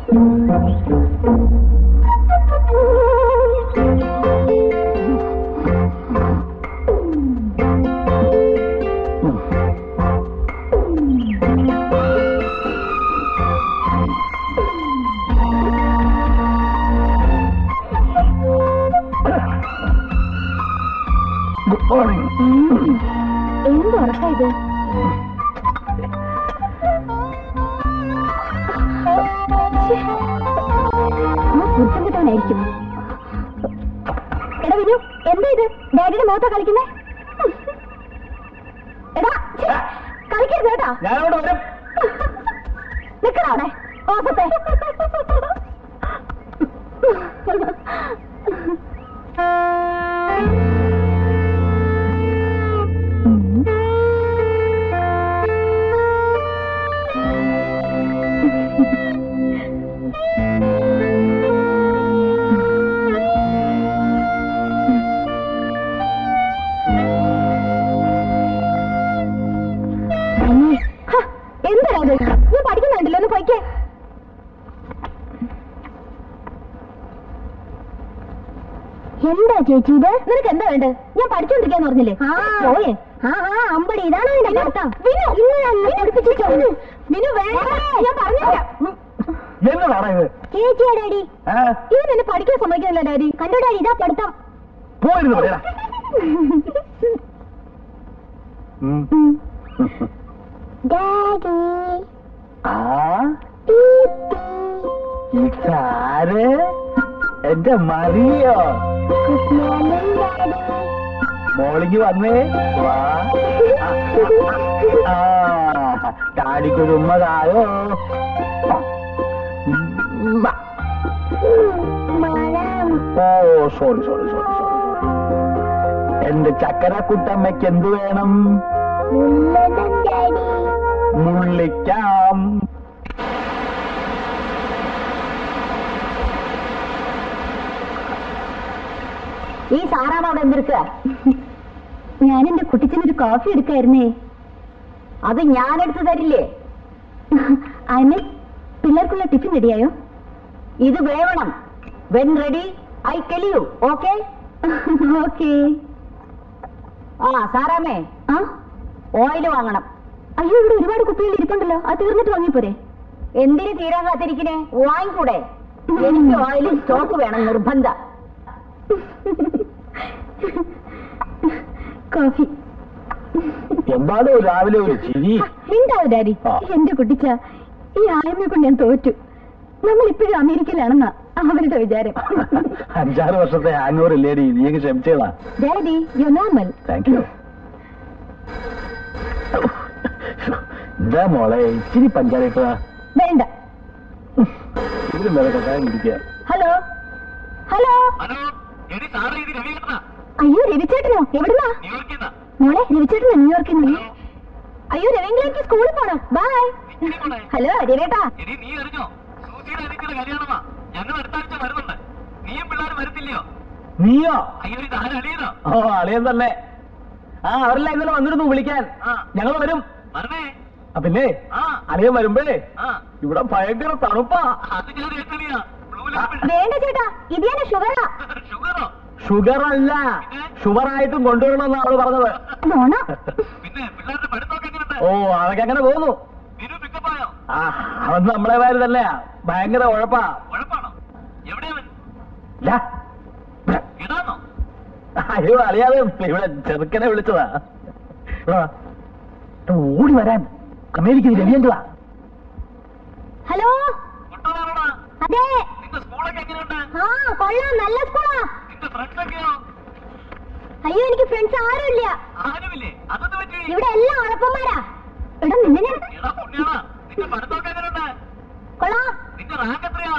Good morning എന്ത് ഉറക്കാ ഇത് പുറത്തും കിട്ടാനായിരിക്കും എടാ വിനു എന്താ ഇത് ഡാഡിയുടെ മുഖത്താ കളിക്കുന്നേ എടാ ഛെ, കളിക്കരുത് കേട്ടാ ഞാനവിടെ വരും നിക്കടാ അവിടെ ഓസത്തെ ഹ, എന്താ ഇത് ഞാൻ പഠിക്കുന്നുണ്ടല്ലോ ഒന്ന് പോയിക്കേ എന്താ ചേച്ചി ഇത് നിനക്ക് എന്താ വേണ്ടത് ഞാൻ പഠിച്ചോണ്ടിരിക്കാന്ന് പറഞ്ഞില്ലേ പോയേ ആ ആ അമ്പടി ഇതാണോ എന്റെ പഠിത്തം വിനു ഇന്ന് പഠിപ്പിച്ചോ വിനു വേണ്ട ഞാൻ പറഞ്ഞില്ല എന്നതാണ് ഇത് ചേച്ചിയാ ഡാഡി ഏ? ഇവൻ എന്നെ പഠിക്കാൻ സമ്മതിക്കുന്നില്ല ഡാഡി കണ്ടോ ഡാഡി ഇതാ പഠിത്തം പോയിരുന്നു പറയാ ഡാഡി ആ ഇതാര് എന്റെ മറിയോ ഗുഡ് മോർണിംഗ് ഡാഡി മോളിക്ക് വന്നേ വാ ആ, ഡാഡിക്കൊരു ഉമ്മ തായോ ഉമ്മ. മണം ഓ സോറി സോറി സോറി സോറി എന്റെ ചക്കര കുട്ടമ്മയ്ക്ക് എന്ത് വേണം ഉള്ളതും ഡാഡി മുള്ളിക്കാം ഈ സാറാവ് അവിടെ എന്തെടുക്കുക ഞാൻ എന്റെ കുട്ടിച്ചനൊരു കോഫി എടുക്കായിരുന്നേ അത് ഞാൻ എടുത്തു തരില്ലേ അതിന് പിള്ളേർക്കുള്ള ടിഫിൻ റെഡിയായോ ഇത് വേവണം when ready I tell you okay okay ആ സാറാമേ ആ ഓയിൽ വാങ്ങണം അയ്യോ ഇവിടെ ഒരുപാട് കുപ്പികൾ ഇരിപ്പുണ്ടല്ലോ അത് തീർന്നിട്ട് വാങ്ങിപ്പോരെ എന്തിനു തീരാൻ കാത്തിരിക്കണേ വാങ്ങിക്കൂടെ എനിക്ക് ഓയിൽ സ്റ്റോക്ക് വേണം നിർബന്ധ കോഫി എന്താണ് രാവിലെ ഒരു ചിരി മിണ്ടാവ് ഡാഡി ആ. എന്റെ കുട്ടിച്ച ഈ ആയ്മയെ കൊണ്ട് ഞാൻ തോറ്റു നമ്മൾ ഇപ്പോഴും അമേരിക്കയിലാണെന്നാ അവരുടെ വിചാരം അഞ്ചാറ് വർഷത്തെ ഹാങ്ങോർ ഇല്ലേടി നീയൊക്കെ ക്ഷമിച്ചേടാ daddy you normal thank you എന്താ മോളെ ഇച്ചിരി പഞ്ചായത്താ വേണ്ട ഇതിലും വേറെ കൊട്ടാൻ ഇരിക്കുക ഹലോ ഹലോ ഹലോ എടി സാറേ ഇത് രവികേട്ടനാ അയ്യോ രവിചേട്ടനോ എവിടുന്നാ ന്യൂയോർക്കിന്നാ മോളെ രവിചേട്ടനോ ന്യൂയോർക്കിൽ നിന്ന് അയ്യോ രവീന്ദ്രൻ എനിക്ക് സ്കൂളിൽ പോണം ബൈ ഇച്ചിരി മോളെ ഹലോ രവേട്ടാ എടി നീ അറിഞ്ഞോ സൂസിയുടെ അനിയത്തിയുടെ കല്യാണമാ ഞങ്ങൾ അടുത്ത ആഴ്ച വരുന്നുണ്ട് നീയും പിള്ളേർ വരത്തില്ലയോ നീയോ അയ്യോ ഇത് ആരും അളിയനോ ഓ അളിയൻ തന്നെ ആ അവരെല്ലാം ഇന്നലെ വന്നിരുന്നു വിളിക്കാൻ ആ. ഞങ്ങൾ വരും വരണേ ആ, പിന്നെ ആ അളിയൻ വരുമ്പോഴേ ആ ഇവിടെ ഭയങ്കര തണുപ്പാ അത് ഞാൻ കേട്ടറിയാ ബ്ലൂ വേണ്ട ചേട്ടാ ഇത് ഞാൻ ഷുഗറാ ഷുഗറോ ഷുഗർ അല്ല ഷുഗർ ആയിട്ടും കൊണ്ടുവരണമെന്നാണ് അവള് പറഞ്ഞത് നോണ പിന്നെ പിള്ളേരുടെ പഠിത്തമൊക്കെ എങ്ങനെയുണ്ട് ഓ അതൊക്കെ അങ്ങനെ പോകുന്നു വിനു പിക്കപ്പ് ആയോ ആ അവൻ നമ്മളെ പേര് തന്നെയാ ഭയങ്കര ഉഴപ്പാ ഉഴപ്പാണോ എവിടെയാവൻ ഇല്ല. ഇടാന്നോ അയ്യോ അറിയാതെ ഇവിടെ ചെറുക്കനെ വിളിച്ചതാ ഇവിടെ വാ. ഇവിടെ ഓടി വരാൻ അമേരിക്ക രവിയന്തുവാ ഹലോ കുട്ടനാണോടാ അതെ നിന്റെ സ്കൂളൊക്കെ എങ്ങനെയുണ്ട് ആ കൊള്ളാം നല്ല സ്കൂളാ നിന്റെ ഫ്രണ്ട്സ് ഒക്കെയോ അയ്യോ എനിക്ക് ഫ്രണ്ട്സ് ആരുമില്ല ആരുമില്ലേ അതൊന്ന് പറ്റി ഇവിടെ എല്ലാം ഉഴപ്പന്മാരാ എടാ നിന്നെ ഞാൻ എടാ പുണ്യാളാ നിന്റെ പഠിത്തമൊക്കെ എങ്ങനെയുണ്ട് കൊള്ളാം നിന്റെ റാങ്ക് എത്രയാ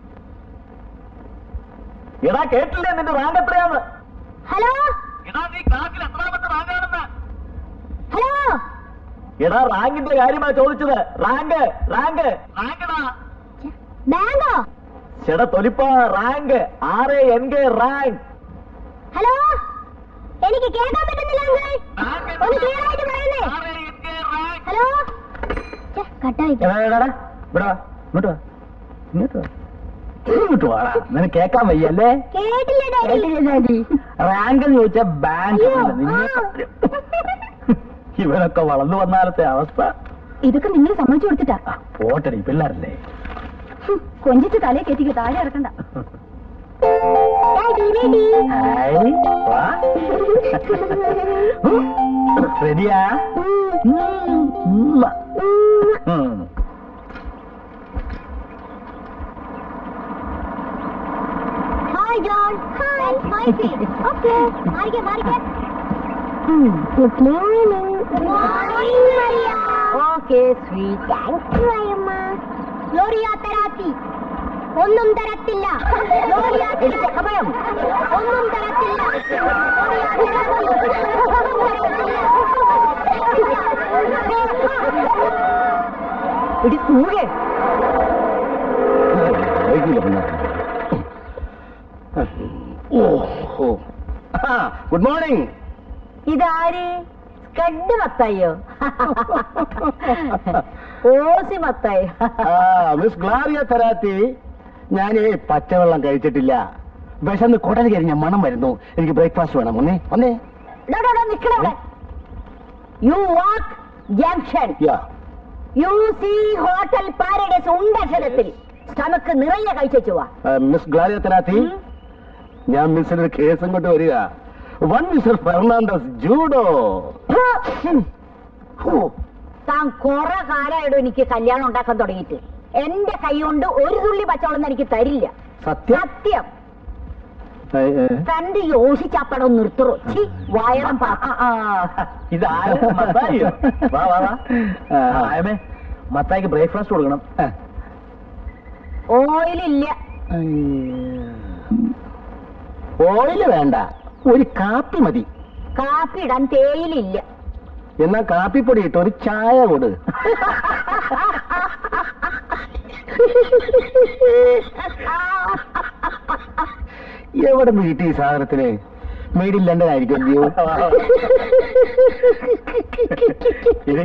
എടാ കേട്ടില്ലേ നിന്റെ റാങ്ക് എത്രയാന്ന് ഹലോ എടാ നീ ക്ലാസ്സിൽ എത്രാമത്തെ റാങ്കാണെന്ന് ഹലോ എടാ റാങ്കിന്റെ കാര്യമാ ചോദിച്ചത് റാങ്ക് റാങ്ക് റാങ്കടാ ബാങ്കോ ചേടാ തൊലിപ്പ റാങ്ക് ആറ് എൻ കെ റാങ്ക് ഹലോ എനിക്ക് കേൾക്കാൻ പറ്റുന്നില്ല അങ്കിൾ റാങ്ക് ഒന്ന് ക്ലിയർ ആയിട്ട് പറയുന്നേ ആറ് എൻ കെ റാങ്ക് ഹലോ ഛെ, കട്ടായി എടാ, എടാ, എടാ, ഇവിടെ വാ, ഇങ്ങോട്ട് വാ ഇങ്ങോട്ട് വാ. ഇങ്ങോട്ട് വാടാ നിനക്ക് കേക്കാൻ വയ്യല്ലേ കേട്ടില്ല ഡാഡി റാങ്ക് എന്ന് ചോദിച്ചാ ബാങ്ക് അയ്യോ, അല്ല. ഇവരൊക്കെ വളർന്നു വന്നാലത്തെ അവസ്ഥ ഇതൊക്കെ നിങ്ങൾ സമ്മതിച്ചു കൊടുത്തിട്ടാ ആ, പോട്ടെടി പിള്ളേരല്ലേ ഹും, കൊഞ്ചിച്ച് തലേ കയറ്റിക്ക് താഴെ ഇറക്കണ്ട ഹായ്, വാ. റെഡിയാ ഉമ്മ. ഉം. Hi John hi hi okay മാറിക്കേ മാറിക്കേ good morning good morning Maria okay sweet thanks Mariyamma Gloria തരാത്തി ഒന്നും തരത്തില്ല ഗ്ലോറിയ തരാത്തി. ഒന്നും തരത്തില്ല ഗ്ലോറിയ തരാത്തി. ഇടി കൂടെ വൈകില്ല പിന്നെ ഓ ഓ ഗുഡ് മോർണിംഗ് ഇതാര് സ്കഡ് മത്തായോ ഓസി മത്തായി മിസ് ഗ്ലാറിയ തരാത്തി ഞാനേ പച്ചവെള്ളം കഴിച്ചിട്ടില്ല വിശന്ന് കുടൽ കരിഞ്ഞ മണം വരുന്നു എനിക്ക് ബ്രേക്ക്ഫാസ്റ്റ് വേണം ഒന്നേ ഒന്നേ നിക്കണവിടെ you walk junction yeah you see hotel Paradise ഉണ്ടക്ഷരത്തിൽ സ്റ്റമക്ക് നിറയെ കഴിച്ചു വാ മിസ് ഗ്ലാറിയ തരാത്തി ഞാൻ മിസ്സിന് ഒരു കേസും കൊണ്ട് വരിക വൺ മിസ്റ്റർ ഫെർണാണ്ടസ് ജൂഡോ ഹോ, താൻ കുറെ കാലമായിട്ട് എനിക്ക് കല്യാണം ഉണ്ടാക്കാൻ തുടങ്ങിയിട്ട് എന്റെ കൈ കൊണ്ട് ഒരു തുള്ളി പച്ചവെള്ളം എനിക്ക് തരില്ല സത്യം സത്യം ഏ, ഏ. തന്റെ യോഷിച്ചാപ്പടം നിർത്തറോ ചി വയറും ആ, പാ ആ, ആ. ഇതാര് മത്തായിയോ വാ വാ വാ ആ. ആ, ആയമേ മത്തായിക്ക് ബ്രേക്ക്ഫാസ്റ്റ് കൊടുക്കണം ആ. ഓയിലില്ല ഓയില് വേണ്ട ഒരു കാപ്പി മതി കാപ്പി ഇടാൻ തേയിലില്ല എന്നാ കാപ്പിപ്പൊടി ഇട്ട് ഒരു ചായ കൊട് എവിടെ നിന്ന് കിട്ടി ഈ സാധനത്തിന് മെയ്ഡ് ഇൻ ലണ്ടൻ ആയിരിക്കും അല്ലയോ ഇരി.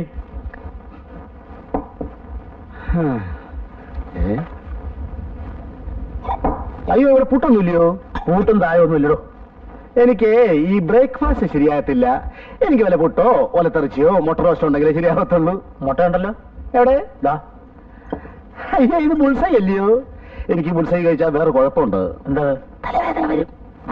ഏ? അയ്യോ ഇവിടെ പുട്ടൊന്നുമില്ലയോ കൂട്ടും താഴെ ഒന്നും ഇല്ലടോ എനിക്ക് ഈ ബ്രേക്ക്ഫാസ്റ്റ് ശരിയാകത്തില്ല എനിക്ക് വല്ല പുട്ടോ ഒലത്തിറച്ചിയോ മുട്ട റോസ്റ്റോ ഉണ്ടെങ്കിലേ ശരിയാകത്തുള്ളൂ മുട്ട ഉണ്ടല്ലോ എവിടെ ദാ അയ്യോ ഇത് ബുൾസൈ അല്ലയോ എനിക്ക് ബുൾസൈ കഴിച്ചാൽ വേറെ കുഴപ്പമുണ്ട് എന്താ തലവേദന വരും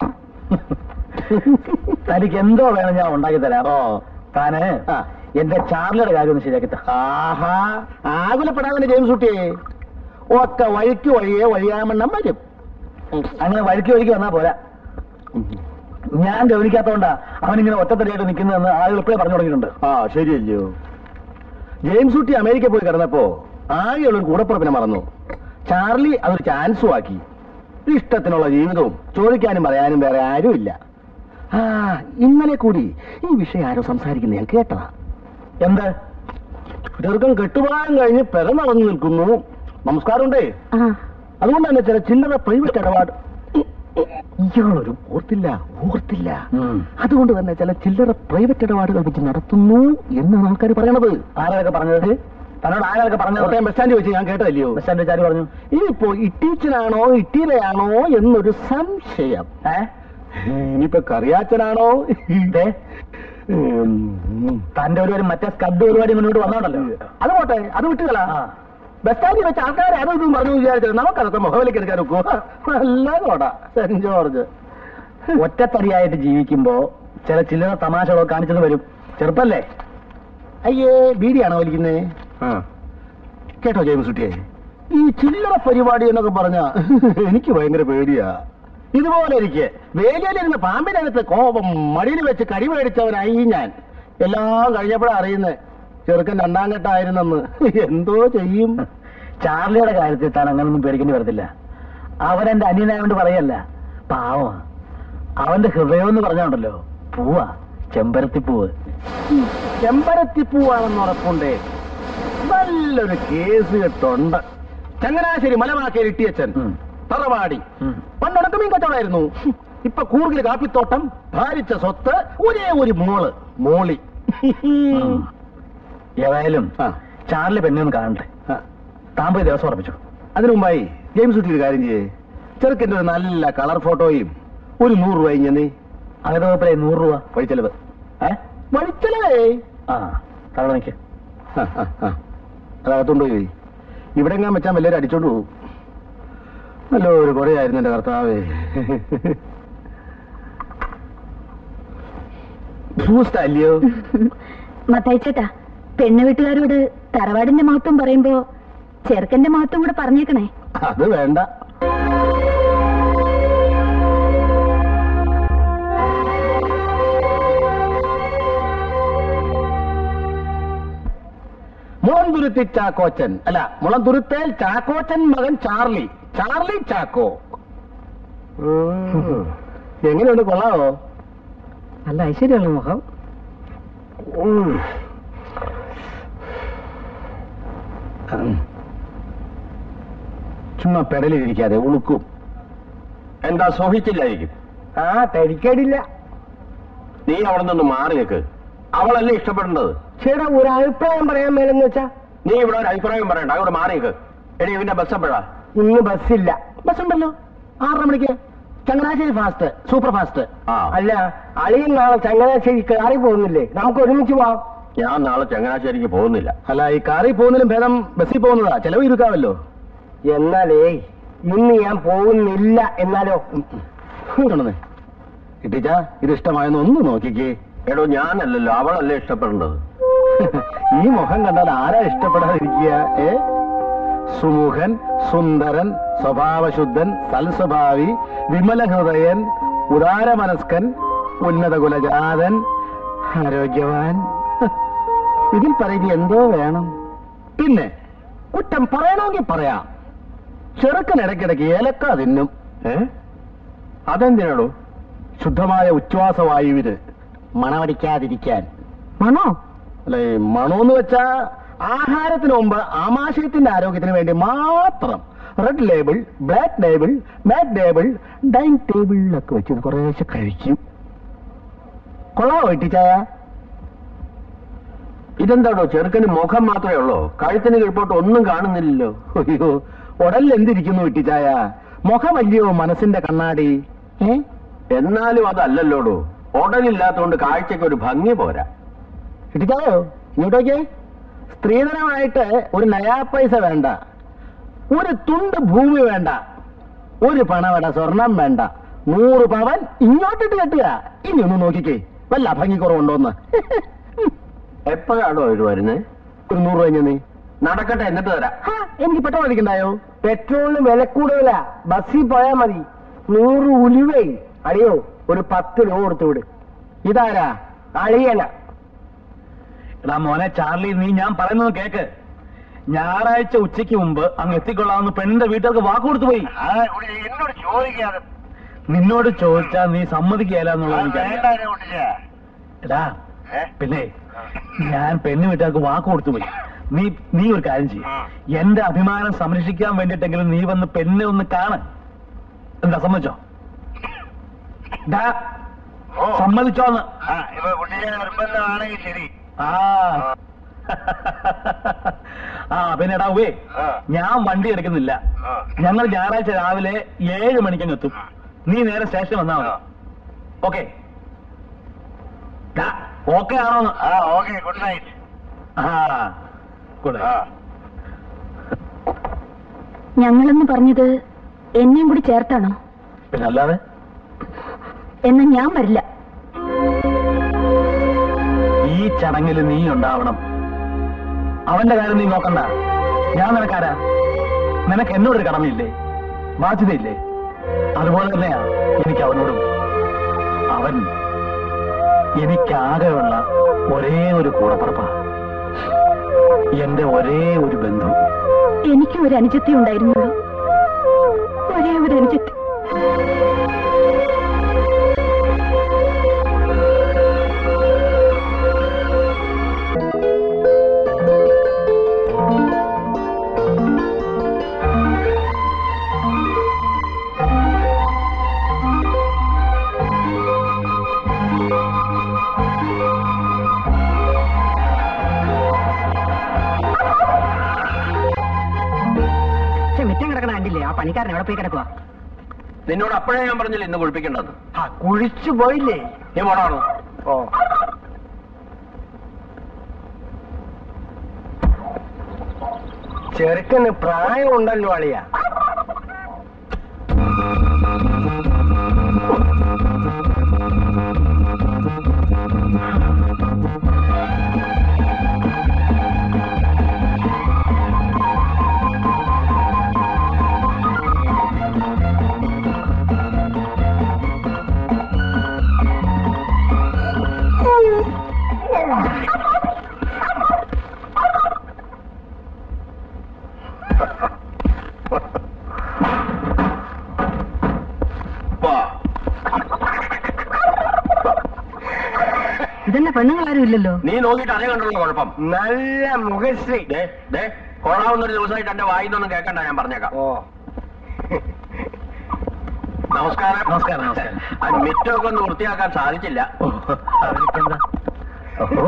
തനിക്ക് എന്തോ വേണം ഞാൻ ഉണ്ടാക്കി തരാം ഓ താന് ആ. എന്റെ ചാർലിയുടെ കാര്യം ഒന്ന് ശരിയാക്കി താ ആഹാ ആകുലപ്പെടാതെ ജെയിംസ് കുട്ടിയെ ഒക്കെ വഴിക്ക് വഴിയെ വഴിയാമണ്ണം വരും അങ്ങനെ വഴുക്കി വഴുക്കി വന്നാ പോരാ ഞാൻ ഗവനിക്കാത്തോണ്ടാ അവനിങ്ങനെ ഒറ്റത്തടിയായിട്ട് നിൽക്കുന്നതെന്ന് ആളുകൾ ഇപ്പോഴേ പറഞ്ഞു തുടങ്ങിയിട്ടുണ്ട് ആ ശരിയല്ലയോ ജെയിംസ് കുട്ടി അമേരിക്ക പോയി കിടന്നപ്പോ ആകെയുള്ളൊരു കൂടപ്പുറപ്പിനെ മറന്നു ചാർലി അതൊരു ചാൻസും ആക്കി ഇഷ്ടത്തിനുള്ള ജീവിതവും ചോദിക്കാനും പറയാനും വേറെ ആരുമില്ല ആ ഇന്നലെ കൂടി ഈ വിഷയം ആരോ സംസാരിക്കുന്ന ഞാൻ കേട്ടതാ എന്ത് ചെറുക്കം കെട്ടുപായം കഴിഞ്ഞ് പെര നടന്നു നിൽക്കുന്നു നമസ്കാരമുണ്ടേ അതുകൊണ്ട് തന്നെ ചില ചില്ലറ പ്രൈവറ്റ് ഇടപാട് ഇയാളൊരു ഓർത്തില്ല ഓർത്തില്ല ഉം. അതുകൊണ്ട് തന്നെ ചില ചില്ലറ പ്രൈവറ്റ് ഇടപാടുകൾ വെച്ച് നടത്തുന്നു എന്നാണ് ആൾക്കാർ പറയണത് ആരൊക്കെ പറഞ്ഞത് തന്നോട് ആരൊക്കെ പറഞ്ഞത് കോട്ടയം ബസ് സ്റ്റാൻഡിൽ വെച്ച് ഞാൻ കേട്ടതല്ലയോ ബസ് സ്റ്റാൻഡിൽ ചാരി പറഞ്ഞു ഇനിയിപ്പോ ഇട്ടീച്ചനാണോ ഇട്ടീരയാണോ എന്നൊരു സംശയം ഏ ഇനിയിപ്പോ കറിയാച്ചനാണോ ദേ, ഉം. തന്റെ ഒരു ഒരു മറ്റേ സ്കഡ് പരിപാടി മുന്നോട്ട് വന്നോണ്ടല്ലോ അത് പോട്ടെ അത് വിട്ടുകള ആ. ബസ് സ്റ്റാൻഡിൽ വെച്ച് ആൾക്കാർ അതും ഇതും പറഞ്ഞു വിചാരിച്ചത് നമുക്കതൊക്കെ മുഖവിലേക്ക് എടുക്കാൻ ഒക്കുവോ നല്ല കോട സെന്റ് ജോർജ് ഒറ്റത്തടിയായിട്ട് ജീവിക്കുമ്പോ ചില ചില്ലറ തമാശകളൊക്കെ കാണിച്ചത് വരും ചെറുപ്പല്ലേ അയ്യേ ബീഡിയാണോ വലിക്കുന്നേ കേട്ടോ ജെയിംസ് കുട്ടിയെ ഈ ചില്ലറ പരിപാടി എന്നൊക്കെ പറഞ്ഞ എനിക്ക് ഭയങ്കര പേടിയാ ഇതുപോലെ ഇരിക്കെ വേലിയിലിരുന്ന് പാമ്പിനകത്ത് കോപം മടിയിൽ വെച്ച് കടി മേടിച്ചവനായി ഞാൻ എല്ലാം കഴിഞ്ഞപ്പോഴാ അറിയുന്നേ ചെറുക്കൻ രണ്ടാം ഘട്ടമായിരുന്നെന്ന് എന്തോ ചെയ്യും ചാർലിയുടെ കാര്യത്തിൽ താൻ അങ്ങനൊന്നും പേടിക്കേണ്ടി വരത്തില്ല അവൻ എന്റെ അനിയനായോണ്ട് പറയല്ല പാവമാ അവന്റെ ഹൃദയം എന്ന് പറഞ്ഞോണ്ടല്ലോ പൂവാ ചെമ്പരത്തി പൂവ് ചെമ്പരത്തിപ്പൂവാണെന്ന് ഉറപ്പുണ്ടേ നല്ലൊരു കേസ് കെട്ടുണ്ട് ചങ്ങനാശ്ശേരി മലമാക്കേരി ഇട്ടിയച്ചൻ ഉം. തറവാടി ഉം. പണ്ട് ഉണക്കമീൻ കച്ചവടമായിരുന്നു ഇപ്പൊ കൂർഗിൽ കാപ്പിത്തോട്ടം ഭാരിച്ച സ്വത്ത് ഒരേ ഒരു മോള് മോളി ഉം. ഏതായാലും ആ, ചാർലി പെണ്ണൊന്ന് കാണട്ടെ ആ. താൻ പോയി ദിവസം ഉറപ്പിച്ചു അതിനു മുമ്പായി ജെയിംസ് കുട്ടി ഒരു കാര്യം ചെയ്യേ ചെറുക്കൻ്റെ ഒരു നല്ല കളർ ഫോട്ടോയും ഒരു നൂറ് രൂപ ഇങ്ങനെ അങ്ങനെ കുഴപ്പമില്ല നൂറ് രൂപ വഴിച്ചെലവ് ഏ വഴിച്ചെലവേ ആ തവണ നിൽക്ക് ആ, ആ, ആ. അതകത്തോണ്ട് പോയി ഇവിടെ എങ്ങാൻ വെച്ചാൽ വല്ലവരും അടിച്ചോണ്ട് പോകും നല്ല ഒരു കുറയായിരുന്നു എന്റെ കർത്താവേ ബൂസ്റ്റ് അല്ലയോ മത്തായിച്ചേട്ടാ പെണ്ണു വീട്ടുകാരോട് തറവാടിന്റെ മഹത്വം പറയുമ്പോ ചെറുക്കന്റെ മഹത്വം കൂടെ പറഞ്ഞേക്കണേ അത് വേണ്ട മുളന്തുരുത്തി ചാക്കോച്ചൻ അല്ല മുളന്തുരുത്തേൽ ചാക്കോച്ചൻ മകൻ ചാർലി ചാർലി ചാക്കോ ഉം. എങ്ങനെയുണ്ട് കൊള്ളാവോ നല്ല ഐശ്വര്യമുള്ള മുഖം ഉം. ഉം. ചുമ്മാ പെടലിരിക്കാതെ ഉളുക്കും എന്താ സോഹിച്ചില്ലായിരിക്കും ആ തടിക്കടില്ല നീ അവിടെ നിന്ന് മാറി നിൽക്ക് അവളല്ലേ ഇഷ്ടപ്പെടേണ്ടത് ചേട്ടാ ഒരു അഭിപ്രായം പറയാൻ മേലെന്ന് വെച്ചാ നീ ഇവിടെ ഒരു അഭിപ്രായം പറയണ്ട അവിടെ മാറി നിൽക്ക് എടി ഇവന്റെ ബസ് എപ്പോഴാ ഇന്ന് ബസ്സില്ല ബസ് ഉണ്ടല്ലോ ആറര മണിക്ക് ചങ്ങനാശ്ശേരി ഫാസ്റ്റ് സൂപ്പർ ഫാസ്റ്റ് ആ അല്ല അളിയൻ നാളെ ചങ്ങനാശ്ശേരി കാറി പോകുന്നില്ലേ നമുക്ക് ഒരുമിച്ച് പോവാം ഞാൻ നാളെ ചങ്ങനാശ്ശേരിക്ക് പോകുന്നില്ല അല്ല ഈ കാറിൽ പോകുന്നതിലും ഭേദം ബസ്സിൽ പോകുന്നതാ ചെലവ് ഇരുക്കാമല്ലോ എന്നാലേ ഇന്ന് ഞാൻ പോകുന്നില്ല എന്നാലോ ഇട്ടിച്ച ഇത് ഇഷ്ടമായെന്ന് ഒന്ന് നോക്കിക്കേ എടോ ഞാനല്ലല്ലോ അവളല്ലേ ഇഷ്ടപ്പെടേണ്ടത് ഈ മുഖം കണ്ടാൽ ആരാ ഇഷ്ടപ്പെടാതിരിക്കുക ഏ സുമുഖൻ സുന്ദരൻ സ്വഭാവശുദ്ധൻ സൽസ്വഭാവി വിമല ഹൃദയൻ ഉദാരമനസ്കൻ ഉന്നത കുലജാതൻ ആരോഗ്യവാൻ ഇതിൽ പറയുന്നത് എന്തോ വേണം പിന്നെ കുറ്റം പറയണമെങ്കിൽ പറയാം ചെറുക്കൻ ഇടയ്ക്കിടയ്ക്ക് ഏലക്ക തിന്നും ഏ അതെന്തിനാടോ ശുദ്ധമായ ഉച്ഛ്വാസവായുവിന് മണമടിക്കാതിരിക്കാൻ മണോ അല്ലെ മണമെന്ന് വെച്ചാ ആഹാരത്തിന് മുമ്പ് ആമാശയത്തിന്റെ ആരോഗ്യത്തിന് വേണ്ടി മാത്രം red label black label matt label dining ടേബിളിലൊക്കെ വെച്ച് കുറേശ്ശെ കഴിക്കും കൊള്ളാമോ ഇട്ടിച്ചായ ഇതെന്താടോ ചെറുക്കന് മുഖം മാത്രമേ ഉള്ളൂ കഴുത്തിന് കീഴ്പോട്ട് ഒന്നും കാണുന്നില്ലല്ലോ അയ്യോ ഉടലിൽ എന്തിരിക്കുന്നു ഇട്ടിച്ചായ മുഖമല്ലയോ മനസ്സിന്റെ കണ്ണാടി ഏ എന്നാലും അതല്ലല്ലോടോ ഉടലില്ലാത്തതുകൊണ്ട് കാഴ്ചക്ക് ഒരു ഭംഗി പോരാ ഇട്ടിച്ചായോ ഇങ്ങോട്ടേക്ക് സ്ത്രീധനമായിട്ട് ഒരു നയാ പൈസ വേണ്ട ഒരു തുണ്ട് ഭൂമി വേണ്ട ഒരു പണവട സ്വർണം വേണ്ട നൂറ് പവൻ ഇങ്ങോട്ടിട്ട് കെട്ടുക ഇനി ഒന്ന് നോക്കിക്കേ വല്ല ഭംഗി കുറവുണ്ടോന്ന് എപ്പോഴാണോ ഇത് വരുന്നത് ഒരു നൂറ് രൂപ ഇങ്ങ് നീ നടക്കട്ടെ എന്നിട്ട് തരാം ഹാ, എനിക്ക് പെട്രോൾ അടിക്കണ്ടായോ പെട്രോളിന് വില കൂടുതലാ ബസ്സിൽ പോയാ മതി നൂറ് ഉലുവേ അടിയോ ഒരു പത്ത് രൂപ കൊടുത്തു വിട് ഇതാരാ അളിയന എടാ മോനെ ചാർലി നീ ഞാൻ പറയുന്നത് കേക്ക് ഞായറാഴ്ച ഉച്ചയ്ക്ക് മുമ്പ് അങ്ങ് എത്തിക്കൊള്ളാമെന്ന് പെണ്ണിന്റെ വീട്ടുകാർക്ക് വാക്ക് കൊടുത്തു പോയി എന്നോട് ചോദിക്കാതെ നിന്നോട് ചോദിച്ചാൽ നീ സമ്മതിക്കുകയില്ല എന്നുള്ളത് എനിക്കറിയാം എടാ പിന്നെ ഞാൻ പെണ്ണ് വീട്ടുകാർക്ക് വാക്ക് കൊടുത്തു പോയി നീ നീ ഒരു കാര്യം ചെയ്യും എന്റെ അഭിമാനം സംരക്ഷിക്കാൻ വേണ്ടിട്ടെങ്കിലും നീ വന്ന് പെണ്ണിനെ ഒന്ന് കാണ് എന്താ സമ്മതിച്ചോ ഡാ, സമ്മതിച്ചോന്ന് നിർബന്ധമാണെങ്കിൽ ശരി ആ ആ പിന്നെ എടാ ഉവേ ഞാൻ വണ്ടി എടുക്കുന്നില്ല ഞങ്ങൾ ഞായറാഴ്ച രാവിലെ ഏഴ് മണിക്കങ്ങ് എത്തും നീ നേരെ സ്റ്റേഷൻ വന്നാ മതി ഓക്കെ ഓക്കെ ആണോന്ന് ആ ഓക്കെ ഗുഡ് നൈറ്റ് ആ കൂടെ ഞങ്ങളെന്ന് പറഞ്ഞത് എന്നെയും കൂടി ചേർത്താണോ പിന്നെ അല്ലാതെ എന്നാ ഞാൻ വരില്ല ഈ ചടങ്ങിൽ നീ ഉണ്ടാവണം അവന്റെ കാര്യം നീ നോക്കണ്ട ഞാൻ നിനക്കാരാ നിനക്ക് എന്നോടൊരു കടമയില്ലേ ബാധ്യതയില്ലേ അതുപോലെ തന്നെയാ എനിക്ക് അവനോടും അവൻ എനിക്കാകെയുള്ള ഒരേ ഒരു കൂടപ്പുറപ്പാ എന്റെ ഒരേ ഒരു ബന്ധു എനിക്ക് ഒരു അനുജത്തി ഉണ്ടായിരുന്നുള്ളൂ ഒരേ ഒരു അനുജത്തി മിറ്റം ആ പണിക്കാരൻ എവിടെ പോയി കിടക്കുക നിന്നോട് അപ്പോഴേ ഞാൻ പറഞ്ഞില്ല ഇന്ന് കുളിപ്പിക്കേണ്ടത് ആ കുഴിച്ചു പോയില്ലേ നീ പോണോ ഓ ചെറുക്കന് പ്രായമുണ്ടല്ലോ അളിയ ഇതന്നെ പെണ്ണുങ്ങളാരും ഇല്ലല്ലോ നീ നോക്കിയിട്ട് അതേ കണ്ടുള്ള കുഴപ്പം നല്ല മുഖശ്രീ ദേ ദേ കൊള്ളാവുന്ന ഒരു ദിവസമായിട്ട് എന്റെ വായിന്നൊന്നും കേൾക്കണ്ട ഞാൻ പറഞ്ഞേക്കാം ഓ നമസ്കാരം നമസ്കാരം, നമസ്കാരം. ആ മിറ്റമൊക്കെ ഒന്ന് വൃത്തിയാക്കാൻ സാധിച്ചില്ല ഓ, അതിനിപ്പെന്താ? ഓഹോ.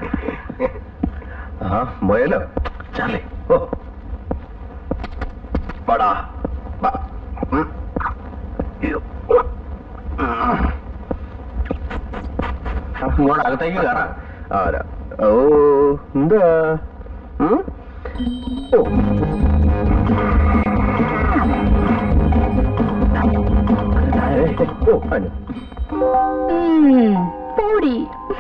ആ മുയലോ ചാർലി ഓ പടാ ബാ. ഉം. അയ്യോ. ഉം. ഇങ്ങോട്ട് അകത്തേക്ക് കയറാം ആരാ ഓ എന്താ ഉം? ഓ ഓ അനു പോടി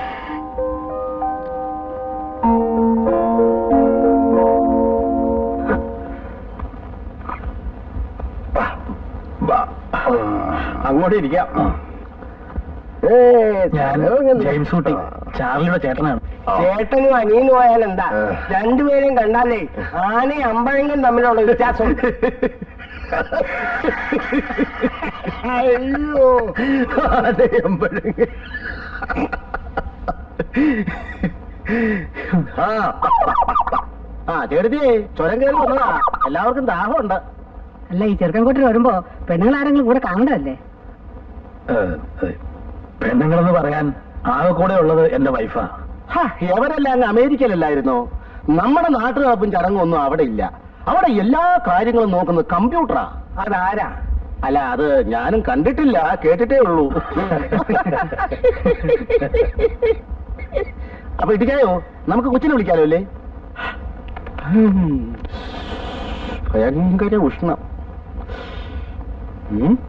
ബാ. അങ്ങോട്ട് ഇരിക്കാം ഏ ഞാൻ ജെയിംസ് ഊട്ടി ചാർലിയുടെ ചേട്ടനാണ് ചേട്ടനും അനിയനും പോയാൽ എന്താ ആ. രണ്ടുപേരെയും കണ്ടാലേ ആനയും അമ്പഴങ്ങും തമ്മിലുള്ള വ്യത്യാസമുണ്ട് അയ്യോ അതെ അമ്പഴങ്ങ് ആ ആ ചേട്ടത്തിയേ ചുരം കയറി വന്നതാ എല്ലാവർക്കും ദാഹമുണ്ട് അല്ല ഈ ചെറുക്കൻ കൂട്ടർ വരുമ്പോ പെണ്ണുങ്ങൾ ആരെങ്കിലും കൂടെ കാണണ്ടല്ലേ പെണ്ണുങ്ങളെന്ന് പറയാൻ ആകെ കൂടെ ഉള്ളത് എന്റെ വൈഫാ ഹാ, എവരെല്ലാം അങ്ങ് അമേരിക്കയിലല്ലായിരുന്നോ നമ്മുടെ നാട്ടു നടപ്പും ചടങ്ങും ഒന്നും അവിടെ ഇല്ല അവിടെ എല്ലാ കാര്യങ്ങളും നോക്കുന്നത് കമ്പ്യൂട്ടറാ അതാരാ അല്ല അത് ഞാനും കണ്ടിട്ടില്ല കേട്ടിട്ടേ ഉള്ളൂ അപ്പൊ ഇടിക്കായോ നമുക്ക് കൊച്ചിനെ വിളിക്കാലോ അല്ലേ ഹും. ഭയങ്കര ഉഷ്ണം ഉം?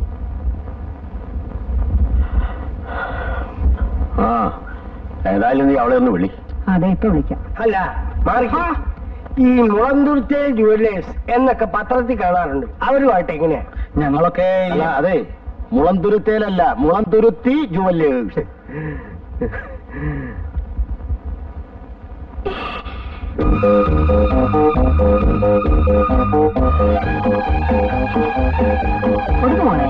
ആ ഏതായാലും നീ അവളെ ഒന്ന് വിളി അതെ ഇപ്പൊ വിളിക്കാം അല്ല മാറിക്കോ ഈ മുളന്തുരുത്തെ ജുവല്ലേഴ്സ് എന്നൊക്കെ പത്രത്തിൽ കാണാറുണ്ട് അവരുമായിട്ട് എങ്ങനെയാ ഞങ്ങളൊക്കെ ഈ- അല്ല അതെ മുളന്തുരുത്തേലല്ല മുളന്തുരുത്തി ജുവല്ലേഴ്സ് കൊടുക്കും മോളെ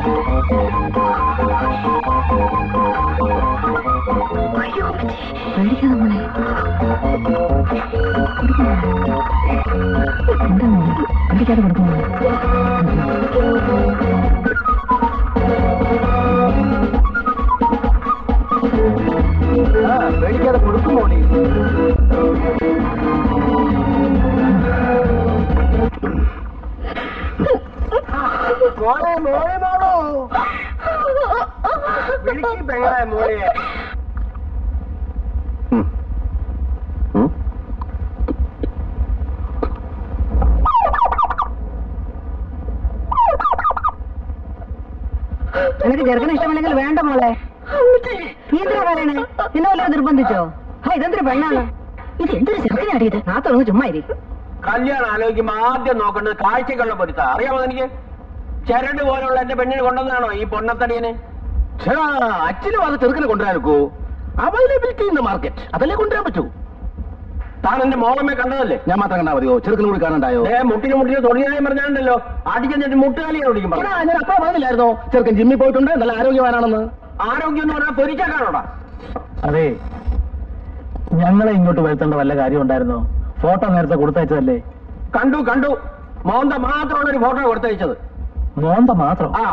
പേടിക്കാതെ മോളെ എന്താ മോളെ പേടിക്കാതെ കൊടുക്കും മോളെ ആ പേടിക്കാതെ കൊടുക്കുമോ നീ മോളെ മോളെ മോളോ വിളിക്ക് പെങ്ങളെ മോളെ ഉം. ഉം? നിനക്ക് ചെറുക്കനെ ഇഷ്ടമല്ലെങ്കിൽ വേണ്ട മോളെ നീ എന്തിനാ പറയണേ നിന്നെ വല്ലതും നിർബന്ധിച്ചോ ആ ഇതെന്തൊരു പെണ്ണാണ് ഇത് എന്തൊരു ചെറുക്കനാടി ഇത് ആ തുറന്ന് ചുമ്മാ ഇരി കല്യാണം ആലോചിക്കുമ്പോ ആദ്യം നോക്കേണ്ടത് കാഴ്ചക്കുള്ള പൊരുത്ത അറിയാമോ എനിക്ക് ചരട് പോലുള്ള എന്റെ പെണ്ണിനെ കൊണ്ടുവന്നാണോ ഈ പൊണ്ണത്തടിയനെ ചേടാ അച്ഛനും അത് ചെറുക്കനെ കൊണ്ടുവരാനൊക്കോ അവൈലബിലിറ്റി ഇൻ ദ മാർക്കറ്റ് അതല്ലേ കൊണ്ടുവരാൻ പറ്റൂ താൻ എന്റെ മോളമ്മയെ കണ്ടതല്ലേ ഞാൻ മാത്രം കണ്ടാ മതിയോ ചെറുക്കനും കൂടി കാണണ്ടായോ ഏ മുട്ടിന് മുട്ടിന് തൊഴിലായി പറഞ്ഞാണ്ടല്ലോ അടിക്കാൻ മുട്ടുകാലിയെ ഓടിക്കും എടാ, ഞാൻ അപ്പ പറഞ്ഞില്ലായിരുന്നോ ചെറുക്കൻ ജിമ്മിൽ പോയിട്ടുണ്ട് നല്ല ആരോഗ്യവാനാണെന്ന് ആരോഗ്യം എന്ന് പറഞ്ഞാൽ പൊരിച്ചാക്കാണോടാ അതെ ഞങ്ങളെ ഇങ്ങോട്ട് വരുത്തേണ്ട വല്ല കാര്യം ഉണ്ടായിരുന്നോ ഫോട്ടോ നേരത്തെ കൊടുത്തയച്ചതല്ലേ കണ്ടു കണ്ടു മോന്ത മാത്രമുള്ള ഒരു ഫോട്ടോ കൊടുത്തയച്ചത് മോന്ത മാത്രം ആ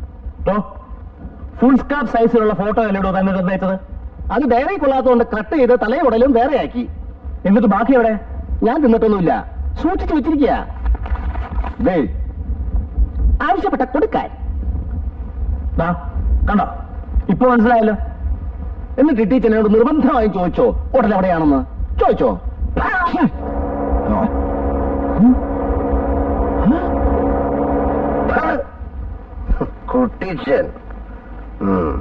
ഫുൾ സ്കാർഫ് സൈസിലുള്ള ഫോട്ടോ അല്ലേടോ തന്നെ തന്നയച്ചത് അത് ഡയറി കൊള്ളാത്തതുകൊണ്ട് കട്ട് ചെയ്ത് തലയും ഉടലും വേറെയാക്കി എന്നിട്ട് ബാക്കി എവിടെ ഞാൻ തിന്നിട്ടൊന്നുമില്ല സൂക്ഷിച്ചു വെച്ചിരിക്കുക ദേ ആവശ്യപ്പെട്ട കൊടുക്കാൻ ദാ, കണ്ടോ ഇപ്പൊ മനസ്സിലായല്ലോ എന്നിട്ട് ടീച്ചറിനോട് നിർബന്ധമായും ചോദിച്ചോ ഹോട്ടൽ എവിടെയാണെന്ന് ചോദിച്ചോ കുട്ടിച്ചൻ ഉം.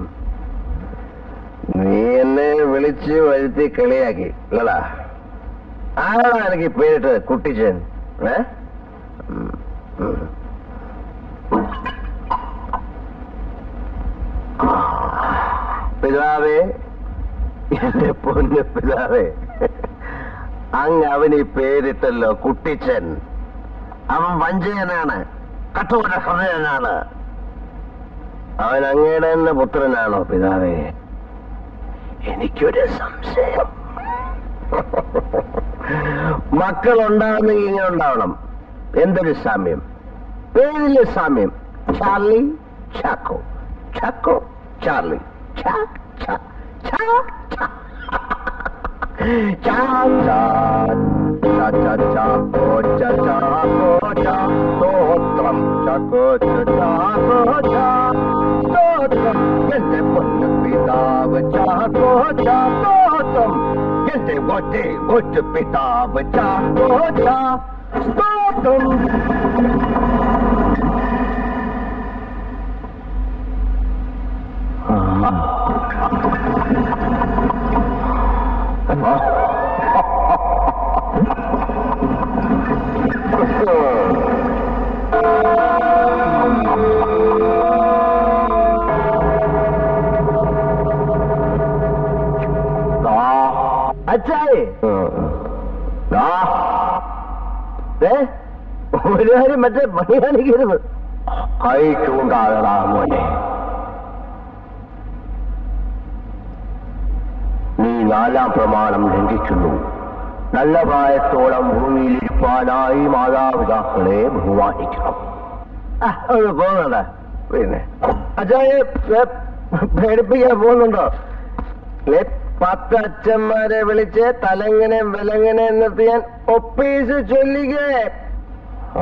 നീ എന്നെ വിളിച്ച് വരുത്തി കളിയാക്കി അല്ലടാ ആരാടാ എനിക്ക് പേരിട്ട് കുട്ടിച്ചൻ ഏ ഉം. ഉം. പിതാവേ എന്റെ പൊന്ന് പിതാവേ അങ്ങ് അവന് ഈ പേരിട്ടല്ലോ കുട്ടിച്ചൻ അവൻ വഞ്ചകനാണ് കഠോര ഹൃദയനാണ് അവൻ അങ്ങയുടെ തന്നെ പുത്രനാണോ പിതാവേ എനിക്കൊരു സംശയം മക്കൾ ഉണ്ടാവുന്നെങ്കിൽ ഇങ്ങനെ ഉണ്ടാവണം എന്തൊരു സാമ്യം പേരിലെ സാമ്യം ചാർലി ചാക്കോ ചാക്കോ ചാർലി ചാ ചാ ചാ ചാ ചാ ചാ ചാ ചാ ചാക്കോ ചാ ചാക്കോ ചാ സ്തോത്രം ചാക്കോ ചാ ചാക്കോ ചാ സ്തോത്രം എന്റെ പൊന്നു പിതാവ് ചാക്കോ ചാ സ്തോത്രം എന്റെ ഒറ്റ ഒറ്റ പിതാവ് ചാക്കോ ചാ സ്തോത്രം അച്ചായി ഒരു കാര്യം മറ്റേ പണി കാണിക്കരുത് അയച്ചുകൊണ്ടാകടാ മോനെ നീ നാലാം പ്രമാണം ലംഘിക്കുന്നു നല്ല പ്രായത്തോളം ഭൂമിയിൽ ഇരിപ്പാനായി മാതാപിതാക്കളെ ബഹുമാനിക്കണം പോകുന്നുണ്ട പിന്നെ അച്ഛായ പേടിപ്പിക്കാൻ പോകുന്നുണ്ടോ ലേ, പത്ത് അച്ഛന്മാരെ വിളിച്ച് തലങ്ങനെ വിലങ്ങനെ എന്നിട്ട് ഞാൻ ഒപ്പീസ് ചൊല്ലിക്കേ ആ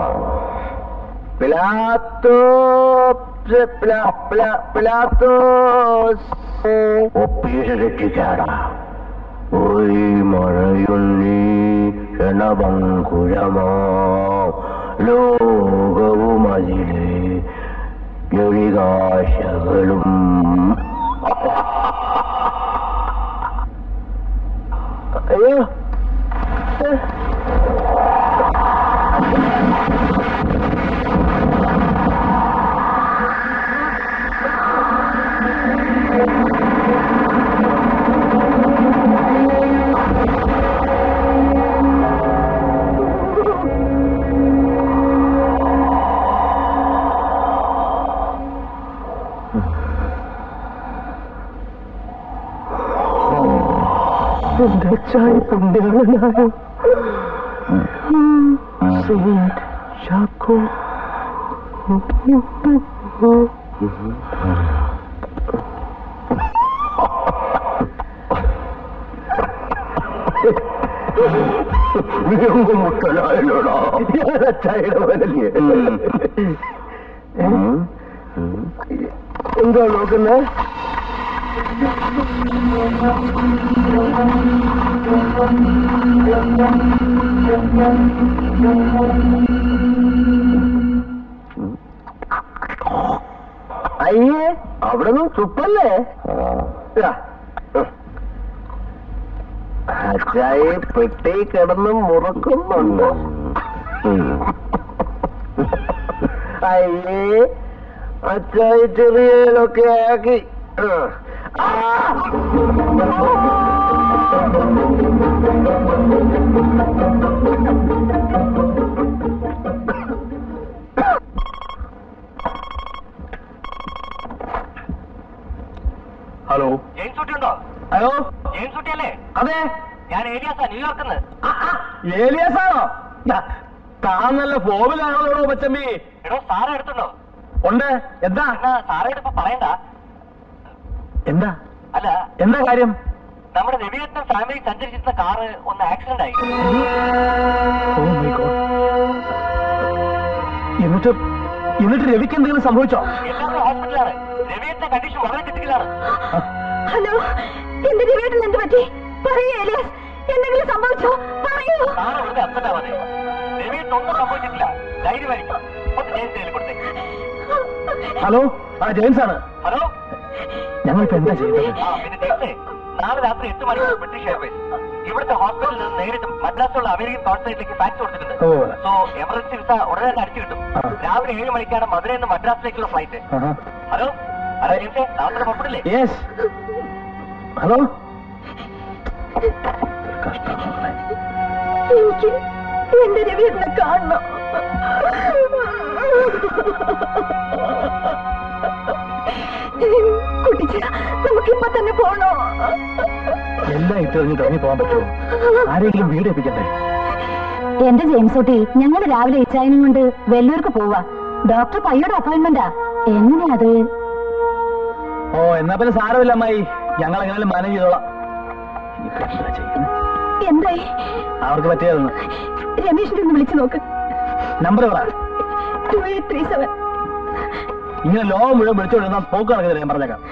പിലാത്തോ പിലാ- പിലാ- പിലാത്തോസ് ഒപ്പീസ് തെറ്റിച്ചാടാ ഒരു മഴയുള്ളി ക്ഷണഭങ്കുരമോ ലോകവും അതിലെ യൊഴികാശകളും അയ്യോ എന്റെ ചായ പുണ്യാളനായോ ചാക്കോ മുട്ടലായോടാ ചായയുടെ മനല്ലേ എന്താ നോക്കുന്നേ അയ്യേ അവിടെ നിന്ന് തുപ്പല്ലേ ഇതാ. അച്ചായി പെട്ടി കിടന്ന് മുറക്കുന്നുണ്ട് അയ്യേ അച്ചായി ചെറിയലൊക്കെ ആക്കി ആ. ഹലോ ജെയിംസ് കുട്ടി ഉണ്ടോ ഹലോ ജെയിംസ് കുട്ടി അല്ലേ അതെ ഞാൻ ഏലിയാസാ ന്യൂയോർക്കിൽ നിന്ന് ഏലിയാസാണോ താൻ നല്ല ഫോമിലാണല്ലോ പച്ചമ്മി എടോ സാറ് എടുത്തുണ്ടോ ഉണ്ട് എന്താ എന്നാ സാറേ ഇപ്പൊ പറയണ്ട എന്താ അല്ല എന്താ കാര്യം നമ്മുടെ രവിയത്നം ഫാമിലി സഞ്ചരിച്ചിരുന്ന കാറ് ഒന്ന് ആക്സിഡന്റ് ആയി ഓ മൈ ഗോഡ് എന്നിട്ട് എന്നിട്ട് രവിക്ക് എന്തെങ്കിലും സംഭവിച്ചോ എല്ലാവരും ഹോസ്പിറ്റലാണ് രവിയുടെ കണ്ടീഷൻ വളരെ ക്രിട്ടിക്കലാണ് ഹലോ എന്റെ രവിയേട്ടൻ എന്ത് പറ്റി പറയൂ ഏലിയാസ് എന്തെങ്കിലും സംഭവിച്ചോ പറയൂ സാറ് വെറുതെ അപ്പറ്റാവാതെ രവിയുടെ ഒന്നും സംഭവിച്ചിട്ടില്ല ധൈര്യമായിരിക്കും ഒന്ന് ജയിച്ചു കയ്യിൽ കൊടുത്തേക്ക് ഹലോ ആ ജെയിംസ് ആണ് ഹലോ ഞങ്ങളിപ്പോ എന്താ ചെയ്യേണ്ടത് ആ പിന്നെ ജയിച്ചേ നാളെ രാത്രി എട്ട് മണിക്ക് ബ്രിട്ടീഷ് എയർവേസ് ഇവിടുത്തെ ഹോസ്പിറ്റലിൽ നിന്ന് നേരിട്ട് മദ്രാസിലുള്ള അമേരിക്കൻ കോൺസുലേറ്റിലേക്ക് ഫാക്സ് കൊടുത്തിട്ടുണ്ട് ഓ. സോ എമർജൻസി വിസ ഉടനെ തന്നെ അടിച്ചു കിട്ടും ആ. രാവിലെ ഏഴ് മണിക്കാണ് മധുരയിൽ നിന്ന് മദ്രാസിലേക്കുള്ള ഫ്ലൈറ്റ് ഹലോ ഹലോ ജയിച്ചേ നാളെ പുറപ്പെടില്ലേ യെസ് ഹലോ കഷ്ടം മക്കളെ. എനിക്ക് എന്റെ രവിയേട്ടനെ കാണണം കുട്ടിച്ച നമുക്കിപ്പൊ തന്നെ പോണോ എല്ലാം ഇട്ടെറിഞ്ഞിട്ട് ഇറങ്ങി പോകാൻ പറ്റുമോ ആരെങ്കിലും വീട് എത്തിക്കണ്ടേ എന്റെ ജെയിംസ് കുട്ടി ഞങ്ങൾ രാവിലെ ഇച്ചായനും കൊണ്ട് വെല്ലൂർക്ക് പോവാ ഡോക്ടർ പയ്യുടെ അപ്പോയിന്റ്മെന്റാ എങ്ങനെയാ അത് ഓ എന്നാ പിന്നെ സാരമില്ല അമ്മായി ഞങ്ങൾ എങ്ങനെയാലും മാനേജ് ചെയ്തോളാം ഇനിയിപ്പോ എന്താ ചെയ്യുന്നത് എന്തായി അവർക്ക് പറ്റിയതെന്ന് രമേശിനെ ഒന്ന് വിളിച്ചു നോക്ക് നമ്പർ പറ ടു എയ്റ്റ് ത്രീ സെവൻ ഇങ്ങനെ ലോകം മുഴുവൻ വിളിച്ചോണ്ടിരുന്ന പോക്ക് നടക്കുന്നില്ല ഞാൻ പറഞ്ഞേക്കാം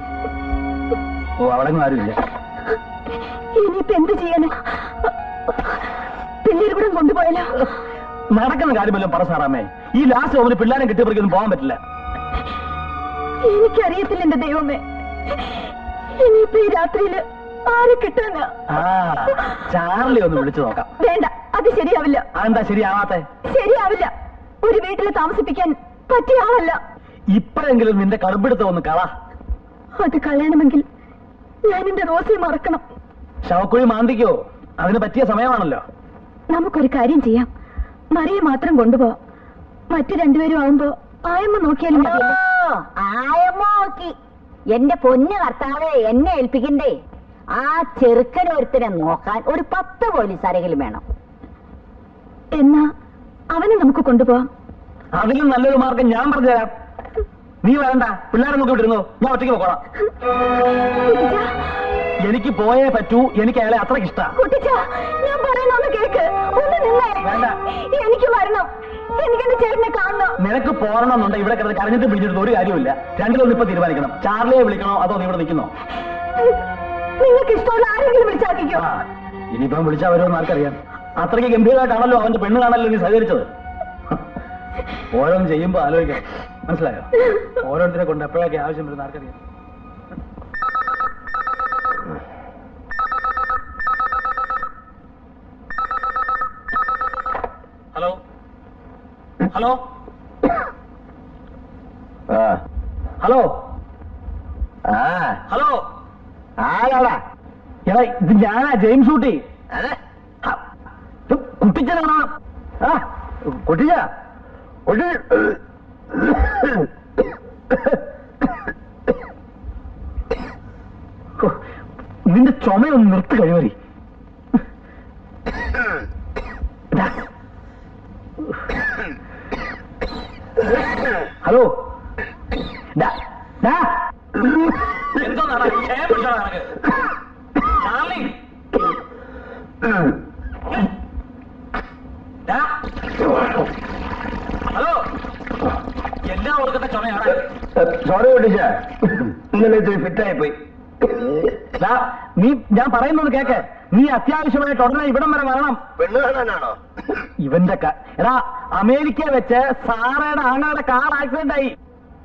ഓ അവിടെ ഒന്നും ആരുമില്ല ഇനിയിപ്പോ എന്ത് ചെയ്യാനാ പിള്ളേർ കൂടെ കൊണ്ടുപോയാലോ നടക്കുന്ന കാര്യമല്ലോ പറ സാറാമേ ഈ ലാസ്റ്റ് ഓവറിൽ പിള്ളേരെ കിട്ടിയവർക്കൊന്നും പോകാൻ പറ്റില്ല എനിക്കറിയത്തില്ല എന്റെ ദൈവമേ ഇനിയിപ്പോ ഈ രാത്രിയില് ആരെ കിട്ടാനാ ആ ചാർലി ഒന്ന് വിളിച്ചു നോക്കാം വേണ്ട അത് ശരിയാവില്ല അതെന്താ ശരിയാവാത്തെ ശരിയാവില്ല ഒരു വീട്ടിൽ താമസിപ്പിക്കാൻ പറ്റിയ ആളല്ല ഇപ്പോഴെങ്കിലും നിന്റെ കടുപ്പിടുത്തം ഒന്ന് കള അത് കളയണമെങ്കിൽ ഞാൻ എന്റെ റോസയെ മറക്കണം ശവക്കുഴി മാന്തിക്കോ അതിന് പറ്റിയ സമയമാണല്ലോ നമുക്കൊരു കാര്യം ചെയ്യാം മറിയെ മാത്രം കൊണ്ടുപോവാം മറ്റു രണ്ടുപേരും ആവുമ്പോ ആയമ്മ നോക്കിയാലും മതിയല്ലോ. ആയമ്മോ നോക്കി എന്റെ പൊന്ന് കർത്താവെ എന്നെ ഏൽപ്പിക്കണ്ടേ ആ ചെറുക്കൻ ഒരുത്തനെ നോക്കാൻ ഒരു പത്ത് പോലീസുകാരെങ്കിലും വേണം എന്നാ അവനെ നമുക്ക് കൊണ്ടുപോവാം അതിലും നല്ലൊരു മാർഗം ഞാൻ പറഞ്ഞുതരാം നീ വരണ്ട പിള്ളേരെ നോക്കി വിട്ടിരുന്നു ഞാൻ ഒറ്റയ്ക്ക് പോക്കോളാം കുട്ടിച്ച എനിക്ക് പോയേ പറ്റൂ എനിക്ക് അയാളെ അത്രയ്ക്ക് ഇഷ്ടാ കുട്ടിച്ച ഞാൻ പറയുന്നൊന്ന് കേക്ക് ഒന്ന് നിന്നേ വേണ്ട. എനിക്ക് വരണം എനിക്ക് എന്റെ ചേട്ടനെ കാണണം നിനക്ക് പോരണമെന്നുണ്ട് ഇവിടെ കിടന്ന് കരഞ്ഞിട്ട് പിടിച്ചിട്ട് ഒരു കാര്യമില്ല രണ്ടിലൊന്നും ഇപ്പൊ തീരുമാനിക്കണം ചാർലിയെ വിളിക്കണോ അതോ നീ ഇവിടെ നിൽക്കുന്നോ നിങ്ങൾക്ക് ഇഷ്ടമുള്ള ആരെങ്കിലും വിളിച്ചാക്കിക്കോ ആ ഇനിയിപ്പം വിളിച്ചാൽ വരുമെന്ന് ആർക്കറിയാം അത്രയ്ക്ക് ഗംഭീരമായിട്ടാണല്ലോ അവന്റെ പെണ്ണ് കാണല്ലോ നീ സഹകരിച്ചത് ഓരോന്ന് ചെയ്യുമ്പോ ആലോചിക്കണം മനസ്സിലായോ ഓരോരുത്തരെ കൊണ്ട് എപ്പോഴൊക്കെ ആവശ്യം വരുന്ന ആർക്കറിയാം ഹലോ ഹലോ ഹലോ ആ ഹലോ ആരാടാ എടാ ഇത് ഞാനാ ജെയിംസ് ഊട്ടി കുട്ടിച്ചനാണോ ആ കുട്ടിയ കുട്ടി ഹോ, നിന്റെ ചുമയൊന്ന് നിർത്ത് കഴിവറി ഹലോ ഡാ, ഡാ. എന്തോന്നാടാ, ക്ഷയം പിടിച്ചോടാ നിനക്ക്? ചാർലി. ഡാ. ഹലോ എല്ലാ കൊടുക്കുന്ന ചുമയാണ് സോറി കുട്ടിച്ച ഇന്നലെ ഇത്തിരി ഫിറ്റായി പോയി ദാ, നീ ഞാൻ പറയുന്നത് കേക്ക് നീ അത്യാവശ്യമായിട്ട് ഉടനെ ഇവിടം വരെ വരണം പെണ്ണ് കാണാനാണോ ഇവന്റെ ക- എടാ അമേരിക്ക വെച്ച് സാറയുടെ ആങ്ങളുടെ കാർ ആക്സിഡന്റ് ആയി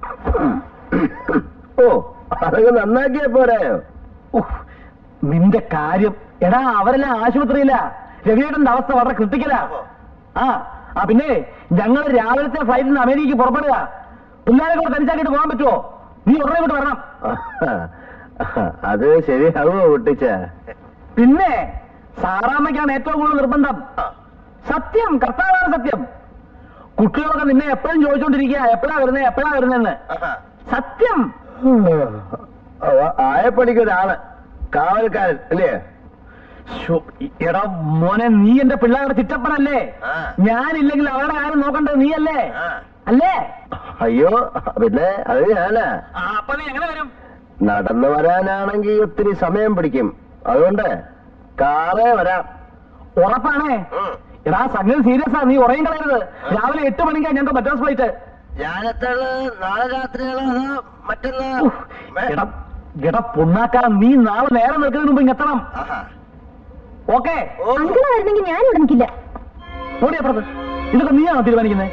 ഓ അതൊക്കെ നന്നാക്കിയ പോരായോ ഉഫ്, നിന്റെ കാര്യം എടാ അവരെല്ലാം ആശുപത്രിയില്ല രവിയേട്ടന്റെ അവസ്ഥ വളരെ ക്രിട്ടിക്കലാ ആ ആ പിന്നെ ഞങ്ങൾ രാവിലത്തെ ഫ്ലൈറ്റിന് അമേരിക്കക്ക് പുറപ്പെടുക പിള്ളേരെ കൂടെ തനിച്ചാക്കിയിട്ട് പോകാൻ പറ്റുമോ നീ ഉടനെ ഇങ്ങോട്ട് വരണം അത് ശരിയാവോ കുട്ടിച്ച പിന്നെ സാറാമ്മയ്ക്കാണ് ഏറ്റവും കൂടുതൽ നിർബന്ധം സത്യം കർത്താവാണ് സത്യം കുട്ടികളൊക്കെ നിന്നെ എപ്പോഴും ചോദിച്ചോണ്ടിരിക്കുക എപ്പോഴാ വരുന്നത് എപ്പോഴാ വരുന്നതെന്ന് സത്യം ആയപ്പണിക്ക് ഒരാള് കാവൽക്കാരൻ അല്ലേ ശ്ശോ, എടാ മോനെ നീ എന്റെ പിള്ളേരുടെ ചിറ്റപ്പനല്ലേ ആ. ഞാനില്ലെങ്കിൽ അവരുടെ കാര്യം നോക്കണ്ടത് നീയല്ലേ അല്ലേ അയ്യോ പിന്നെ അത് ഞാനാ ആ, അപ്പൊ നീ എങ്ങനെ വരും നടന്നു വരാനാണെങ്കിൽ ഒത്തിരി സമയം പിടിക്കും അതുകൊണ്ട് കാറേ വരാം ഉറപ്പാണേ എടാ സംഗതി സീരിയസ് ആ നീ ഉറയും കളയരുത് രാവിലെ എട്ട് മണിക്കാ ഞങ്ങൾക്ക് മദ്രാസ് ഫ്ലൈറ്റ് ഞാനെത്തുള്ളത് നാളെ രാത്രിയാണോ അതോ മറ്റന്നാ എടാ എടാ പുണ്ണാക്കാ നീ നാളെ നേരെ നിൽക്കുന്നതിന് മുമ്പ് ഇങ്ങെത്തണം ആഹാ. ഓക്കെ അങ്കിള് വരുന്നെങ്കിൽ ഞാൻ ഇവിടെ നിൽക്കില്ല ഓടി അപ്പുറത്ത് ഇതൊക്കെ നീയാണോ തീരുമാനിക്കുന്നത്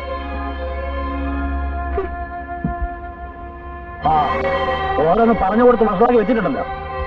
ആ ഓരോന്ന് പറഞ്ഞു കൊടുത്ത് മനസ്സിലാക്കി വെച്ചിട്ടുണ്ടല്ലോ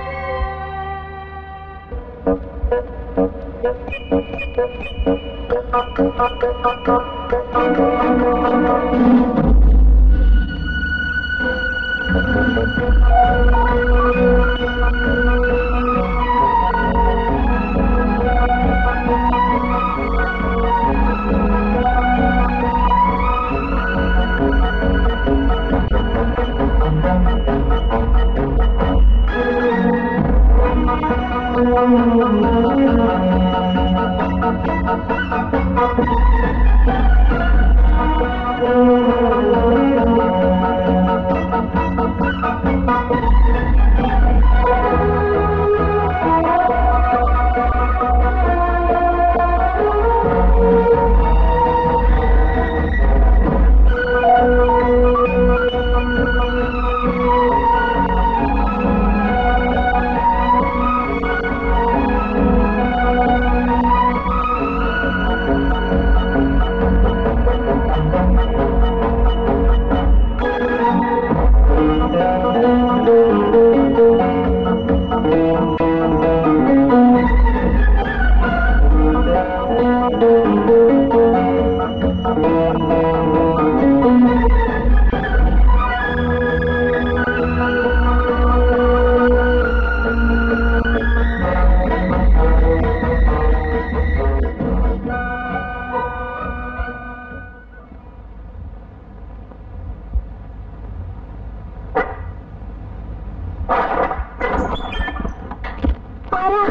ആരാ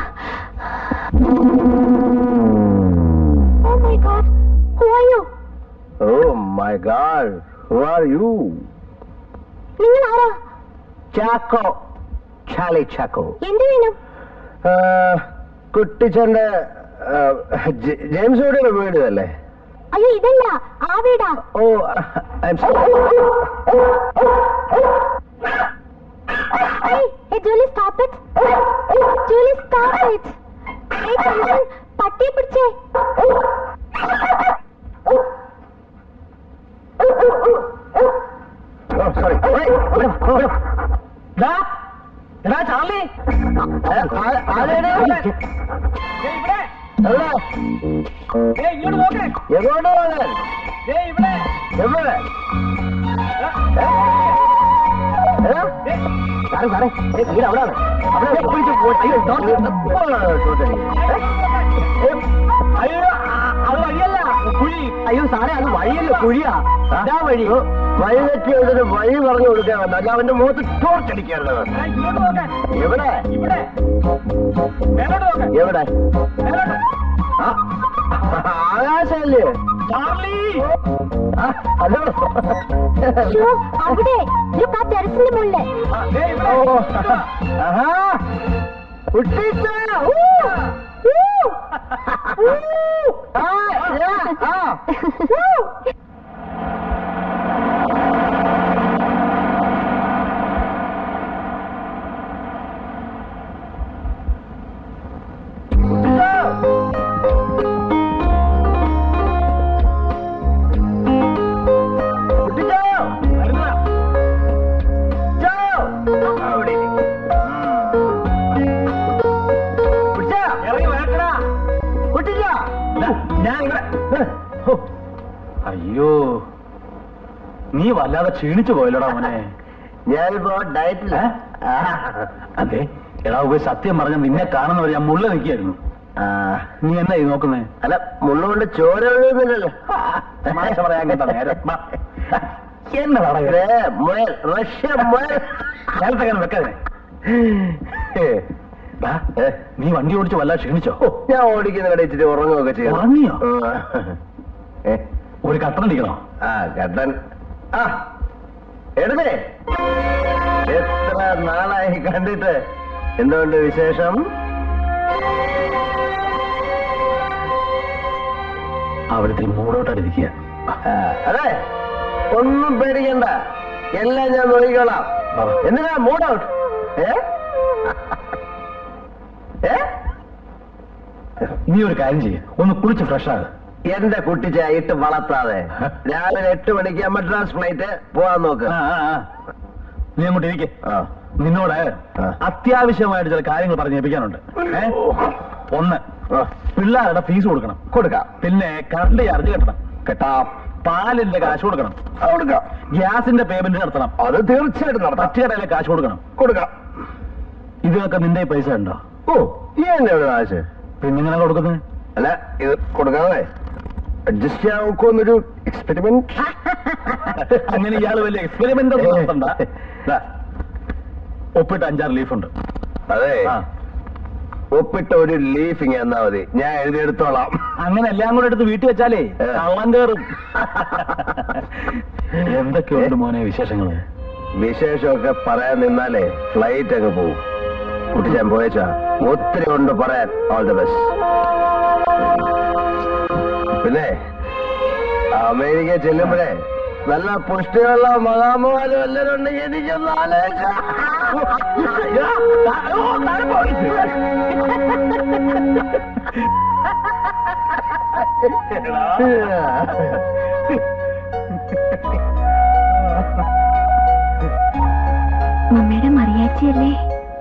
oh my God who are you Oh my God, who are you? നിങ്ങൾ ആരാ ചാക്കോ ചാലി ചാക്കോ എന്ത് വേണം കുട്ടിച്ചന്റെ ജെയിംസ് ഓടിയുടെ വീട് അല്ലേ അയ്യോ ഇതല്ല ആ വീടാ oh I'm Hey, hey, Julie, stop it. Julie, stop it. Hey, Chandran, പട്ടിയെ പിടിച്ചേ സോറി ദാ, എടാ ചാർലി ദേ ഇവിടെ ദേ ഇങ്ങോട്ട് നോക്ക് എങ്ങോട്ട് പോകാൻ ദേ ഇവിടെ എവിടെ ദേ, സാറേ സാറേ ഏ, വീട് അവിടാണ് അവിടെ പിടിച്ചു പോ- അയ്യോ, don't- ഇപ്പോഴാണോ ചോദിച്ചത്? ഏ, അയ്യോ ആ- അത് വഴിയല്ല കുഴി അയ്യോ സാറേ അത് വഴിയല്ല കുഴിയാ അതാ വഴി വഴി തെറ്റി എഴുതിട്ട് വഴി പറഞ്ഞു കൊടുക്കാൻ വന്നു അല്ല അവന്റെ മുഖത്ത് ടോർച്ചടിക്കാറുള്ളത് ദാ ഇങ്ങോട്ട് നോക്കാൻ എവിടെ ഇവിടെ മേലോട്ട് നോക്കാൻ എവിടെ മേലോട്ട് ആ, ആകാശല്ലേ ചാർലി ആ, ഹലോ ഷോ അവിടെ ലുക്ക് ആ ടെറസിന്റെ മുകളില് ആ, ദേ ഇവിടെ ഓ, ഇങ്ങോട്ട് വാ. ആഹാ കുട്ടിച്ച ആ, യാ, ആ. കുട്ടിച്ചോ വരുന്നതാ. ചോ അവിടെ കുട്ടിച്ചാ ഇറങ്ങി വരട്ടടാ കുട്ടിച്ചാ ദാ, ഞാൻ ഇവിടെ ഹോ. അയ്യോ നീ വല്ലാതെ ക്ഷീണിച്ചു പോയല്ലോടാ മോനെ ഞാനിപ്പോ ഡയറ്റില്ല ഏ? അതെ എടാ ഉപയോഗ സത്യം പറഞ്ഞ നിന്നെ കാണുന്നവർ ഞാൻ മുള്ള നിൽക്കായിരുന്നു നീ എന്നാ ഈ നോക്കുന്നേ അല്ല മുള്ളുകൊണ്ട് ചോര ഒഴുകുന്നില്ലല്ലോ തമാശ പറയാൻ കേട്ടോ നേരം വാ. എന്നതാടാ ഇത്? ഏ, മുയൽ റഷ്യ മുയൽ നേരത്തെ അങ്ങനെ വെക്കാതെ ദാ, ഏ, നീ വണ്ടി ഓടിച്ച് വല്ലാതെ ക്ഷീണിച്ചോ ഓ, ഞാൻ ഓടിക്കുന്ന കട ഇച്ചിരി ഉറങ്ങുകയൊക്കെ ചെയ്യും ഉറങ്ങിയോ? ഏ, ഒരു കട്ടൻ അടിക്കണോ ആ കട്ടൻ ആ എടുത്തേ എത്ര നാളായി കണ്ടിട്ട് എന്തുകൊണ്ട് വിശേഷം അവിടുത്തെ മൂടോട്ടായിട്ടിരിക്കുക ആ, അതെ ഒന്നും പേടിക്കണ്ട എല്ലാം ഞാൻ നോക്കിക്കോളാം എന്തിനാ മൂഡ് ഔട്ട് ഏ ഏ നീ ഒരു കാര്യം ചെയ്യ ഒന്ന് കുളിച്ച് ഫ്രഷ് ആകുക എന്റെ കുട്ടിച്ച ഇട്ട് വളർത്താതെ രാവിലെ എട്ട് മണിക്ക് മദ്രാസ് ഫ്ലൈറ്റ് പോവാൻ നോക്ക് ആ, ആ, ആ. നീ അങ്ങോട്ട് ഇരിക്കെ ആ. നിന്നോട് ആ. അത്യാവശ്യമായിട്ട് ചില കാര്യങ്ങൾ പറഞ്ഞേൽപ്പിക്കാനുണ്ട് ഏ ഒന്ന് ആ, പിള്ളേരുടെ ഫീസ് കൊടുക്കണം കൊടുക്കാം പിന്നെ കറണ്ട് ചാർജ് കെട്ടണം കേട്ടാം പാലിന്റെ കാശ് കൊടുക്കണം ആ, കൊടുക്കാം ഗ്യാസിന്റെ പേയ്മെന്റ് നടത്തണം അത് തീർച്ചയായിട്ടും നടത്താം പച്ചക്കടയിലെ കാശ് കൊടുക്കണം കൊടുക്കാം ഇതിനൊക്കെ നിന്റെ പൈസ ഉണ്ടോ ഓ ഈ എന്നെ ഒരു ആശ പിന്നെ ഇങ്ങനെ കൊടുക്കുന്നത് അല്ല ഇത് കൊടുക്കാതെ അഡ്ജസ്റ്റ് ചെയ്യാൻ നോക്കുമെന്നൊരു എക്സ്പെരിമെന്റ് അങ്ങനെ ഇയാള് വലിയ എക്സ്പെരിമെന്റ് ഒന്നും നടത്തണ്ട ദാ, ഒപ്പിട്ട് അഞ്ചാറ് ലീഫ് ഉണ്ട് അതെ ആ. ഒപ്പിട്ട ഒരു ലീഫിങ് എന്നാ മതി ഞാൻ എഴുതിയെടുത്തോളാം അങ്ങനെ എല്ലാം കൂടെ എടുത്ത് വീട്ടിൽ വെച്ചാലേ ഏ. കള്ളം കയറും എന്തൊക്കെയുണ്ട് മോനെ വിശേഷങ്ങള് വിശേഷമൊക്കെ പറയാൻ നിന്നാലേ ഫ്ലൈറ്റ് അങ്ങ് പോവും കുട്ടി ഞാൻ പോയച്ചാ ഒത്തിരി ഉണ്ട് പറയാൻ ഓൾ ദി ബെസ്റ്റ് പിന്നെ അമേരിക്ക ചെല്ലുമ്പോഴേ നല്ല പുഷ്ടിയുള്ള മഹാമോഹനും എല്ലാവരും ഉണ്ടെങ്കിൽ എനിക്കൊന്ന് മമ്മിയുടെ മറിയാച്ചിയല്ലേ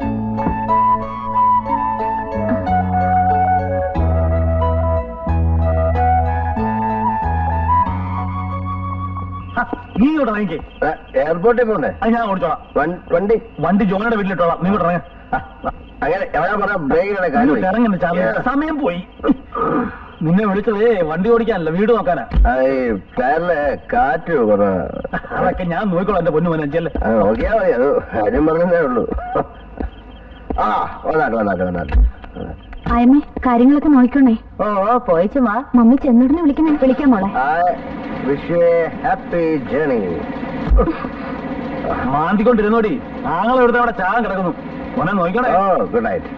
ആ, നീ ഇവിടെ ഇറങ്ങിക്കേ എയർപോർട്ടിൽ പോണ്ടേ അത് ഞാൻ ഓടിച്ചോളാം വൺ- വണ്ടി വണ്ടി ജോണിയുടെ വീട്ടിലിട്ടോളാം നീ ഇവിടെ ഇറങ്ങ അങ്ങനെ എവിടെ പറഞ്ഞ ബ്രേക്കിനെ കാര്യം ഇങ്ങോട്ട് ഇറങ്ങണ്ട ചാർലി സമയം പോയി നിന്നെ വിളിച്ചതേ വണ്ടി ഓടിക്കാനല്ല വീട് നോക്കാനാ ടയറില് കാറ്റ് കുറവ് അതൊക്കെ ഞാൻ നോക്കിക്കോളാം എന്റെ പൊന്നു മോനെ ചെല്ലേ ആ, നോക്കിയാ മതി അത് കാര്യം പറഞ്ഞതേ ഉള്ളൂ ആ വന്നാട്ടെ വന്നാട്ടെ വന്നാട്ടെ അയമ്മേ കാര്യങ്ങളൊക്കെ നോക്കണേ ഓ പോയിച്ചുമാ മമ്മി ചെന്നിടനെ വിളിക്കണേ വിളിക്കാം മോളെ I wish you happy journey മാന്തിക്കൊണ്ടിരുന്നോടി ആങ്ങളെ എടുത്ത് അവിടെ ചാകാൻ കിടക്കുന്നു മോനെ നോക്കണേ oh good night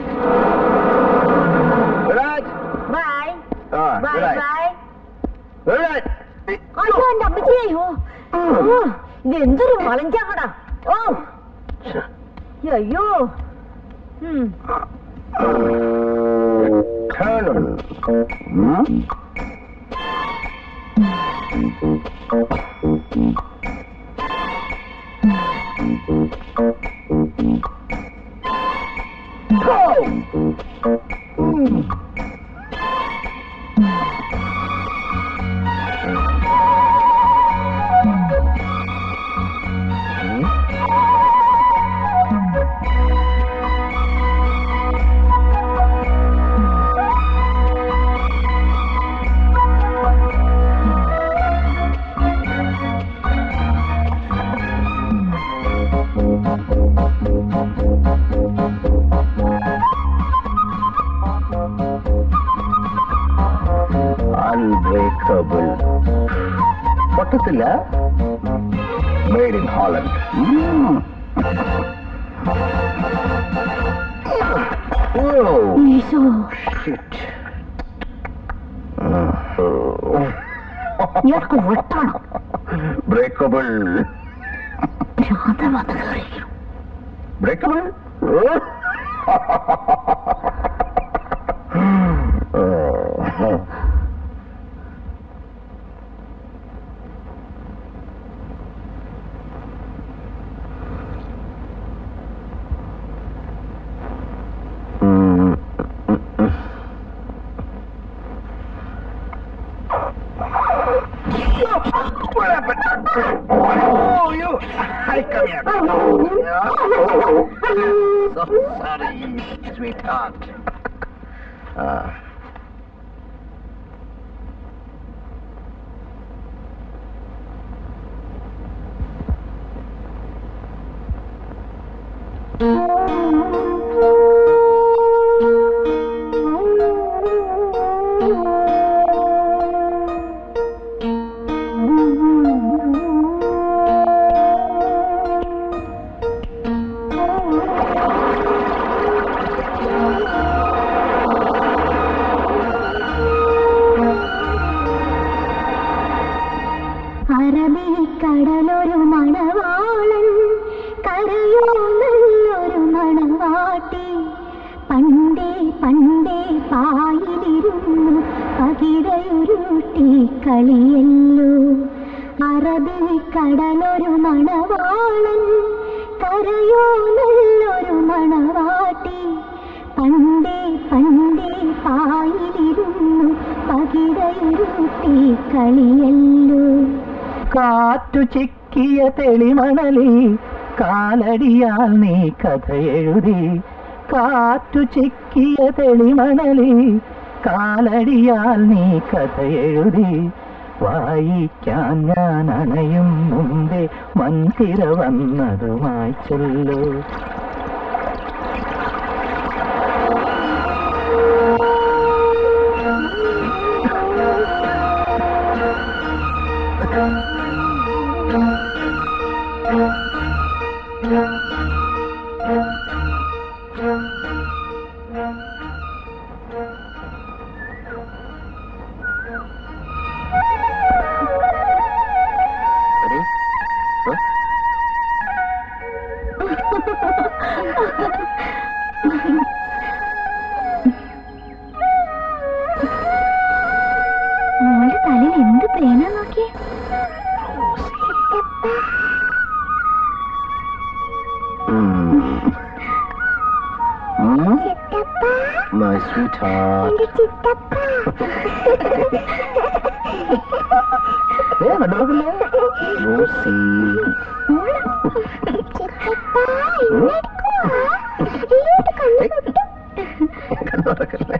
good night bye ആ bye good night bye good night അയ്യോ എന്റെ അമ്മച്ചിയോ ഓ ഇത് എന്തൊരു വളഞ്ചാക്കടാ ഓ അയ്യോ ഉം Turn on. Hmm? അൺബ്രേക്കബിൾ പൊട്ടത്തില്ല മെയ്ഡ് ഇൻ ഹോളണ്ട് ഈശോ ഇയാൾക്ക് വട്ടാണോ ബ്രേക്കബിൾ ഭ്രാന്തം വന്ന് കയറി breakable Oh, you! I come here. so sorry, sweetheart. Uh, കളിയല്ലോ അറബിക്കടലൊരു മണവാളൻ കരയോ നല്ലൊരു മണവാട്ടി പണ്ടേ പണ്ടേ പായിലിരുന്നു പകിടയൊരുത്തി കളിയല്ലോ കാറ്റു ചിക്കിയ തെളിമണലിൽ കാലടിയാൽ നീ കഥ എഴുതി കാറ്റു ചിക്കിയ തെളിമണലിൽ കാലടിയാൽ നീ കഥ എഴുതി വായിക്കാൻ ഞാൻ അണയും മുമ്പേ മന്ദിര വന്നതുമായി ചൊല്ലു മോളുടെ തലയിൽ എന്ത് പേന നോക്കിയേ മൈ സ്വീറ്റ് ഹാർട്ട് റോസി കണ്ണുറക്കല്ലേ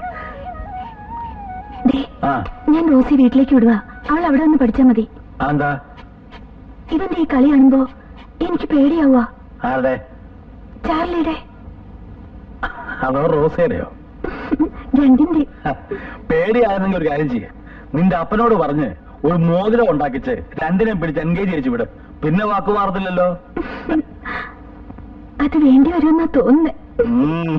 ആ ഞാൻ റോസി വീട്ടിലേക്ക് വിടുക അവൾ അവിടെ ഒന്ന് പഠിച്ചാ മതി എന്താ ഇവന്റെ ഈ കളി കാണുമ്പോ എനിക്ക് പേടിയാവുക ആരുടെ ചാർലിയുടെ അതോ റോസയുടെയോ രണ്ടിന്റെ പേടിയായിരുന്നെങ്കിൽ ഒരു കാര്യം ചെയ്യ നിന്റെ അപ്പനോട് പറഞ്ഞ് ഒരു മോതിരം ഉണ്ടാക്കിച്ച് രണ്ടിനെയും പിടിച്ച് എൻഗേജ് ചെയ്യിച്ചു വിട് പിന്നെ വാക്ക് മാറത്തില്ലല്ലോ അത് വേണ്ടി വരുമെന്നാ തോന്നുന്നേ ഉം.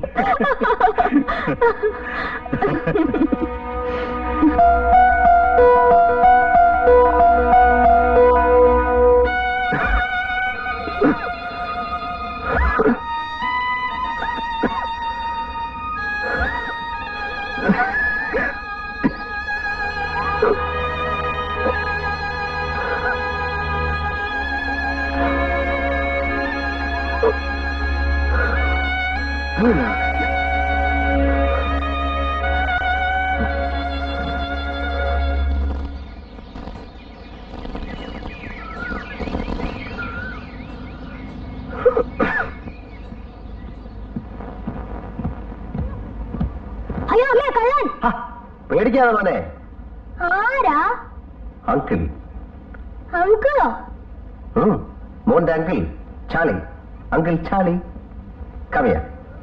അയ്യോ അമ്മേ കള്ളൻ ഹ, പേടിക്കാതെ മോനെ ആരാ അങ്കിൾ അങ്കിളോ ഉം, മോന്റെ അങ്കിൾ ചാളി അങ്കിൾ ചാളി കവിയ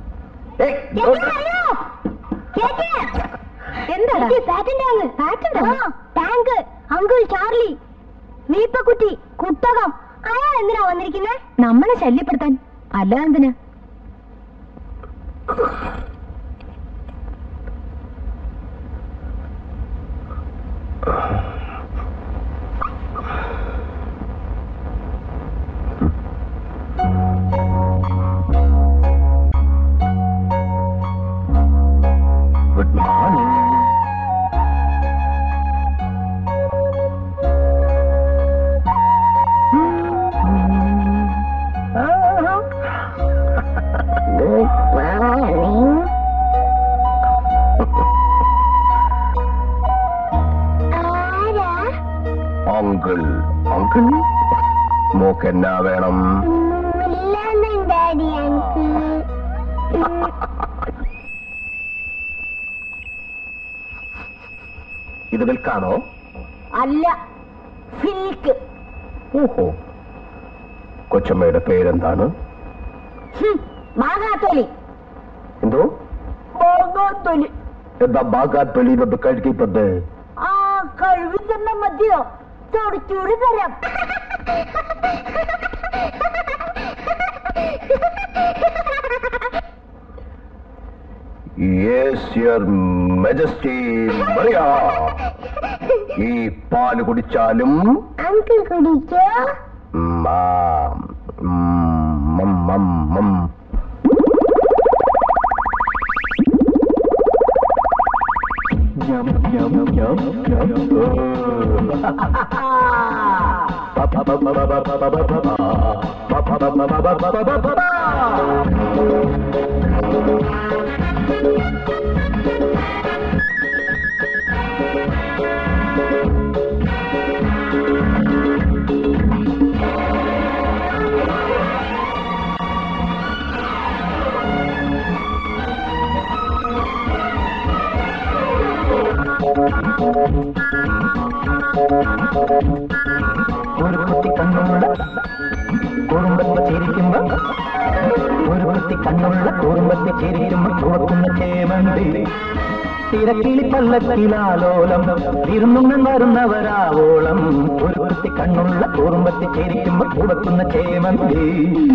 എന്താടാ ടാങ്ക് അങ്കിൾ ചാർലി വീപ്പക്കുട്ടി കുട്ടകം അയാൾ എന്തിനാ വന്നിരിക്കുന്നത് നമ്മളെ ശല്യപ്പെടുത്താൻ അല്ല എന്തിനാ ഗുഡ് മോർണിംഗ് അങ്കിൾ അങ്കിൾ മോക്ക് എന്നാ വേണം ഡാഡി അങ്കിൾ ഇത് വിൽക്കാണോ അല്ല സിൽക്ക് ഓഹോ കൊച്ചമ്മയുടെ പേരെന്താണ് മാങ്ങാത്തൊലി എന്തോ മാങ്ങാത്തൊലി എന്താ ബാഗാത്തൊലി തൊട്ട് കഴിക്കപ്പെട്ടത് ആ കഴിവിൽ തന്നെ മതിയോ തുടച്ചൂടി തരാം യെസ് യുവർ മെജസ്റ്റി മറിയ ഈ പാല് കുടിച്ചാലും അങ്കിൾ കുടിക്കോ ഉം, ആ, ഉം, മം, മം, മം. ഒരു കുത്തി കണ്ണുള്ള കുടുംബത്തെ ചിരിക്കുമ്പോ ഒരു കുത്തി കണ്ണുള്ള കുടുംബത്തെ ചിരിക്കുമ്പോ ചുവക്കുന്ന ചേമന്തി തിരക്കിളി പല്ലക്കിലാലോലം വിരുന്നുണ്ണൻ വരുന്നവരാവോളം ഒരു കുത്തി കണ്ണുള്ള കുടുംബത്തെ ചിരിക്കുമ്പോ ചുവക്കുന്ന ചേമന്തി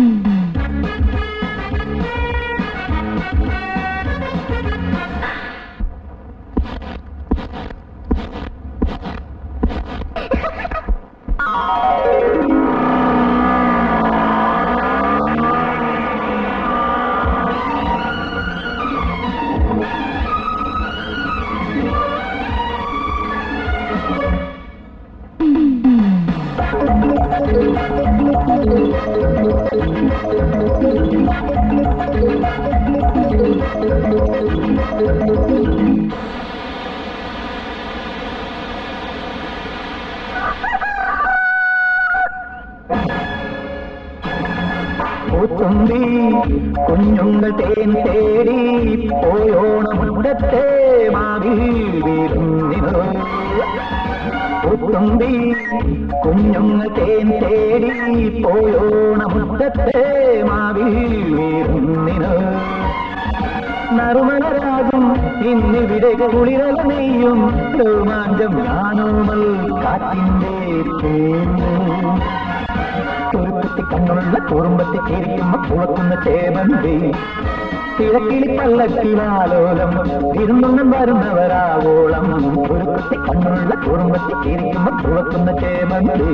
പൂത്തുമ്പി കുഞ്ഞുങ്ങൾ തേൻ തേടി പോയോണമുണ്ടത്തെ മാവിൽ വീരുന്നിനോ പൂത്തുമ്പി കുഞ്ഞുങ്ങൾ തേൻ തേടി പോയോണമുണ്ടത്തെ മാവിൽ വീരുന്നിനോ നറുമലരാകും ഇന്നിവിടെ കുളിരല നെയ്യും രോമാഞ്ചം ഞാനോമൽ കാറ്റിന്റെ തേന്നു കുറുപ്പത്തി കണ്ണുള്ള കുറുമ്പത്തി ചിരിക്കുമ്പോ കുളക്കുന്ന ചേമന്തി കിഴക്കിളി പല്ലക്കിലാലോലം ഇരുന്നൊന്നും വരുന്നവരാവോളം കുറുപ്പത്തി കണ്ണുള്ള കുറുമ്പത്തി ചിരിക്കുമ്പോ കുളക്കുന്ന ചേമന്തി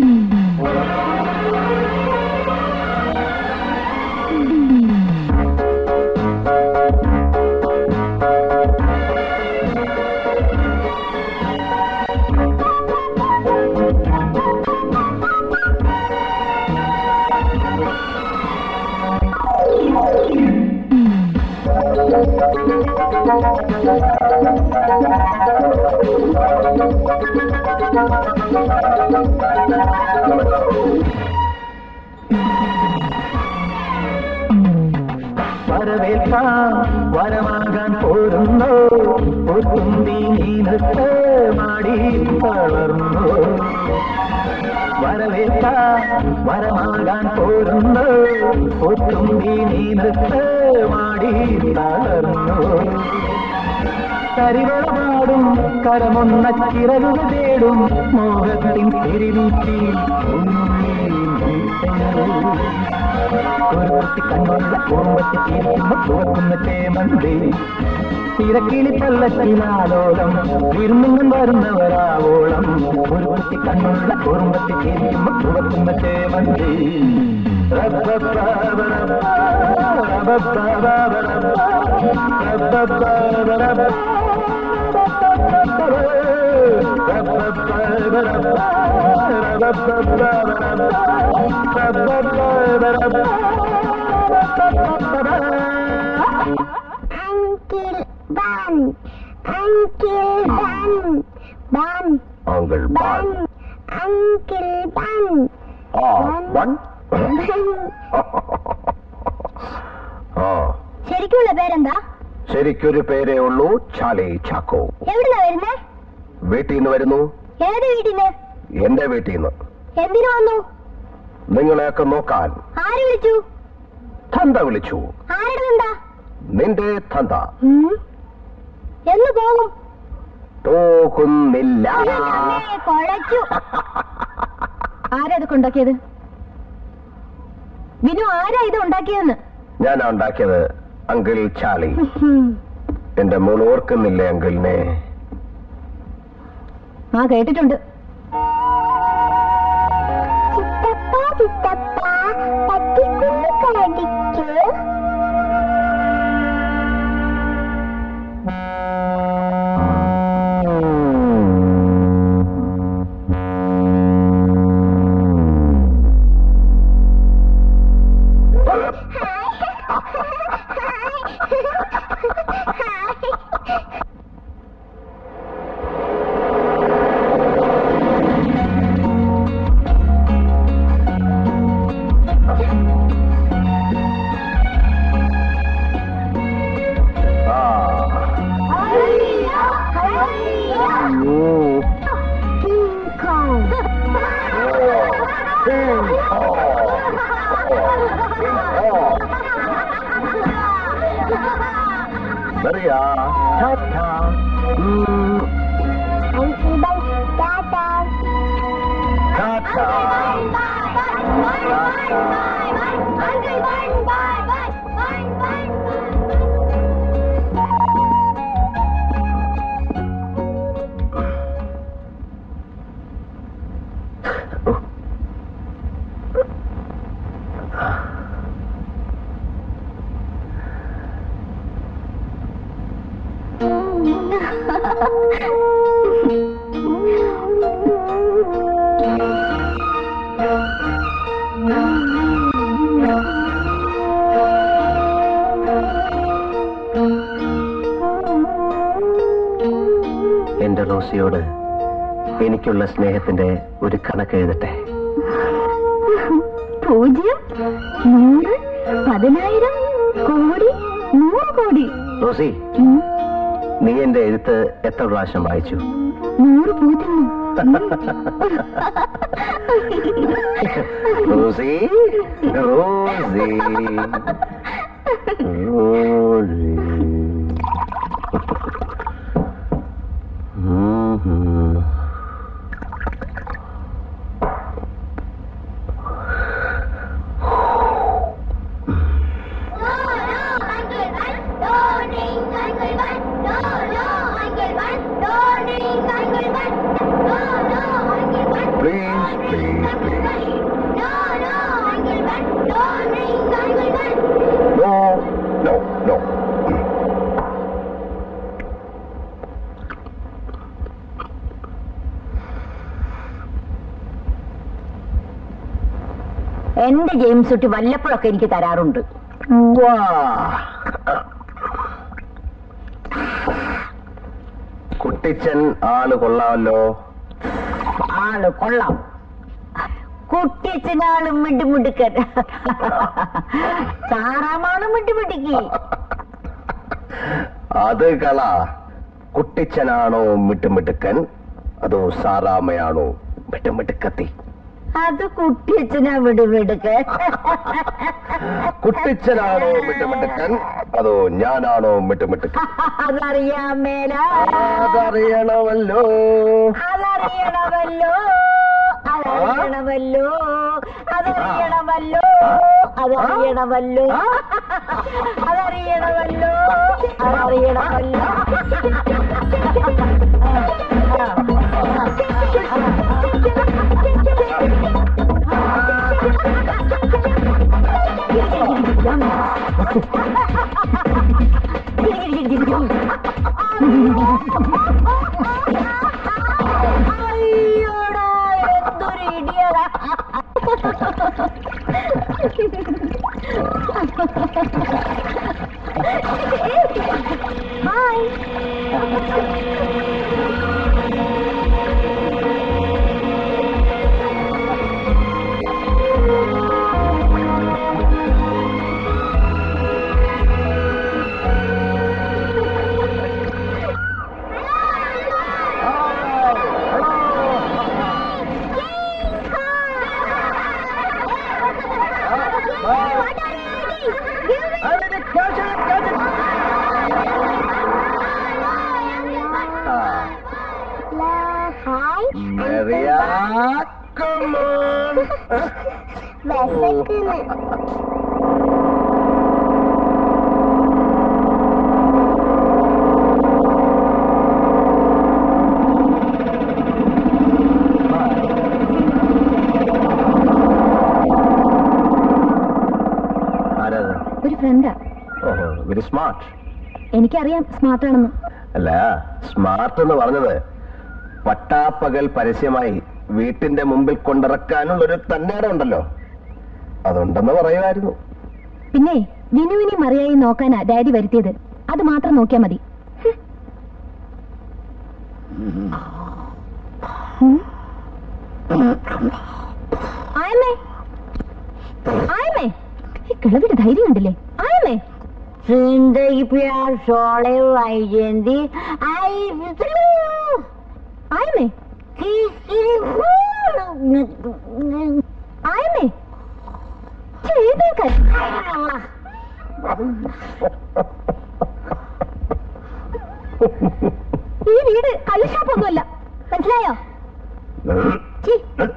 വരവേൽക്കാൻ വരമാകാൻ പോരുന്നു ഒത്തുമ്പി നീനത്ത് മാടി വളർന്നു വരവേൽക്കാൻ വരമാകാൻ പോരുന്നു ഒത്തുമ്പി നീനത്ത് മാടി തളർന്നു കരിവളപാടും കരമൊന്ന ചിറകുക തേടും മോഹത്തിൻ തിരിനൂറ്റി ഒരു കുത്തി കണ്ണുള്ള കുടുംബത്തിൽ ചിരിക്കുമ്പോ ചുവക്കുന്ന ചേമന്തി തിരക്കിളി പല്ലക്കിലാലോലം വിരുന്നും വരുന്നവരാവോളം ഒരു കുത്തി കണ്ണുള്ള കുടുംബത്തിൽ ചിരിക്കുമ്പോ ചുവക്കുന്ന ചേമന്തി Uncle Ban. Uncle Ban. Ban. Uncle Bun Ban. Uncle Ban. ആ വൺ ആ ശരിക്കുള്ള പേരെന്താ ശരിക്കൊരു പേരേ ഉള്ളൂ ചാലി ചാക്കോ എവിടുന്നാ വരുന്നേ വീട്ടിൽ നിന്ന് വരുന്നു ഏത് വീട്ടിന്ന് എന്റെ വീട്ടിൽ നിന്ന് എന്തിനു വന്നു നിങ്ങളെയൊക്കെ നോക്കാൻ ആര് വിളിച്ചു തന്ത വിളിച്ചു ആരുടെ എന്താ നിന്റെ തന്ത എന്ന് പോകും പോകുന്നില്ല അമ്മേ, കുഴച്ചു ആരാ ഇതൊക്കെ ഉണ്ടാക്കിയത് വിനു ആരാ ഇത് ഉണ്ടാക്കിയതെന്ന് ഞാൻ ഉണ്ടാക്കിയത് അങ്കിൾ ചാലി എന്റെ മോൾ ഓർക്കുന്നില്ലേ അങ്കിളിനെ ആ കേട്ടിട്ടുണ്ട് ചിത്തപ്പ ചിത്തപ്പ പട്ടിക്കുന്ന് കടിച്ചു Maria, ta-ta. Mm, ta-ta. എന്റെ റോസിയോട് എനിക്കുള്ള സ്നേഹത്തിന്റെ ഒരു കണക്ക് എഴുതട്ടെ പൂജ്യം നൂറ് പതിനായിരം കോടി നൂറ് കോടി റോസി ഉം, നീ എന്റെ എഴുത്ത് എത്ര പ്രാവശ്യം വായിച്ചു നൂറ് പൂജ്യം റോസി റോസി റോസി ഉം ഹും. Please, please, please. No, no, no. എന്റെ ജെയിംസ് കുട്ടി വല്ലപ്പോഴൊക്കെ എനിക്ക് തരാറുണ്ട് വാ. കുട്ടിച്ചൻ ആള് കൊള്ളാമല്ലോ ആള് കൊള്ളാം കുട്ടിയച്ഛനാളും മിണ്ടുമിടുക്കൻ സാറാമാളും മിണ്ടുമിടുക്കി അത് കള കുട്ടിച്ചനാണോ മിട്ടുമിട്ടുക്കൻ അതോ സാറാമയാണോ മിട്ടുമിട്ടുക്കത്തി അത് കുട്ടിയച്ഛനാ മിടുമിടുക്കൻ കുട്ടിച്ചനാണോ മിട്ടുമിട്ടുക്കൻ അതോ ഞാനാണോ മിട്ടുമിട്ടുക്കൻ അതറിയാൻ മേല അതറിയണമല്ലോ അതറിയണമല്ലോ അതറിയണമല്ലോ അതറിയണമല്ലോ അതറിയണമല്ലോ അതറിയണമല്ലോ അതറിയണമല്ലോ അയ്യോടാ എന്തൊരു ഇടിയടാ hi hi Maria, come on. വിശക്കുന്നു ആരാത് ഒരു ഫ്രണ്ടാ ഓഹോ വെരി സ്മാർട്ട് എനിക്കറിയാം സ്മാർട്ടാണെന്ന് അല്ല സ്മാർട്ട് എന്ന് പറഞ്ഞത് പട്ടാപ്പകൽ പരസ്യമായി വീട്ടിന്റെ മുമ്പിൽ കൊണ്ടിറക്കാനുള്ള ഒരു തന്നേടം ഉണ്ടല്ലോ അതുണ്ടെന്ന് പറയുമായിരുന്നു പിന്നെ വിനുവിനെ മറിയായി നോക്കാനാ ഡാഡി വരുത്തിയത് അത് മാത്രം നോക്കിയാ മതി ഉം. ആയമ്മേ ആയമ്മേ ഈ കിളവിയുടെ ധൈര്യം ഉണ്ടല്ലേ ആയമ്മേ जिंदगी प्यार सोले वैजयंती आई ആയമ്മേ ആയമ്മേ ചെയ്തേ നിക്ക് ഈ വീട് കള്ളുഷാപ്പൊന്നുമല്ല മനസ്സിലായോ ഛീ.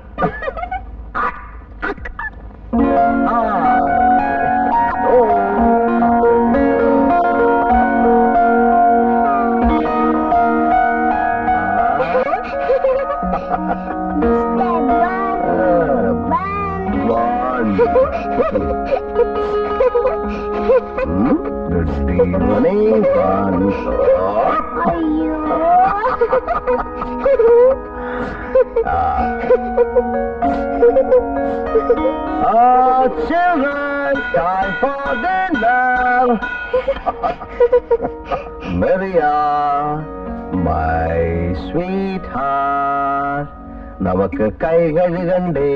One. Hmm? Dirty money, one. Ah, children, time for dinner. Maria, my sweetheart. നമുക്ക് കൈ കഴുകണ്ടേ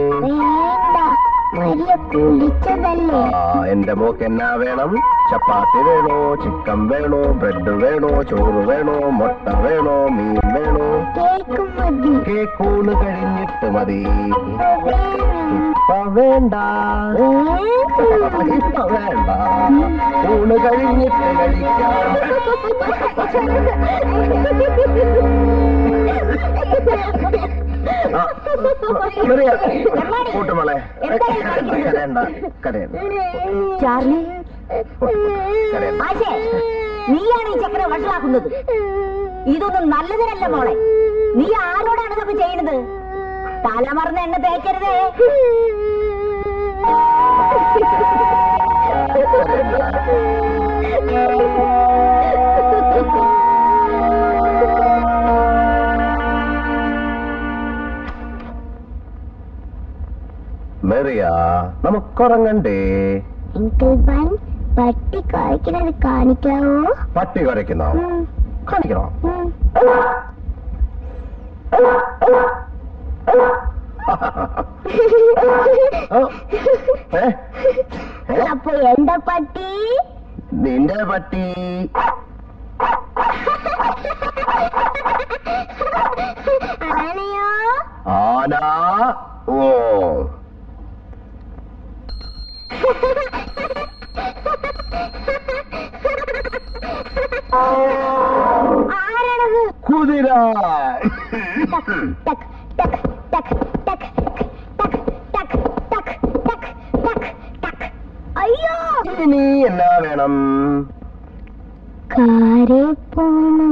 മരിയ കുളിച്ചതല്ലേ ആ എന്റെ മോക്ക് എന്നാ വേണം ചപ്പാത്തി വേണോ ചിക്കൻ വേണോ ബ്രെഡ് വേണോ ചോറ് വേണോ മുട്ട വേണോ മീൻ വേണോ കേക്ക് മതി കേക്കൂണ് കഴിഞ്ഞിട്ട് മതി ഇപ്പൊ വേണ്ട ഇപ്പൊ വേണ്ട ഊണ് കഴിഞ്ഞിട്ട് കഴിക്കാം ആ, മറിയ, കൂട്ടുമോളെ കരയണ്ട കരയണ്ട ചാർലി കരയണ്ട ആശേ നീയാണ് ഈ ചക്കര വഷളാക്കുന്നത് ഇതൊന്നും നല്ലതിനല്ല മോളെ നീ ആരോടാണ് ഇതൊക്കെ ചെയ്യുന്നത് തലമറന്ന് എണ്ണ തേക്കരുതേ മെറിയ നമുക്കുറങ്ങണ്ടേ അങ്കിൾ ബൻ പട്ടി കഴിക്കുന്നത് കാണിക്കാവോ പട്ടി കുറയ്ക്കുന്നോ കാണിക്കണോ ഓ, ഏ? ഏ? അപ്പൊ എന്റെ പട്ടി നിന്റെ പട്ടി ആനയോ ആന ഓ ആരാണത് കുതിര ടക് ടക് ടക് ടക് ടക് ടക് ടക് ടക് ടക് ടക് അയ്യോ ഇനി എന്നാ വേണം കാരെ പോണം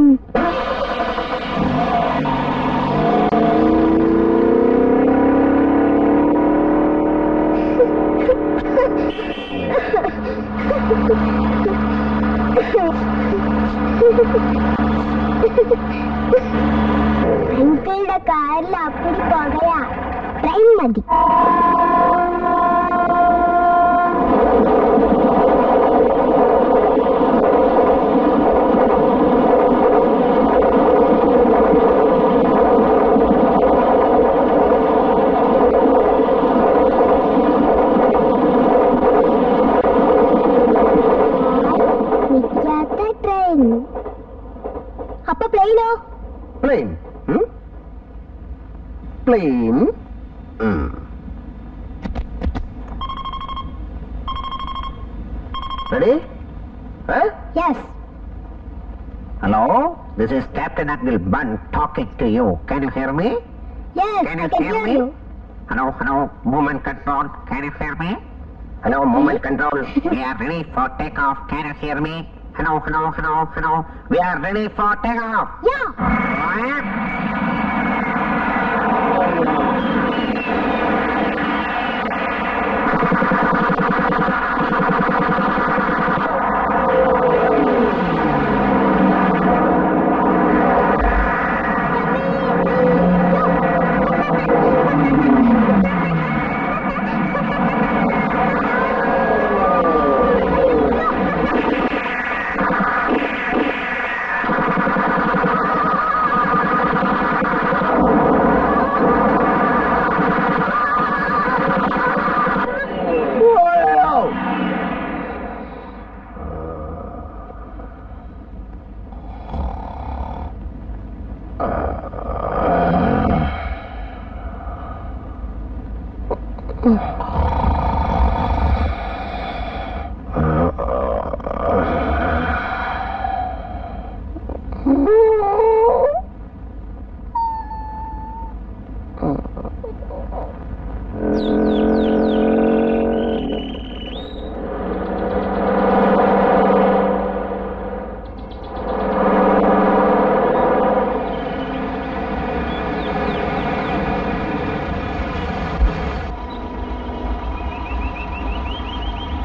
അങ്കിളുടെ കാറിൽ അപ്പടി പുകയാ ട്രെയിൻ മതി നിൽക്കാത്ത ട്രെയിൻ അപ്പൊ പ്ലെയിനോ plane plane ready yes Hello, this is Captain Abdul Bun talking to you. Can you hear me? Yes Can I you can hear hear me? You Hello, hello, movement control. Can you hear me? Hello, movement control. We are ready for takeoff. Can you hear me? Hello, hello, hello, hello. We are ready for takeoff. Yeah ആ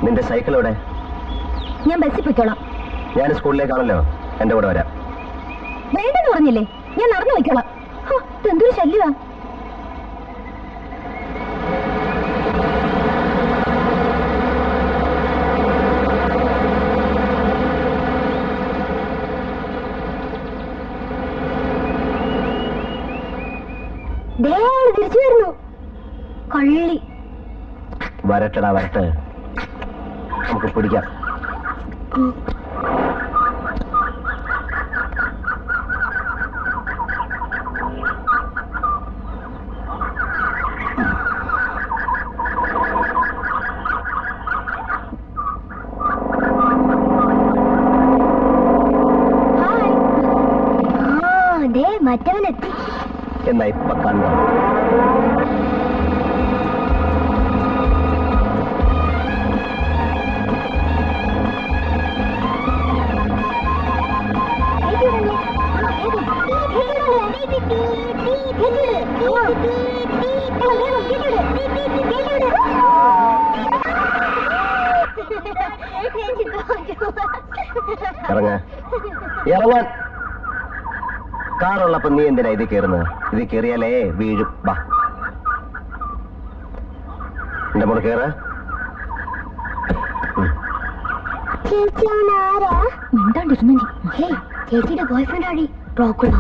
നിന്റെ cycle എവിടെ ഞാൻ ബസ്സിൽ പൊയ്ക്കോളാം ഞാൻ സ്കൂളിലേക്കാണല്ലോ എന്റെ കൂടെ വരാം വേണ്ടെന്ന് പറഞ്ഞില്ലേ ഞാൻ നടന്നു വെക്കോളാം ഹോ, ഇതെന്തൊരു ശല്യമാ ദേ, ആള് തിരിച്ചു വരുന്നു കള്ളി വരട്ടടാ വരട്ടെ നമുക്ക് പിടിക്കാം ഹായ് ആ ദേ മറ്റവനെത്തി എന്നാ ഇപ്പൊ കണ്ടോ ഇറങ്ങ ഇറങ്ങാൻ കാറുള്ളപ്പോ നീ എന്തിനാ ഇത് കയറുന്നത് ഇത് കയറിയാലേ വീഴും ബാ എന്റെ മോള് കയറ മിണ്ടാണ്ടിരുന്നു നീ ചേച്ചിയുടെ ബോയ് ഫ്രണ്ട് ആടി ബ്രോക്കുള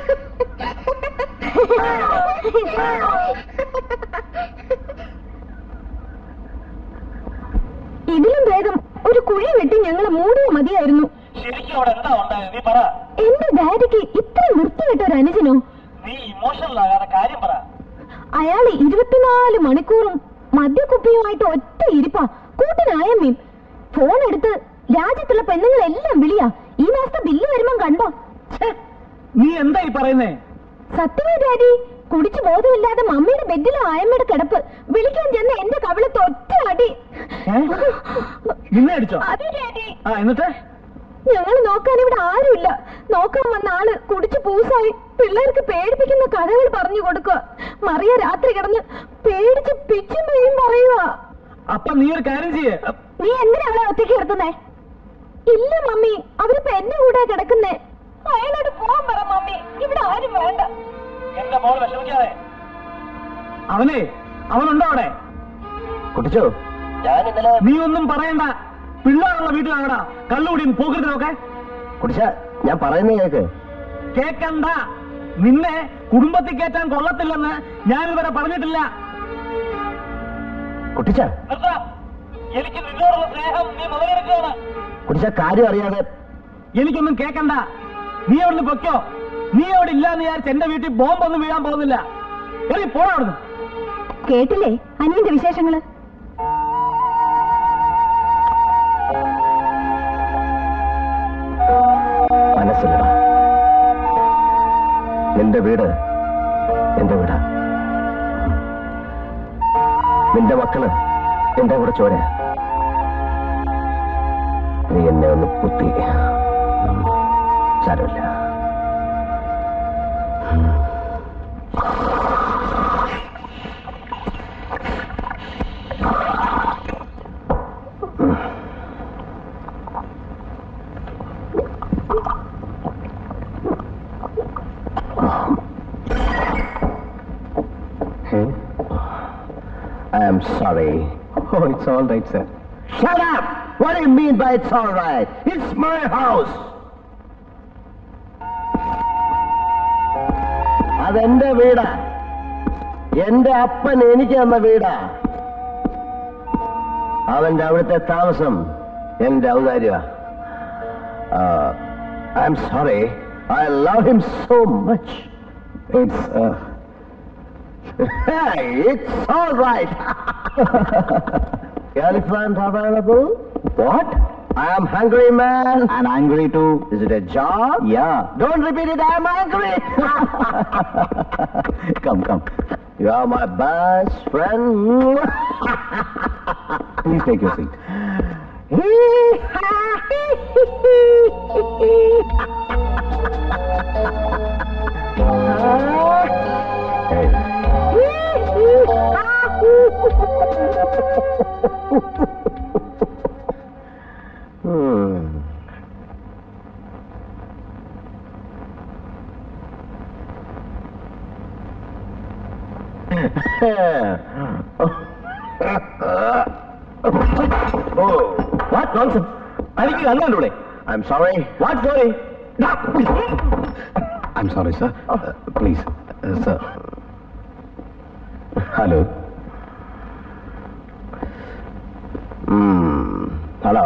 ഇതിലും വേഗം ഒരു കുഴി വെട്ടി ഞങ്ങളെ മൂടുക മതിയായിരുന്നു ശരിക്കും അവിടെ എന്താ ഉണ്ടായത് നീ പറ എന്റെ ഡാഡിക്ക് ഇത്ര നിർത്തിവിട്ട ഒരു അനുജനോ നീ ഇമോഷണൽ ആകാതെ കാര്യം പറ അയാൾ ഇരുപത്തിനാല് മണിക്കൂറും മദ്യക്കുപ്പിയുമായിട്ട് ഒറ്റ ഇരിപ്പാ കൂട്ടിനായ മീൻ ഫോൺ എടുത്ത് രാജ്യത്തുള്ള പെണ്ണുങ്ങളെല്ലാം വിളിയാ ഈ മാസത്തെ ബില്ല് വരുമ്പം കണ്ടോ ഛെ, നീ എന്താ ഈ പറയുന്നേ സത്യമേ ഡാഡി കുടിച്ചു ബോധമില്ലാതെ മമ്മിയുടെ ബെഡിലെ ആയമ്മയുടെ കിടപ്പ് വിളിക്കാൻ ചെന്ന എന്റെ കവിളത്ത് ഒറ്റ അടി ഏ? നിന്നെ അടിച്ചോ അതെ ഡാഡി ആ എന്നിട്ട് ഞങ്ങൾ നോക്കാൻ ഇവിടെ ആരുമില്ല നോക്കാൻ വന്ന ആള് കുടിച്ചു പൂസായി പിള്ളേർക്ക് പേടിപ്പിക്കുന്ന കഥകൾ പറഞ്ഞു കൊടുക്കുക മറിയ രാത്രി കിടന്ന് പേടിച്ച് പിച്ചും പെയ്യും പറയുക അപ്പൊ നീ ഒരു കാര്യം ചെയ്യേ നീ എന്തിനാ അവളെ ഒറ്റയ്ക്ക് കിടത്തുന്നേ ഇല്ല മമ്മി അവരിപ്പോ എന്റെ കൂടെ കിടക്കുന്നേ അയാളോട് പോകാൻ പറ മമ്മി ഇവിടെ ആരും വേണ്ട എന്റെ മോൾ വിഷമിക്കാതെ അവനെ അവനുണ്ടോ അവിടെ കുട്ടിച്ചോ ഞാൻ ഇന്നലെ നീ ഒന്നും പറയണ്ട പിള്ളേരുള്ള വീട്ടിലാണടാ കള്ളുകൂടിയും പോകരുതൊക്കെ കുട്ടിച്ച ഞാൻ പറയുന്നേ കേക്ക് കേക്കണ്ട നിന്നെ കുടുംബത്തിൽ കയറ്റാൻ കൊള്ളത്തില്ലെന്ന് ഞാൻ ഇതുവരെ പറഞ്ഞിട്ടില്ല കുട്ടിച്ച നിർത്ത എനിക്ക് നിന്നോടുള്ള സ്നേഹം നീ മുതലെടുക്കുകയാണ് കുട്ടിച്ച കാര്യം അറിയാതെ എനിക്കൊന്നും കേക്കണ്ട നീ അവിടുന്ന് പൊയ്ക്കോ നീ അവിടെ ഇല്ലാന്ന് വിചാരിച്ച് എന്റെ വീട്ടിൽ ബോംബൊന്നും വീഴാൻ പോകുന്നില്ല എറി പോടാ അവിടുന്ന് കേട്ടില്ലേ അനിയന്റെ വിശേഷങ്ങള് മനസ്സിലടാ നിന്റെ വീട് എന്റെ വീടാ നിന്റെ മക്കള് എന്റെ കൂടെ ചോര നീ എന്നെ ഒന്ന് കുത്തി ഉം. സാരമില്ല I am sorry. Oh, it's all right, sir. Shut up! What do you mean by it's all right? It's my house! അതെന്റെ വീടാ എന്റെ അപ്പൻ എനിക്ക് തന്ന വീടാ അവന്റെ അവിടുത്തെ താമസം എന്റെ ഔദാര്യ I'm sorry I love him so much it's Hey, it's all right. Elephant available? What? I am hungry, man. I'm angry too. Is it a job? Yeah. Don't repeat it. I am angry. come, come. You are my best friend. Please take your seat. hey. oh, what nonsense? എനിക്ക് കണ്ടുകൂടെ I'm sorry what sorry I'm sorry sir please sir hello hello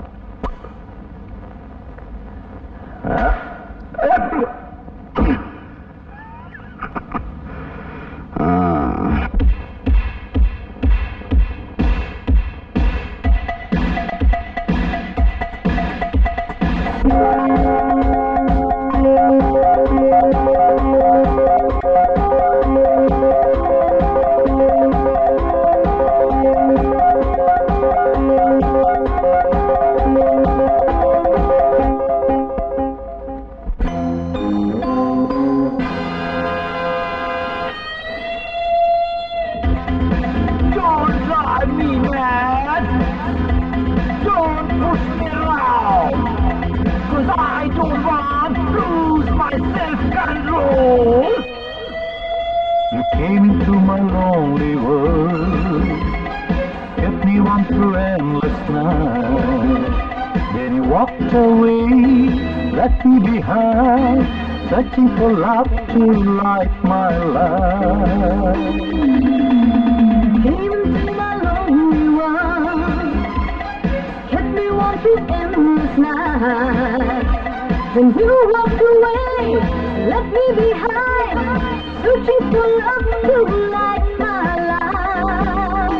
Don't drive me mad! Don't push me around! Cause I don't want to lose my self-control! You came into my lonely world, kept me on through endless night. Then you walked away, left me behind, searching for love to light my life. Came into my lonely world, kept me wanting endless night. When you walked away, left me behind, searching for love to light my life.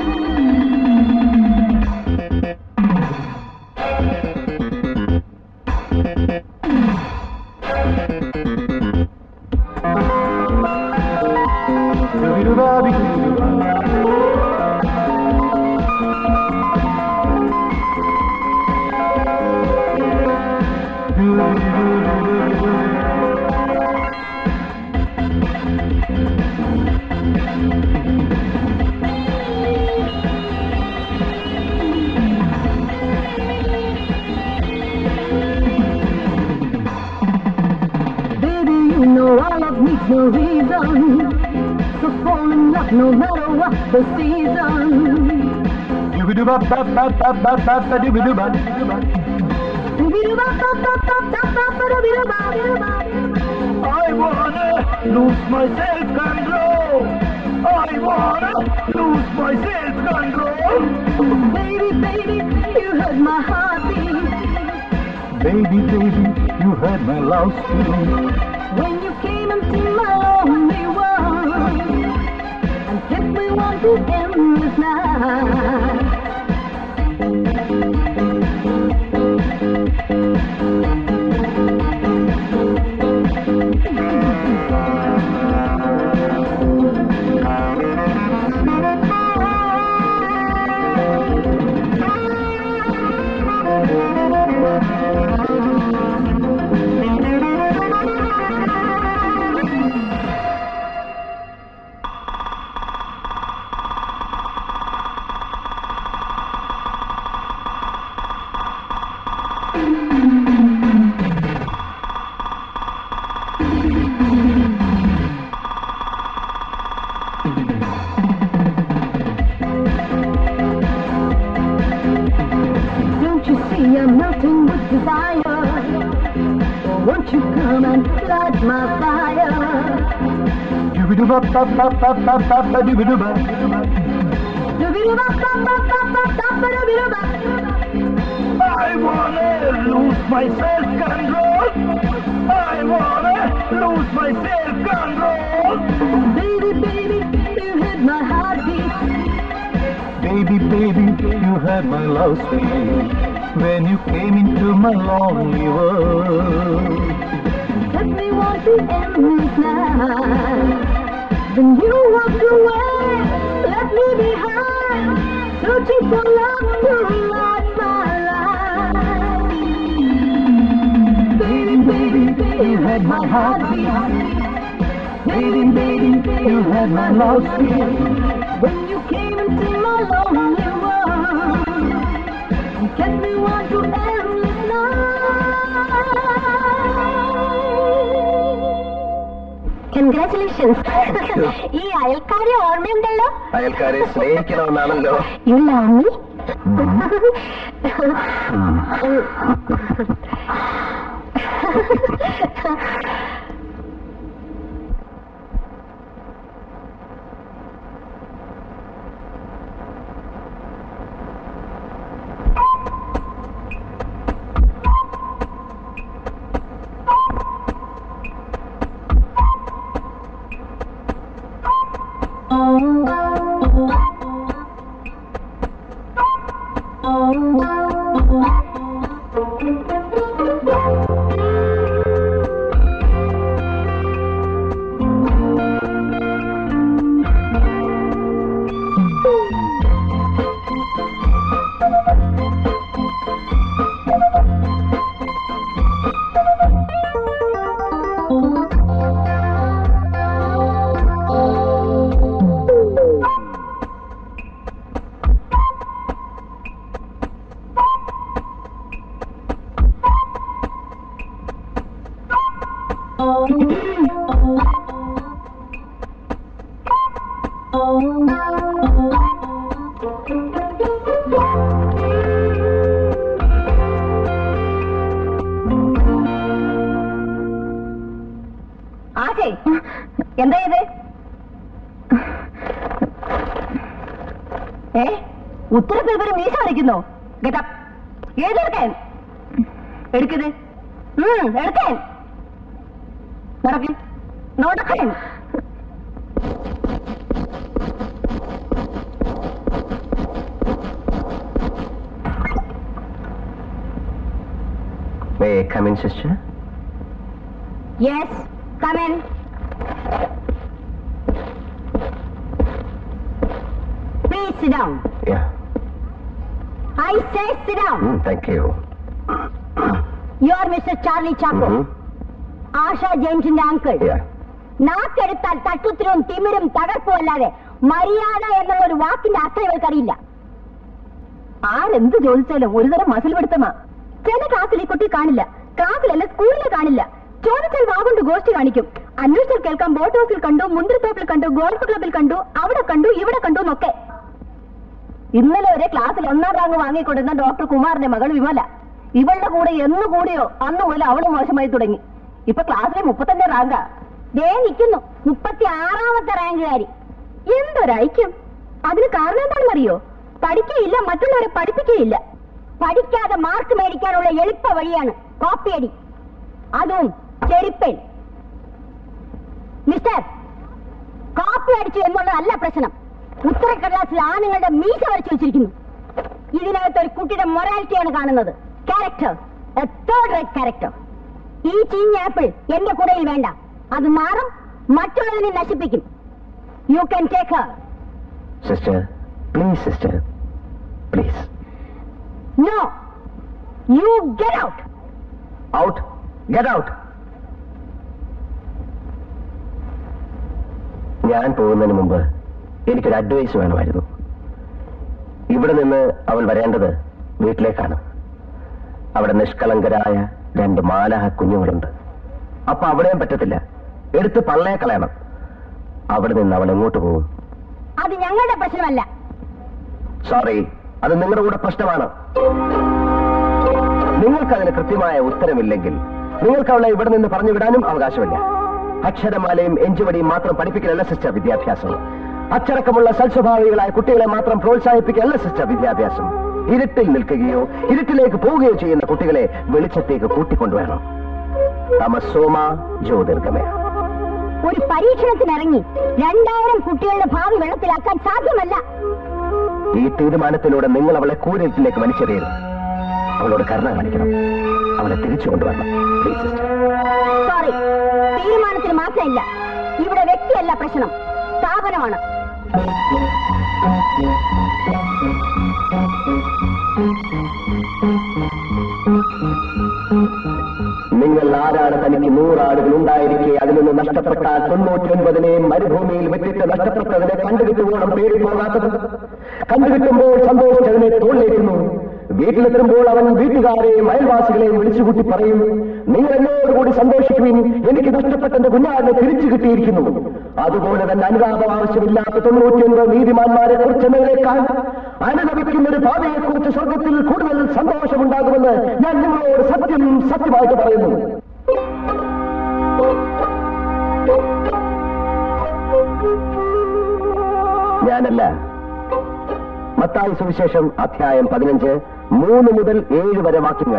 Baby, you know our love needs no reason. So fall in love no matter what the season. I wanna lose my self-control. I wanna lose my self-control. Baby, baby, you hurt my heartbeat. Baby, baby, you heard my love scream. When you came into my lonely world and kept me wanting endless night. Don't you see I'm melting with desire? Won't you come and light my fire? I wanna lose my self-control. I wanna lose my self-control. Baby, baby, you hit my heartbeat. Baby, baby, you heard my love scream when you came into my lonely world. Let me want to endless night. Then you walked away, left me behind, searching for love to light my life. Baby, baby, you had my heartbeat. Baby, baby, you heard my love scream. When you came into my lonely world and kept me want to endless night. Can congratulations ഈ അയൽക്കാരെ ഓർമ്മയുണ്ടല്ലോ അയൽക്കാരെ സ്നേഹിക്കണമെന്നാണല്ലോ you love me ആശേ എന്താ ഇത് ഏ ഉത്തരപ്പേപ്പർ മീശ വരയ്ക്കുന്നോ ഗെറ്റപ്പ് ഏതെടുക്കാൻ എടുക്കത് എടുക്കാൻ നടക്ക് നടക്കാൻ May I come in, sister? Yes come in please sit down Yeah. I say sit down Mm, thank you. You are mister Charlie Chacko Mhm. Asha ജെയിംസിന്റെ അങ്കിൾ Yeah. നാക്കെടുത്താൽ തട്ടുത്തിരും തിമിരും തകർപ്പും അല്ലാതെ മര്യാദ എന്നുള്ള ഒരു വാക്കിന്റെ അർത്ഥം ഇവർക്കറിയില്ല ആരെന്ത് ചോദിച്ചാലും ഒരുതരം മസിൽ പിടുത്തമാ ചില ക്ലാസ്സിൽ ഈ കുട്ടി കാണില്ല ക്ലാസ്സിലല്ല സ്കൂളിൽ കാണില്ല ചോദിച്ചാൽ വാഗൊണ്ട് ഗോഷ്ടി കാണിക്കും അന്വേഷിച്ചാൽ കേൾക്കാം ബോട്ട് ഹൗസിൽ കണ്ടു മുന്തിരിത്തോപ്പിൽ കണ്ടു ഗോൾഫ് ക്ലബിൽ കണ്ടു അവിടെ കണ്ടു ഇവിടെ കണ്ടു എന്നൊക്കെ ഇന്നലെ വരെ ക്ലാസ്സിൽ ഒന്നാം റാങ്ക് വാങ്ങിക്കൊണ്ടിരുന്ന ഡോക്ടർ കുമാറിന്റെ മകൾ വിമല ഇവളുടെ കൂടെ എന്ന് കൂടിയോ അന്ന് മുതൽ അവള് മോശമായി തുടങ്ങി ഇപ്പൊ ക്ലാസ്സിലെ മുപ്പത്തഞ്ച് റാങ്കാ ദേ നിൽക്കുന്നു മുപ്പത്തി ആറാമത്തെ റാങ്കുകാരി എന്തൊരൈക്യം അതിന് കാരണം എന്താണെന്നറിയോ പഠിക്കുകയില്ല മറ്റുള്ളവരെ പഠിപ്പിക്കുകയില്ല പഠിക്കാതെ മാർക്ക് മേടിക്കാനുള്ള എളുപ്പ വഴിയാണ് കോപ്പിയടി അതും ചെരുപ്പൻ മിസ്റ്റർ കോപ്പി അടിച്ചു എന്നുള്ളതല്ല പ്രശ്നം ഉത്തരക്കടലാസിൽ ആണുങ്ങളുടെ മീശ വരച്ചു വെച്ചിരിക്കുന്നു ഇതിനകത്ത് ഒരു കുട്ടിയുടെ മൊറാലിറ്റിയാണ് കാണുന്നത് ക്യാരക്ടർ തേർഡ് റേറ്റ് ക്യാരക്ടർ ഈ ചീഞ്ഞ ആപ്പിൾ എന്റെ കൂടെയിൽ വേണ്ട അത് മാറും മറ്റുള്ളതിനെ നശിപ്പിക്കും you can take her Sister, please, sister. Please. No you get out Out. Get out. ഞാൻ പോകുന്നതിന് മുമ്പ് എനിക്കൊരു അഡ്വൈസ് വേണമായിരുന്നു ഇവിടെ നിന്ന് അവൾ വരേണ്ടത് വീട്ടിലേക്കാണ് അവിടെ നിഷ്കളങ്കരായ രണ്ട് മാലാഹ കുഞ്ഞുങ്ങളുണ്ട് അപ്പൊ അവിടെയും പറ്റത്തില്ല എടുത്ത് പള്ളയെ കളയണം അവിടെ നിന്ന് അവൾ എങ്ങോട്ട് പോകും അത് ഞങ്ങളുടെ പ്രശ്നമല്ല സോറി അത് നിങ്ങളുടെ കൂടെ പ്രശ്നമാണ് നിങ്ങൾക്കതിന് കൃത്യമായ ഉത്തരമില്ലെങ്കിൽ നിങ്ങൾക്ക് അവളെ ഇവിടെ നിന്ന് പറഞ്ഞു വിടാനും അവകാശമില്ല അക്ഷരമാലയും എഞ്ചുവടിയും മാത്രം പഠിപ്പിക്കലല്ല സിസ്റ്റർ വിദ്യാഭ്യാസം അച്ചടക്കമുള്ള സൽസ്വഭാവികളായ കുട്ടികളെ മാത്രം പ്രോത്സാഹിപ്പിക്കലല്ല സിസ്റ്റർ വിദ്യാഭ്യാസം ഇരുട്ടിൽ നിൽക്കുകയോ ഇരുട്ടിലേക്ക് പോവുകയോ ചെയ്യുന്ന കുട്ടികളെ വെളിച്ചത്തേക്ക് കൂട്ടിക്കൊണ്ടുവരണം തമസോമ ജ്യോതിർഗമയ ഒരു പരീക്ഷണത്തിനിറങ്ങി രണ്ടായിരം കുട്ടികളുടെ ഭാവി വെള്ളത്തിലാക്കാൻ സാധ്യമല്ല ഈ തീരുമാനത്തിലൂടെ നിങ്ങൾ അവളെ കൂരിട്ടിലേക്ക് വലിച്ചെറിയരുത് അവളോട് കരുണ കാണിക്കണം അവളെ തിരിച്ചു കൊണ്ടുവരണം പ്ലീസ് സിസ്റ്റർ സോറി തീരുമാനത്തിന് മാറ്റമില്ല ഇവിടെ വ്യക്തിയല്ല പ്രശ്നം സ്ഥാപനമാണ് നിങ്ങൾ ആരാണ് തനിക്ക് നൂറാടുകൾ ഉണ്ടായിരിക്കെ അതിൽ നിന്ന് നഷ്ടപ്പെട്ടാൽ തൊണ്ണൂറ്റൊൻപതിനെയും മരുഭൂമിയിൽ വിട്ടിട്ട് നഷ്ടപ്പെട്ടതിനെ കണ്ടുകിട്ടുവോളം പേടി പോകാത്തത് കണ്ടുകിട്ടുമ്പോൾ സന്തോഷിച്ചതിനെ തോളിലേക്കുന്നു വീട്ടിലെത്തുമ്പോൾ അവൻ വീട്ടുകാരെയും അയൽവാസികളെയും വിളിച്ചുകൂട്ടി പറയും നിങ്ങൾ എന്നോടുകൂടി സന്തോഷിക്കുവിൻ എനിക്ക് നഷ്ടപ്പെട്ട എന്റെ കുഞ്ഞാടിനെ തിരിച്ചു കിട്ടിയിരിക്കുന്നു അതുപോലെ തന്നെ അനുതാപം ആവശ്യമില്ലാത്ത തൊണ്ണൂറ്റിയൊൻപത് നീതിമാന്മാരെ കുറിച്ച് എന്നതിനേക്കാൾ അനുഭവിക്കുന്ന ഒരു ഭാവിയെ കുറിച്ച് സ്വർഗത്തിൽ കൂടുതൽ സന്തോഷമുണ്ടാകുമെന്ന് ഞാൻ നിങ്ങളോട് സത്യം സത്യമായിട്ട് പറയുന്നു ഞാനല്ല മത്തായി സുവിശേഷം അധ്യായം പതിനഞ്ച് മൂന്ന് മുതൽ ഏഴ് വരെ വാക്യങ്ങൾ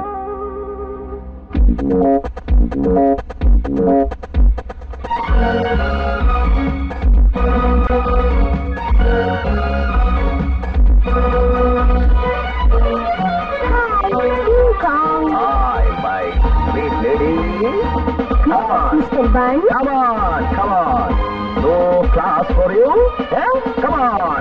Hi, my sweet lady. Come on. Mr. Bun? Come on, come on. No class for you? Eh? Come on.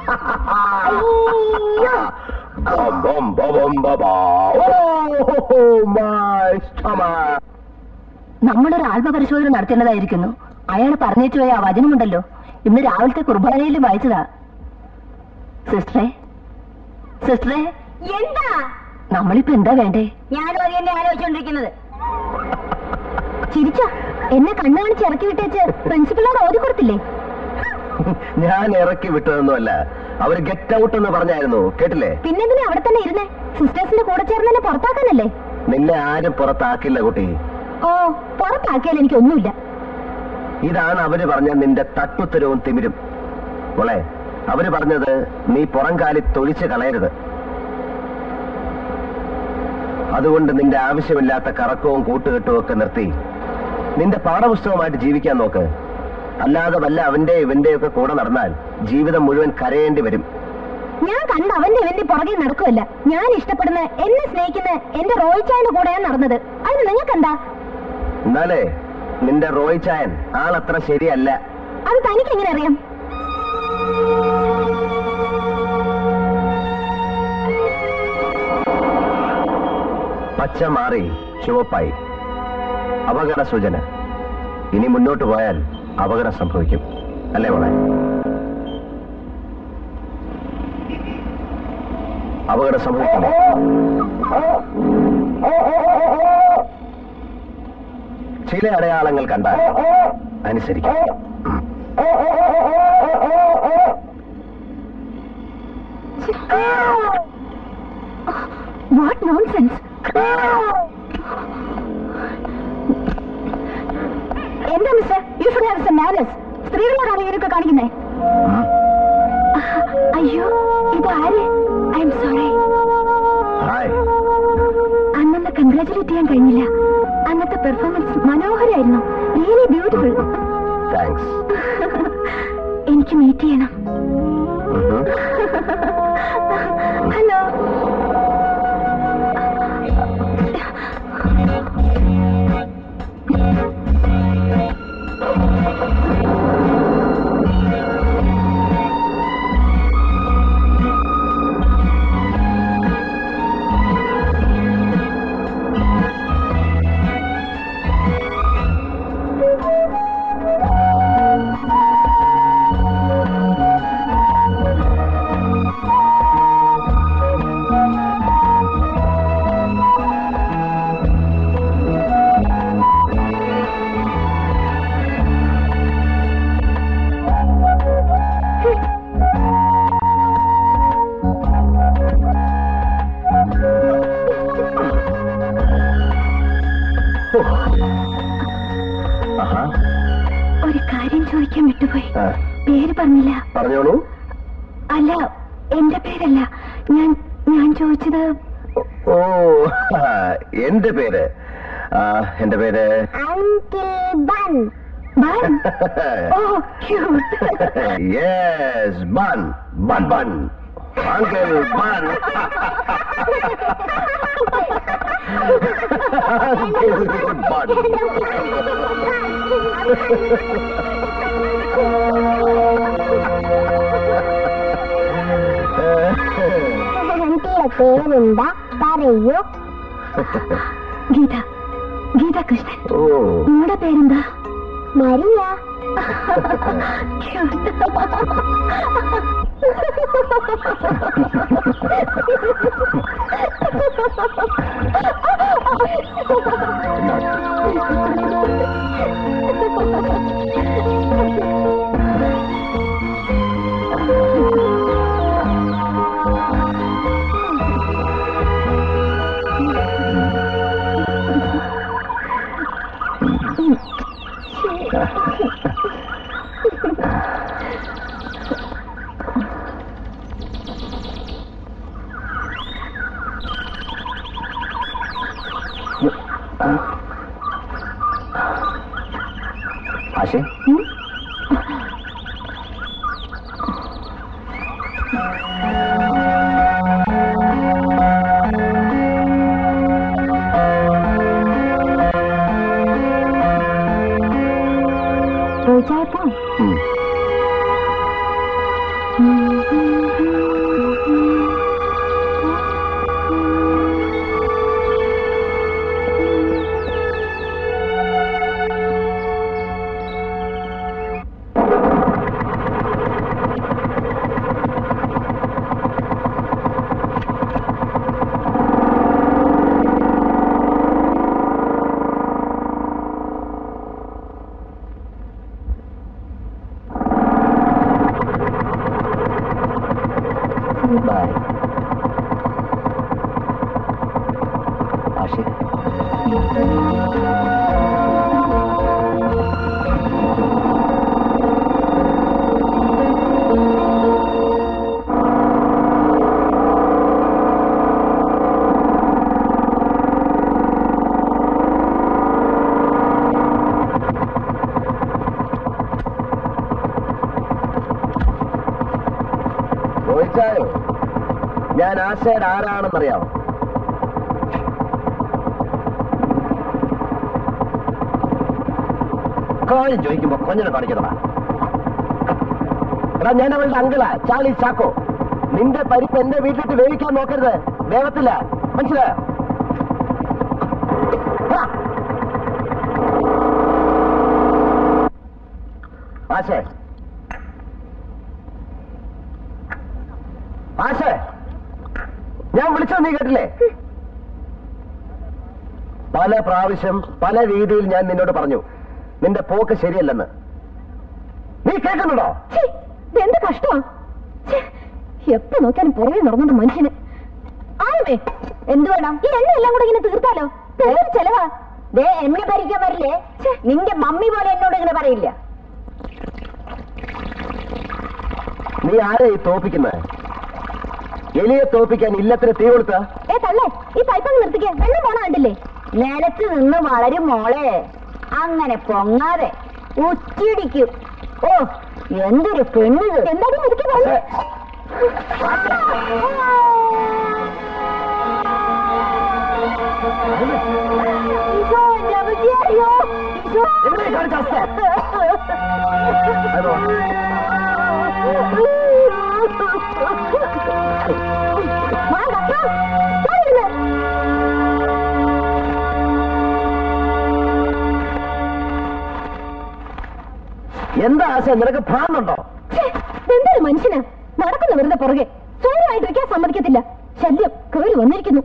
Bum, bum, bum, bum, ba, ba. Oh, my stomach. നമ്മളൊരു ആത്മപരിശോധന നടത്തേണ്ടതായിരിക്കുന്നു അയാൾ പറഞ്ഞേച്ചു പോയ ആ വചനമുണ്ടല്ലോ ഇന്ന് രാവിലത്തെ കുർബാനയിൽ വായിച്ചതാ സിസ്റ്ററെ സിസ്റ്ററെ എന്താ നമ്മളിപ്പോ എന്താ വേണ്ടേ ഞാനും അത് തന്നെ ആലോചിച്ചോണ്ടിരിക്കുന്നത് ചിരിച്ച എന്നെ കണ്ണു കാണിച്ച് ഇറക്കി വിട്ടേച്ച് പ്രിൻസിപ്പളോട് ഓതി കൊടുത്തില്ലേ ഞാൻ ഇറക്കി വിട്ടതൊന്നുമല്ല അവര് ഗെറ്റ് ഔട്ട് എന്ന് പറഞ്ഞായിരുന്നു കേട്ടില്ലേ പിന്നെന്തിനാ അവിടെ തന്നെ ഇരുന്നേ സിസ്റ്റേഴ്സിന്റെ കൂടെ ചേർന്ന് എന്നെ പുറത്താക്കാനല്ലേ നിന്നെ ആരും പുറത്താക്കില്ല കുട്ടി ഓ പുറത്താക്കിയാൽ എനിക്കൊന്നുമില്ല ഇതാണ് അവര് പറഞ്ഞ നിന്റെ തട്ടുത്തരവും തിമിരും മോളെ അവര് പറഞ്ഞത് നീ പുറംകാലി തൊഴിച്ച് കളയരുത് അതുകൊണ്ട് നിന്റെ ആവശ്യമില്ലാത്ത കറക്കവും കൂട്ടുകെട്ടും ഒക്കെ നിർത്തി നിന്റെ പാഠപുസ്തകമായിട്ട് ജീവിക്കാൻ നോക്ക് അല്ലാതെ വല്ല അവന്റെ ഇവന്റെ ഒക്കെ കൂടെ നടന്നാൽ ജീവിതം മുഴുവൻ കരയേണ്ടി വരും ഞാൻ കണ്ട അവന്റെ ഇവന്റെ പുറകെ നടക്കുമല്ല ഞാൻ ഇഷ്ടപ്പെടുന്ന എന്നെ സ്നേഹിക്കുന്ന എന്റെ റോയിച്ചായന്റെ കൂടെയാണ് നടന്നത് അതിന് നിങ്ങൾക്കെന്താ എന്നാലേ നിന്റെ റോയ് ചായൻ ആളത്ര ശരിയല്ല അത് തനിക്ക് എങ്ങനെ അറിയാം പച്ച മാറി ചുവപ്പായി അപകട സൂചന ഇനി മുന്നോട്ട് പോയാൽ അപകടം സംഭവിക്കും അല്ലേ മോളെ അപകടം സംഭവിക്കും ചില അടയാളങ്ങൾ കണ്ടാൽ അനുസരിക്കും വാട്ട് നോൺസെൻസ് എന്താ mister you should have some manners സ്ത്രീകളോടാണ് ഇവരൊക്കെ കാണിക്കുന്നേ അയ്യോ ഇത് ആര് ഐ എം സോറി ഹായ് അന്നന്ന് കൺഗ്രാചുലേറ്റ് ചെയ്യാൻ കഴിഞ്ഞില്ല അന്നത്തെ പെർഫോമൻസ് മനോഹരമായിരുന്നു റിയലി ബ്യൂട്ടിഫുൾ താങ്ക്സ് എനിക്ക് മീറ്റ് ചെയ്യണം ഹലോ ആഹാ ഒരു കാര്യം ചോദിക്കാൻ വിട്ടുപോയി ആ, പേര് പറഞ്ഞില്ല പറഞ്ഞോളൂ അല്ല എന്റെ പേരല്ല ഞാൻ ഞാൻ ചോദിച്ചത് ഓ ആ, എന്റെ പേര് ആ, എന്റെ പേര് Bun oh cute yes bun bun bun uncle bun bun പേരെന്താ പറയൂ ഗീത ഗീത കൃഷ്ണൻ ഓ നിങ്ങളുടെ പേരെന്താ മരിയ Not ചോദിച്ചായപ്പോ ബൈ ആഷിഖ് ചോദിച്ചായോ ഞാൻ ആശയുടെ ആരാണെന്നറിയാമോ കാര്യം ചോദിക്കുമ്പോ കൊഞ്ഞനെ കാണിക്കണതാ എടാ ഞാൻ അവളുടെ അങ്കിളാ ചാളി ചാക്കോ നിന്റെ പരിപ്പ് എന്റെ വീട്ടിലിട്ട് വേവിക്കാൻ നോക്കരുത് വേവത്തില്ല മനസ്സിലായോ ആ. ആശേ ആശേ ഞാൻ വിളിച്ചത് നീ കേട്ടില്ലേ പല പ്രാവശ്യം പല രീതിയിൽ ഞാൻ നിന്നോട് പറഞ്ഞു നിന്റെ പോക്ക് ശരിയല്ലെന്ന് നീ കേൾക്കുന്നുണ്ടോ ഛീ, ഇതെന്ത് കഷ്ടമാ ഛേ, എപ്പോ നോക്കിയാലും പുറകെ നടന്നുണ്ട് മനുഷ്യന് ആയമേ എന്ത് വേണം ഈ എണ്ണ എല്ലാം കൂടെ ഇങ്ങനെ തീർത്താലോ തെളിവ് ചെലവാ ദേ എന്നെ ഭരിക്കാൻ വരില്ലേ നിന്റെ മമ്മി പോലെ എന്നോട് ഇങ്ങനെ പറയില്ല നീ ആരെ ഈ തോപ്പിക്കുന്നത് എലിയെ തോപ്പിക്കാൻ ഇല്ലത്തിന് തീ കൊടുത്ത ഏ തള്ളേ ഈ പൈപ്പങ്ങ് നിർത്തിക്കേ വെള്ളം പോണ കണ്ടില്ലേ നിലത്ത് നിന്ന് വളരും മോളെ അങ്ങനെ പൊങ്ങാതെ ഉച്ചിടിക്കും ഓ എന്തൊരു പെണ്ണിത് എന്താടി മുതുക്കി പോലെ ഈശോ, എന്റെ അമ്മച്ചിയെ, അയ്യോ, ഈശോ. എന്താ ഈ കാണിച്ച അവസ്ഥ? അതോ? വാ, ഡോക്ടർ, വാ ഇവിടുന്ന്. എന്താ ആശ നിനക്ക് ഭ്രാന്തുണ്ടോ ഛേ, ഇതെന്തൊരു മനുഷ്യനാ നടക്കുന്ന വെറുതെ പുറകെ സ്വയമായിട്ടിരിക്കാൻ സമ്മതിക്കത്തില്ല ശല്യം കേറി വന്നിരിക്കുന്നു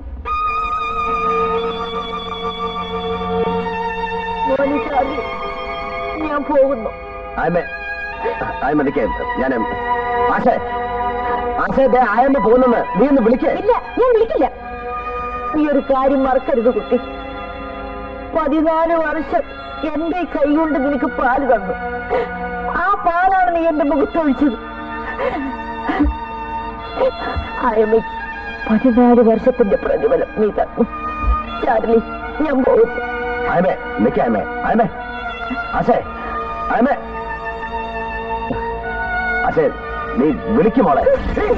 ഞാൻ പോകുന്നു ആയമേ ആയമ നിൽക്കേ ഞാൻ ആശേ ആശേ ദേ ആയമ്മ പോകുന്നെന്ന് നീ ഒന്ന് വിളിക്കേ ഇല്ല ഞാൻ വിളിക്കില്ല നീ ഒരു കാര്യം മറക്കരുത് കുട്ടി പതിനാല് വർഷം എന്റെ കൈ കൊണ്ട് നിനക്ക് പാല് തന്നു ആ പാലാണ് നീ എന്റെ മുഖത്തൊഴിച്ചത് അയമ്മയ്ക്ക് പതിനാല് വർഷത്തിന്റെ പ്രതിഫലം നീ തന്നു ചാർലി ഞാൻ പോകുന്നു ആയമേ നിൽക്കേ ആയമേ ആയമേ ആശേ ആയമേ ആശേ നീ വിളിക്കും മോളെ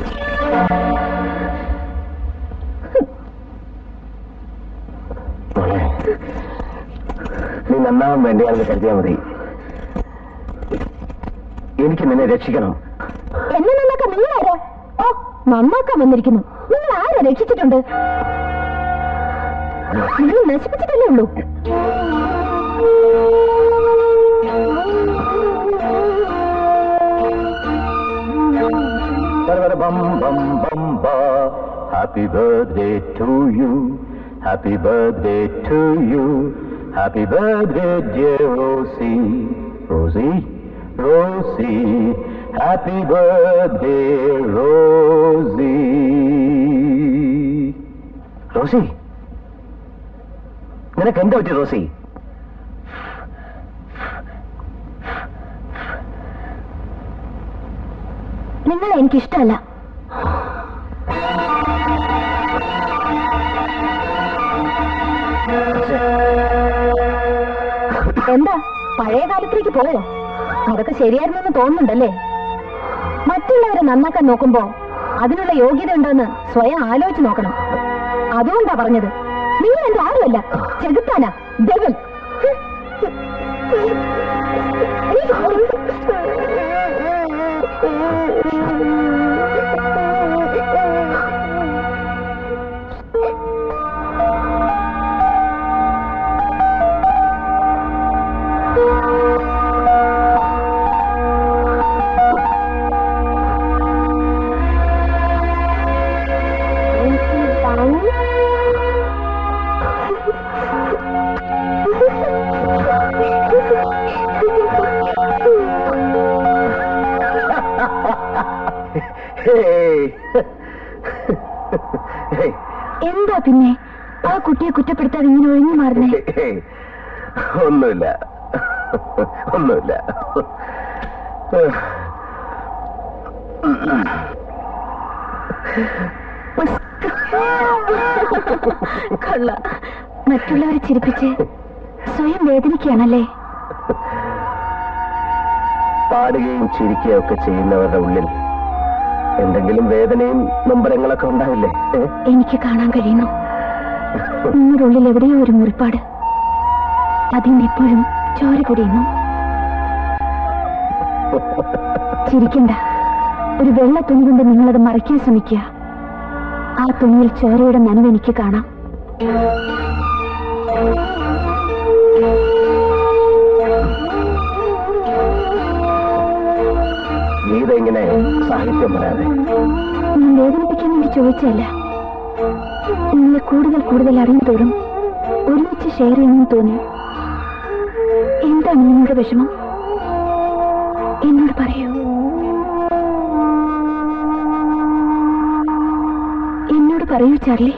മോളെ നീ നന്നാവാൻ വേണ്ടിയാണെന്ന് കരുതിയാൽ മതി എനിക്ക് നിന്നെ രക്ഷിക്കണം എന്നെ നന്നാക്കാൻ നിങ്ങൾ ആരാ ഓ നന്നാക്കാൻ വന്നിരിക്കുന്നു നിങ്ങൾ ആരാ രക്ഷിച്ചിട്ടുണ്ട് നിങ്ങൾ നശിപ്പിച്ചിട്ടല്ലേ ഉള്ളൂ ബം ബം ബം ബാ happy birthday to you happy birthday to you happy birthday dear Rosie Rosie Rosie happy birthday Rosie Rosie നിനക്ക് എന്താ പറ്റി റോസി നിങ്ങളെ എനിക്കിഷ്ടമല്ല എന്താ പഴയ കാലത്തിലേക്ക് പോയോ അതൊക്കെ ശരിയായിരുന്നെന്ന് തോന്നുന്നുണ്ടല്ലേ മറ്റുള്ളവരെ നന്നാക്കാൻ നോക്കുമ്പോ അതിനുള്ള യോഗ്യത ഉണ്ടോന്ന് സ്വയം ആലോചിച്ച് നോക്കണം അതുകൊണ്ടാ പറഞ്ഞത് നിങ്ങൾ എന്റെ ആരുമല്ല ചെകുത്താനാ ഡെവൽ ഹേയ്. ഹേയ്. എന്താ പിന്നെ ആ കുട്ടിയെ കുറ്റപ്പെടുത്താതെ ഇങ്ങനെ ഒഴിഞ്ഞു മാറുന്നേ ഹേയ്. ഒന്നുമില്ല ഒന്നുമില്ല കള്ള മറ്റുള്ളവരെ ചിരിപ്പിച്ച് സ്വയം വേദനിക്കുകയാണല്ലേ പാടുകയും ചിരിക്കുകയും ഒക്കെ ചെയ്യുന്നവരുടെ ഉള്ളിൽ എന്തെങ്കിലും വേദനയും നൊമ്പരങ്ങളൊക്കെ ഉണ്ടാവില്ലേ ഏ? എനിക്ക് കാണാൻ കഴിയുന്നു നിങ്ങളുടെ ഉള്ളിൽ എവിടെയോ ഒരു മുറിപ്പാട് അതിന് ഇപ്പോഴും ചോര കുടിയുന്നു ചിരിക്കണ്ട ഒരു വെള്ള തുണി കൊണ്ട് നിങ്ങളത് മറയ്ക്കാൻ ശ്രമിക്കുക ആ തുണിയിൽ ചോരയുടെ നനവ് എനിക്ക് കാണാം ഗീത ഇങ്ങനെ സാഹിത്യം പറയാതെ ഞാൻ വേദനിപ്പിക്കാൻ വേണ്ടി ചോദിച്ചല്ല നിങ്ങളെ കൂടുതൽ കൂടുതൽ അറിയും തോറും ഒരുമിച്ച് ഷെയർ ചെയ്യണമെന്ന് തോന്നി എന്താണ് നിങ്ങളുടെ വിഷമം എന്നോട് പറയൂ എന്നോട് പറയൂ ചാർലി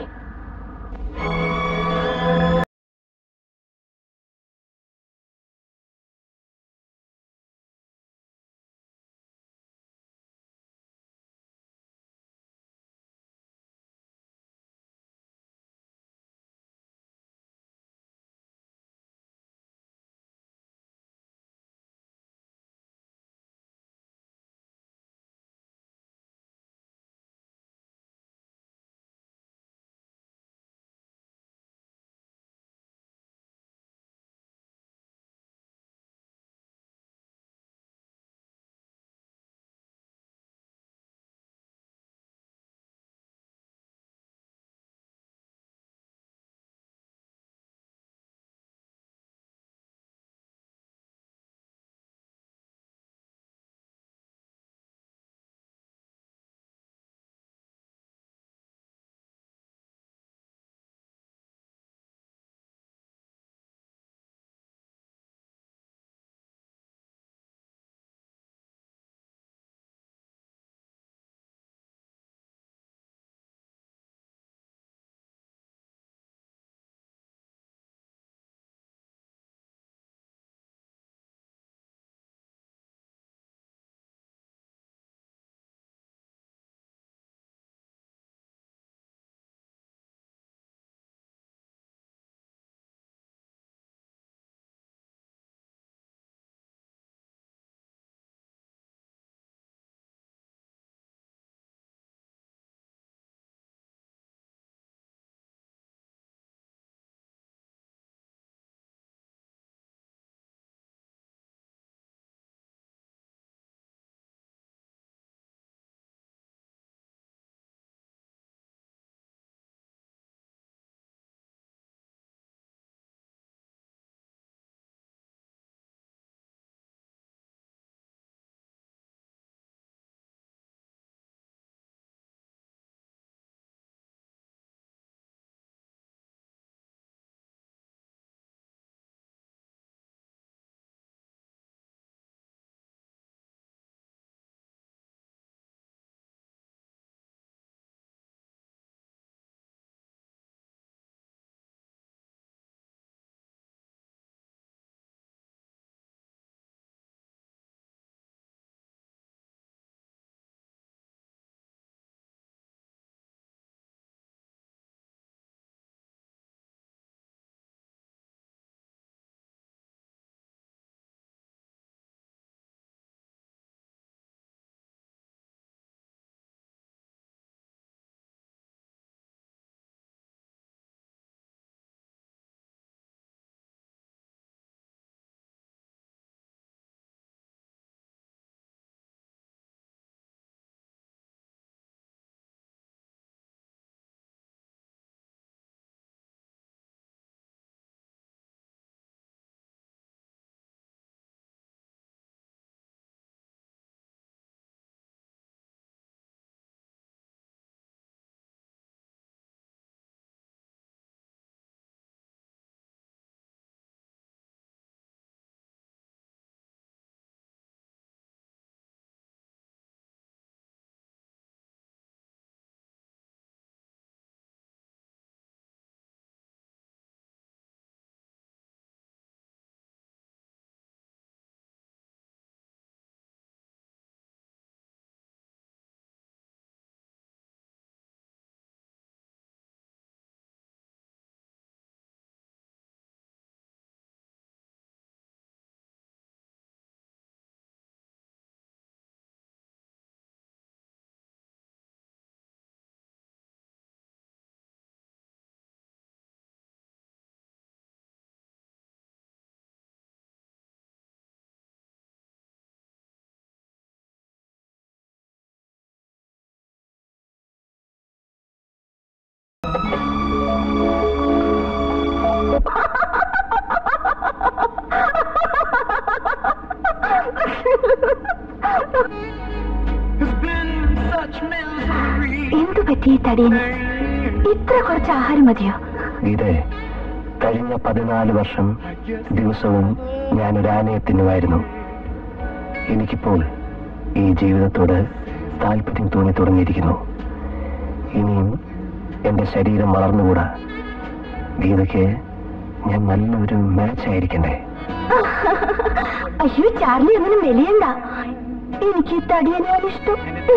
പറ്റിയ ഈ തടിയന് ഇത്ര കുറച്ച് ആഹാരം മതിയോ ഗീതേ കഴിഞ്ഞ പതിനാല് വർഷം ദിവസവും ഞാനൊരു ആനയെ തിന്നുമായിരുന്നു എനിക്കിപ്പോൾ ഈ ജീവിതത്തോട് താല്പര്യം തോന്നി തുടങ്ങിയിരിക്കുന്നു ഇനിയും എന്റെ ശരീരം വളർന്നുകൂടാ ഗീതയ്ക്ക് ഞാൻ നല്ലൊരു മാച്ച് ആയിരിക്കണ്ടേ അയ്യോ ചാർലി അങ്ങനെ മെലിയണ്ട എനിക്ക് ഈ തടിയനാണ് ഇഷ്ടം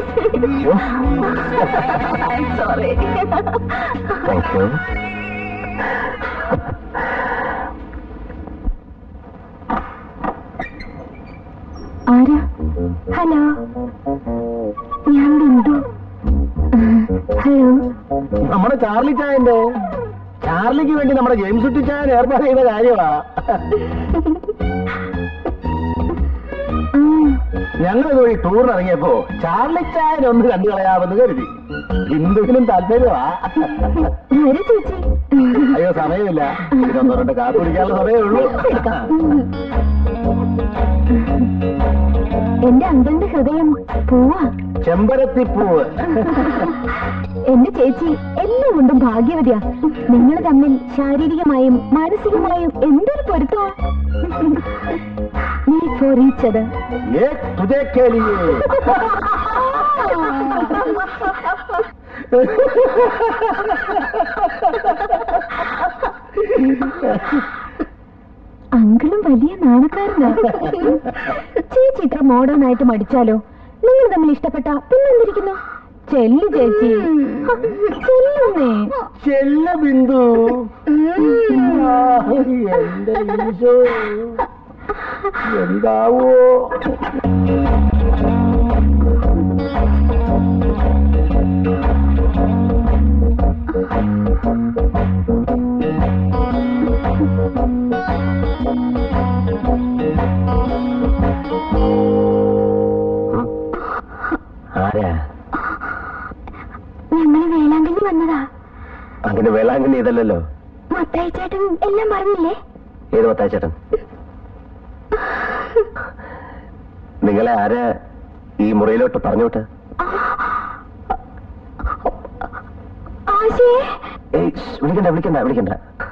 സോറി താങ്ക് യു ആരാ ഹലോ ഞാൻ ബിന്ദു ഹലോ നമ്മുടെ ചാർലി ചായന്റെ ചാർലിക്ക് വേണ്ടി നമ്മുടെ ജെയിംസ് കുട്ടി ചായൻ ഏർപ്പാട് ചെയ്ത കാര്യമാ ഞങ്ങൾ ഇതുവഴി ടൂറിന് ഇറങ്ങിയപ്പോ ചാർലി ചായൻ ഒന്ന് കണ്ടു കളയാമെന്ന് കരുതി ഹിന്ദുവിനും താല്പര്യമാ വരൂ ചേച്ചി അയ്യോ സമയമില്ല ഇതൊന്നും രണ്ട് കാത്തു പിടിക്കാനുള്ള സമയമേ ഉള്ളൂ എന്റെ അങ്കിളിന്റെ ഹൃദയം പൂവാ ചെമ്പരത്തിപ്പൂവ് എന്റെ ചേച്ചി എല്ലാം കൊണ്ടും ഭാഗ്യവതിയാ നിങ്ങൾ തമ്മിൽ ശാരീരികമായും മാനസികമായും എന്തൊരു പൊരുത്തമാ നീ ഫോർ ഈച്ച് അത് ये तुझे के लिए അങ്കിളും വലിയ നാണക്കാരനാ ചേച്ചി ഇത്ര മോഡേൺ ആയിട്ട് മടിച്ചാലോ നിങ്ങൾ തമ്മിൽ ഇഷ്ടപ്പെട്ട പിന്നെന്തിരിക്കുന്നു ചെല്ലു ചേച്ചി ഹ, ചെല്ലുന്നേ ചെല്ല ബിന്ദു ആ, എന്റെ ഈശോ എന്താവോ ആരാ ഞങ്ങള് വേളാങ്കണ്ണി വന്നതാ അങ്ങനെ വേളാങ്കണ്ണി ഇതല്ലല്ലോ മത്തായി ചേട്ടൻ എല്ലാം പറഞ്ഞില്ലേ ഏത് മത്താച്ചേട്ടൻ നിങ്ങളെ ആരാ ഈ മുറിയിലോട്ട് പറഞ്ഞോട്ട് ആശേ ഏയ് ശ്ശ്, വിളിക്കണ്ട വിളിക്കണ്ട വിളിക്കണ്ട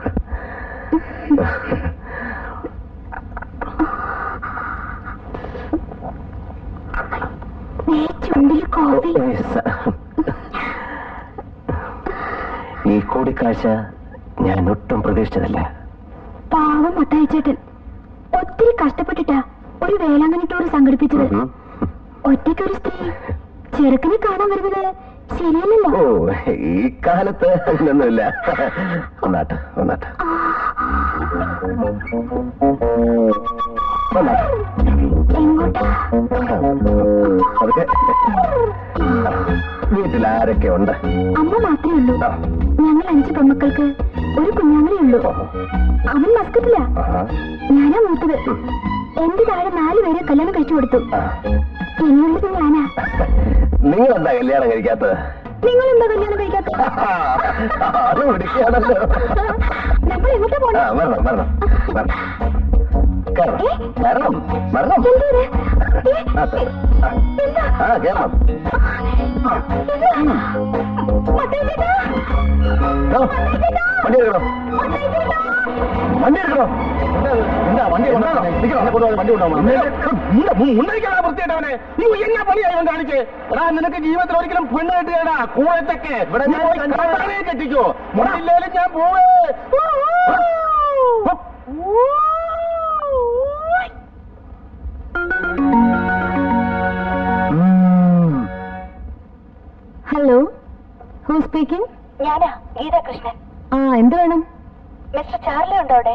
നേ ചുണ്ടിൽ കോപി ഏയ് സ- ഈ കൂടിക്കാഴ്ച ഞാൻ ഒട്ടും പ്രതീക്ഷിച്ചതല്ല പാവം മത്തായി ചേട്ടൻ ഒത്തിരി കഷ്ടപ്പെട്ടിട്ടാ ഒരു വേളാങ്കണ്ണി ടൂർ സംഘടിപ്പിച്ചത് ഉം. ഒറ്റയ്ക്കൊരു സ്ത്രീ ചെറുക്കനെ കാണാൻ വരുന്നത് ശരിയല്ലല്ലോ ഓ ഈ കാലത്ത് അങ്ങനൊന്നുമില്ല ഒന്നാട്ട് ഒന്നാട്ട് ഒന്നാട്ട് എങ്ങോട്ടാ അതൊക്കെ വീട്ടിൽ ആരൊക്കെ ഉണ്ട് അമ്മ മാത്രമേ ഉള്ളൂ ആ. ഞങ്ങൾ അഞ്ച് പെൺമക്കൾക്ക് ഒരു കുഞ്ഞാങ്ങളേ ഉള്ളൂ അവൻ മസ്കറ്റില്ല ആഹാ. ഞാനാ മൂത്തത് എന്റെ താഴെ നാല് പേരെ കല്യാണം കഴിച്ചു കൊടുത്തു ആ. ഇനിയുള്ളത് ഞാനാ നിങ്ങൾ എന്താ കല്യാണം കഴിക്കാത്തത് നിങ്ങൾ എന്താ കല്യാണം കഴിക്കാത്ത അത് പിടിക്കുകയാണല്ലോ നമ്മൾ എങ്ങോട്ടാ ആ, പോണേ വരണം വരണം വരണം കയറണം കയറണം വരണം എന്തോരെ ആ, ത- ആ. ആ കയറണം ഓ, വണ്ടി എടുക്കണം വണ്ടി എടുക്കണം എന്താ വണ്ടി കൊണ്ടുവന്നോ? നിൽക്കണം, എന്നെ കൊണ്ടുപോകാൻ വണ്ടി കൊണ്ടുപോകാൻ മുന്നേക്കാണ് വൃത്തിയായിട്ടവനെ നീ എന്നാ പണിയായി അവൻ കാണിച്ച് എടാ നിനക്ക് ജീവിതത്തിൽ ഒരിക്കലും പെണ്ണ് കിട്ടുകടാ കൂഴത്തൊക്കെ ഇവിടെ നീ ഞാൻ പോയി കണ്ടു. കണ്ടാലേ കെട്ടിക്കോ മുന്നില്ലേലും ഞാൻ പോവേ ഹലോ ഹൂ സ്പീക്കിംഗ് ഞാനാ ഗീതാ കൃഷ്ണൻ ആ എന്ത് വേണം മിസ്റ്റർ ചാർലി ഉണ്ടോ അവിടെ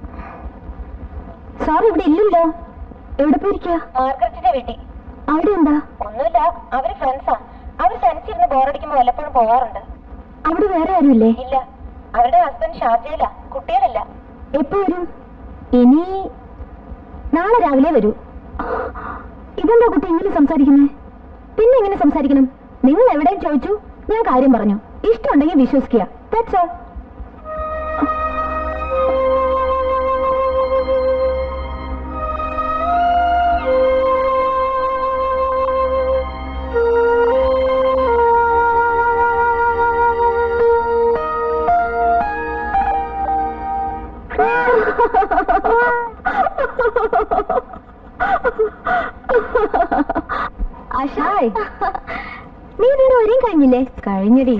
സാർ ഇവിടെ ഇല്ലല്ലോ എവിടെ പോയിരിക്കുക മാർഗരറ്റിന്റെ വീട്ടിൽ അവിടെ എന്താ ഒന്നുമില്ല അവര് ഫ്രണ്ട്സാ അവര് തനിച്ചിരുന്ന് ബോറടിക്കുമ്പോ വല്ലപ്പോഴും പോവാറുണ്ട് അവിടെ വേറെ ആരുമില്ലേ ഇല്ല അവരുടെ ഹസ്ബൻഡ് ഷാർജയില കുട്ടികളില്ല എപ്പോ വരും ഇനി നാളെ രാവിലെ വരൂ ഇതെന്താ കുട്ടി ഇങ്ങനെ സംസാരിക്കുന്നേ പിന്നെ എങ്ങനെ സംസാരിക്കണം നിങ്ങൾ എവിടെയും ചോദിച്ചു ഞാൻ കാര്യം പറഞ്ഞു ഇഷ്ടമുണ്ടെങ്കിൽ വിശ്വസിക്കുക That's all. ഹായ് നീ ഇതുവരെ വരെയും കഴിഞ്ഞില്ലേ കഴിഞ്ഞടി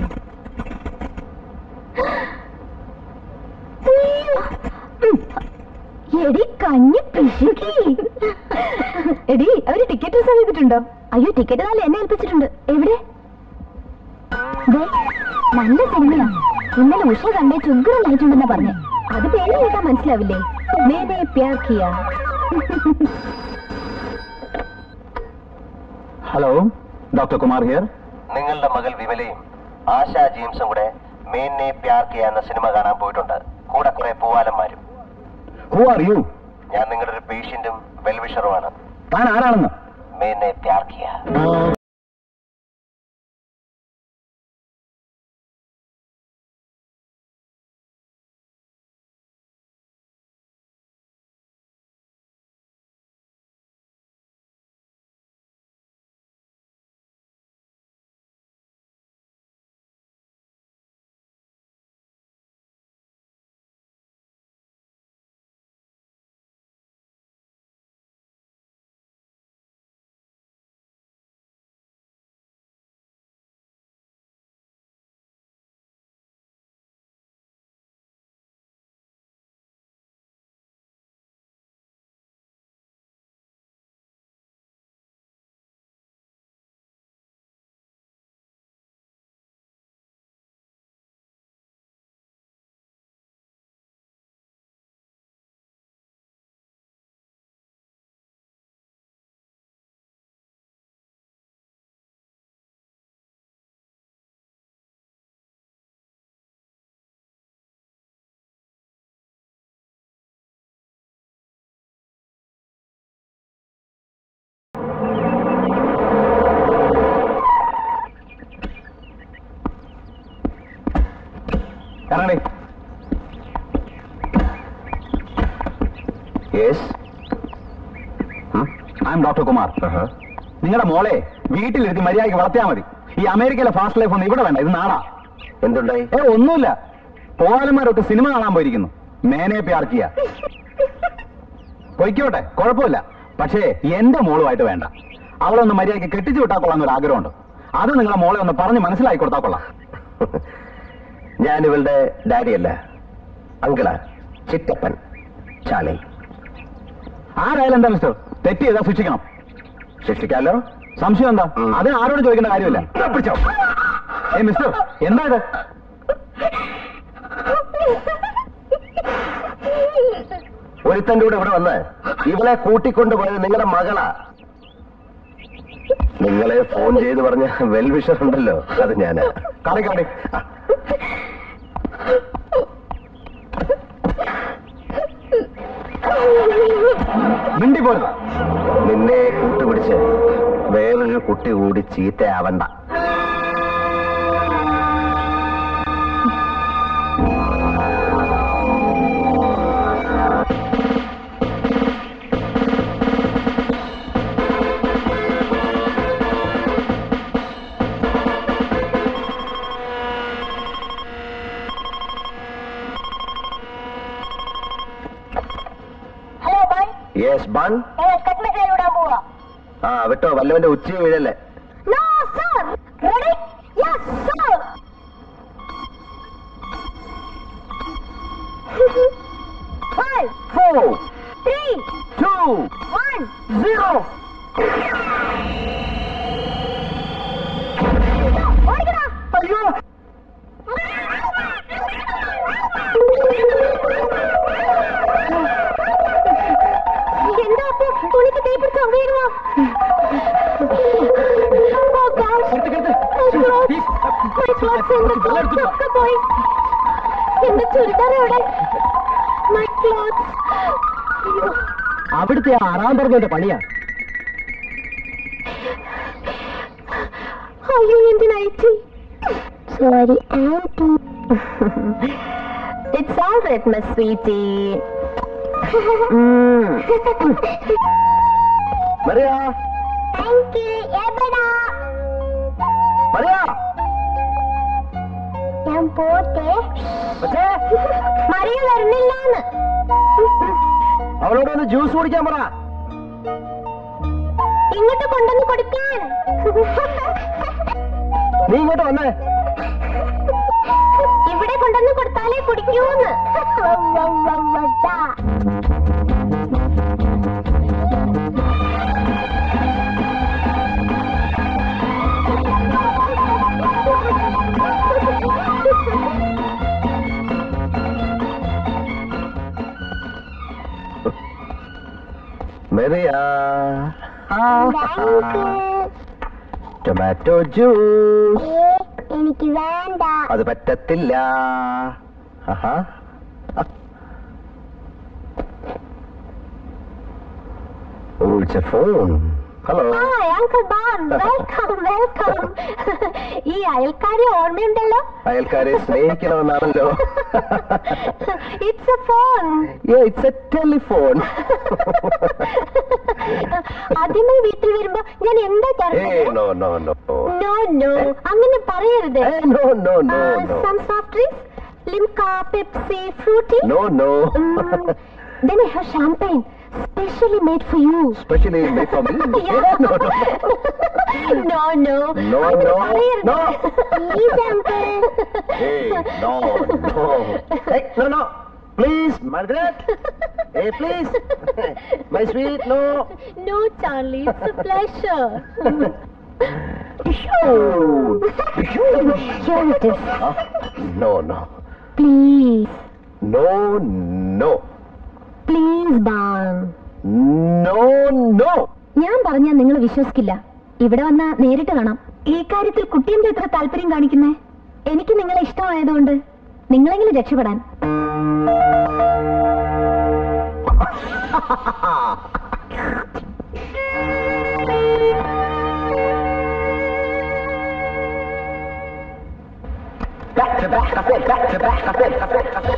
എടി കഞ്ഞി പിശുക്കി എടി അവര് ടിക്കറ്റ് റിസർവ് ചെയ്തിട്ടുണ്ടോ അയ്യോ ടിക്കറ്റ് നല്ല എന്നെ ഏൽപ്പിച്ചിട്ടുണ്ട് എവിടെ ദേ, നല്ല സിനിമയാ ഇന്നലെ ഉഷ കണ്ടേ ചുഗ്രം നയിച്ചുണ്ടെന്നാ പറഞ്ഞേ അത് പേര് കേട്ടാ മനസ്സിലാവില്ലേ Maine Pyar Kiya hello doctor Kumar here നിങ്ങളുടെ മകൾ വിമലയും ആശ ജെയിംസും കൂടെ മേന്നെ പ്യാർ കിയ എന്ന സിനിമ കാണാൻ പോയിട്ടുണ്ട് കൂടെ കുറെ പൂവാലന്മാരും ഹു ആർ യു ഞാൻ നിങ്ങളുടെ ഒരു പേഷ്യന്റും വെൽവിഷറുമാണ് താൻ ആരാണെന്ന് മേന്നെ പ്യാർ കിയ ഇറങ്ങണേ yes I'm doctor Kumar നിങ്ങളുടെ മോളെ വീട്ടിലിരുത്തി മര്യാദയ്ക്ക് വളർത്തിയാൽ മതി ഈ അമേരിക്കയിലെ ഫാസ്റ്റ് ലൈഫ് ഒന്നും ഇവിടെ വേണ്ട ഇത് നാടാ എന്തുണ്ടായി ഏ ഒന്നുമില്ല പോവാലന്മാരൊക്കെ സിനിമ കാണാൻ പോയിരിക്കുന്നു മേനെ പ്യാർക്കിയ പൊയ്ക്കോട്ടെ കുഴപ്പമില്ല പക്ഷേ എന്റെ മോളുമായിട്ട് വേണ്ട അവളൊന്ന് മര്യാദയ്ക്ക് കെട്ടിച്ചു വിട്ടാൽ കൊള്ളാൻ ഒരു ആഗ്രഹമുണ്ട് അത് നിങ്ങളെ മോളെ ഒന്ന് പറഞ്ഞ് മനസ്സിലാക്കി കൊടുത്താൽ കൊള്ളാം ഞാൻ ഇവളുടെ ഡാഡിയല്ല അങ്കിളാ ചിറ്റപ്പൻ ചാളി ആരായാലും എന്താ മിസ്റ്റർ തെറ്റ് ചെയ്താൽ ശിക്ഷിക്കണം ശിക്ഷിക്കാലോ സംശയം എന്താ ഉം. അത് ആരോട് ചോദിക്കേണ്ട കാര്യമില്ല പിടിച്ചോ ഏ മിസ്റ്റർ എന്താ ഇത് ഒരുത്തന്റെ കൂടെ ഇവിടെ വന്ന് ഇവളെ കൂട്ടിക്കൊണ്ടുപോയത് നിങ്ങളുടെ മകളാ നിങ്ങളെ ഫോൺ ചെയ്ത് പറഞ്ഞ വെൽവിഷർ ഉണ്ടല്ലോ അത് ഞാനാ കറി കറി മിണ്ടി പോരുത് നിന്നെ കൂട്ടുപിടിച്ച് വേറൊരു കുട്ടി കൂടി ചീത്തയാവണ്ട ഹലോ ബൈ യെസ് ബൺ ഞങ്ങൾ കട്ട് മസാല ഇടാൻ പോവാ ആ വിട്ടോ വല്ലവന്റെ ഉച്ച വീഴല്ലേ no sir ready yes sir five four three two one zero ഓടിക്കടാ അയ്യോ എന്താ അപ്പൊ തുണിക്ക് തീ പിടിച്ചോ വീണോ Oh gosh. My clothes. My clothes. എന്റെ clothes ഒക്കെ പോയി എന്റെ ചുരിദാർ എവിടെ മൈ ക്ലോത്ത്സ് അയ്യോ അവിടുത്തെ ആറാം പറഞ്ഞ പണിയാ അയ്യോ എന്റെ nightie sorry aunty it's all right my sweetie Maria thank you എവിടാ മറിയാ ഞാൻ പോട്ടെ മറിയ വരുന്നില്ലാന്ന് അവളോട് ഒന്ന് ജ്യൂസ് കുടിക്കാൻ പറ ഇങ്ങോട്ട് കൊണ്ടുവന്ന് കൊടുക്കാൻ നീ ഇങ്ങോട്ട് വന്നേ ഇവിടെ കൊണ്ടുവന്ന് കൊടുത്താലേ കുടിക്കൂന്ന് മെറിയ ടൊമാറ്റോ ജ്യൂസ് എനിക്ക് വേണ്ട അത് പറ്റത്തില്ല ആഹാ Oh, it's a phone. Hello. Hi uncle Bun welcome welcome ഈ അയൽക്കാരെ ഓർമ്മയുണ്ടല്ലോ അയൽക്കാരെ സ്നേഹിക്കണമെന്നാണല്ലോ it's a phone Yeah, it's a telephone. ആദ്യമായി വീട്ടിൽ വരുമ്പോ ഞാൻ എന്താ hey, തരുന്നത് no, no, no. No no അങ്ങനെ പറയരുത് Hey, no, no, no, no. Some soft drinks Limca Pepsi Frooti No, no. then I have champagne specially made for you Especially made for me. Yeah. no, no. no no No, അങ്ങനെ no, പറയരുത്. no. Please, uncle. Hey, no, no. Hey, no, no. Please, Margaret. Hey, please. My sweet, no. No, Charlie, it's a pleasure. Here it is. Huh? No, no. Please, No, no. please, Ban. No, no. ഞാൻ പറഞ്ഞാൽ നിങ്ങൾ വിശ്വസിക്കില്ല ഇവിടെ വന്നാ നേരിട്ട് കാണാം ഈ കാര്യത്തിൽ കുട്ടിയെന്താ എത്ര താല്പര്യം കാണിക്കുന്നേ എനിക്ക് നിങ്ങളെ ഇഷ്ടമായതുകൊണ്ട് നിങ്ങളെങ്കിലും രക്ഷപ്പെടാൻ Back to back, back, back to back, back, back, back,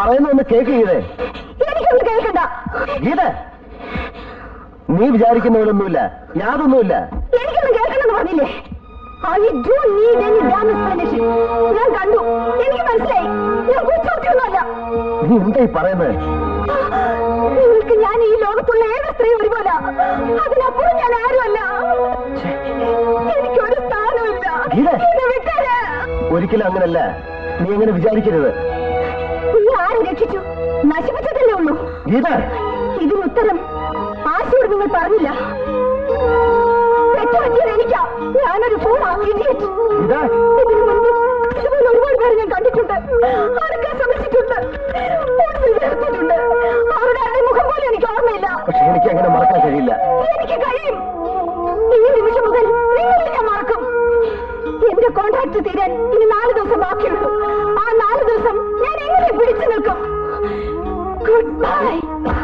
പറയുന്നൊന്ന് കേക്ക് ഗീതേ എനിക്കൊന്നും കേൾക്കണ്ട ഗീത നീ വിചാരിക്കുന്നവരൊന്നുമില്ല യാതൊന്നുമില്ല എനിക്കൊന്നും കേൾക്കണമെന്ന് പറഞ്ഞില്ലേ I do need any damn explanation ഞാൻ കണ്ടു എനിക്ക് മനസ്സിലായി ഞാൻ കുറ്റമൊന്നുമല്ല നീ എന്താ ഈ പറയുന്നത് നിങ്ങൾക്ക് ഞാൻ ഈ ലോകത്തുള്ള ഏത് സ്ത്രീ ഒരുപോലെ അതിനപ്പുറം ഞാൻ ആരുമല്ല എനിക്കൊരു സ്ഥാനമില്ല ഗീത. എന്നെ വിട്ടേര്. ഒരിക്കലും അങ്ങനല്ല നീ അങ്ങനെ വിചാരിക്കരുത് നീ ആരെ രക്ഷിച്ചു നശിപ്പിച്ചതല്ലേ ഉള്ളൂ ഗീത ഇതിന് ഉത്തരം ആശയോട് നിങ്ങൾ പറഞ്ഞില്ല തെറ്റുപറ്റിയത് എനിക്കാ ഞാനൊരു ഫോൺ ഇഡിയറ്റ് ഗീത ഇതിനു മുൻപ് ഇതുപോലെ ഒരുപാട് പേരെ ഞാൻ കണ്ടിട്ടുണ്ട് അടുക്കാൻ ശ്രമിച്ചിട്ടുണ്ട് ഒടുവിൽ വെറുത്തിട്ടുണ്ട് അവരുടെ ആരുടെ മുഖം പോലും എനിക്ക് ഓർമ്മയില്ല പക്ഷെ എനിക്ക് അങ്ങനെ മറക്കാൻ കഴിയില്ല എനിക്ക് കഴിയും ഈ നിമിഷം മുതൽ നിങ്ങളെ ഞാൻ മറക്കും എന്റെ കോൺട്രാക്ട് തീരാൻ ഇനി നാല് ദിവസം ബാക്കിയുള്ളൂ ആ നാല് ദിവസം ഞാൻ എങ്ങനെ പിടിച്ചു നിൽക്കും ഗുഡ് ബൈ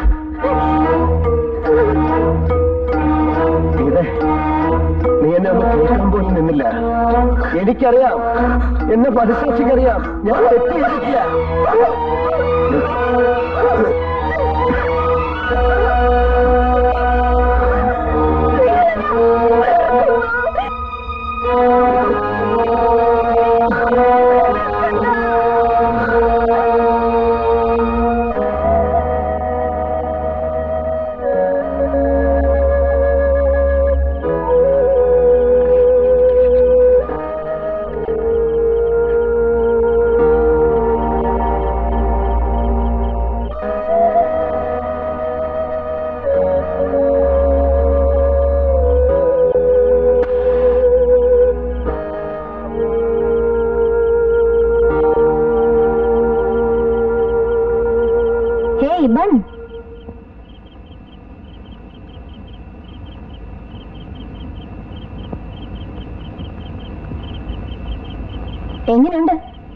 ഗീത നീ എന്നെ ഒന്ന് കേൾക്കാൻ പോലും നിന്നില്ല എനിക്കറിയാം എന്നെ മനസ്സാക്ഷിക്കറിയാം ഞാൻ തെറ്റ് ചെയ്തിട്ടില്ല ഹേയ് ബൺ എങ്ങനെയുണ്ട്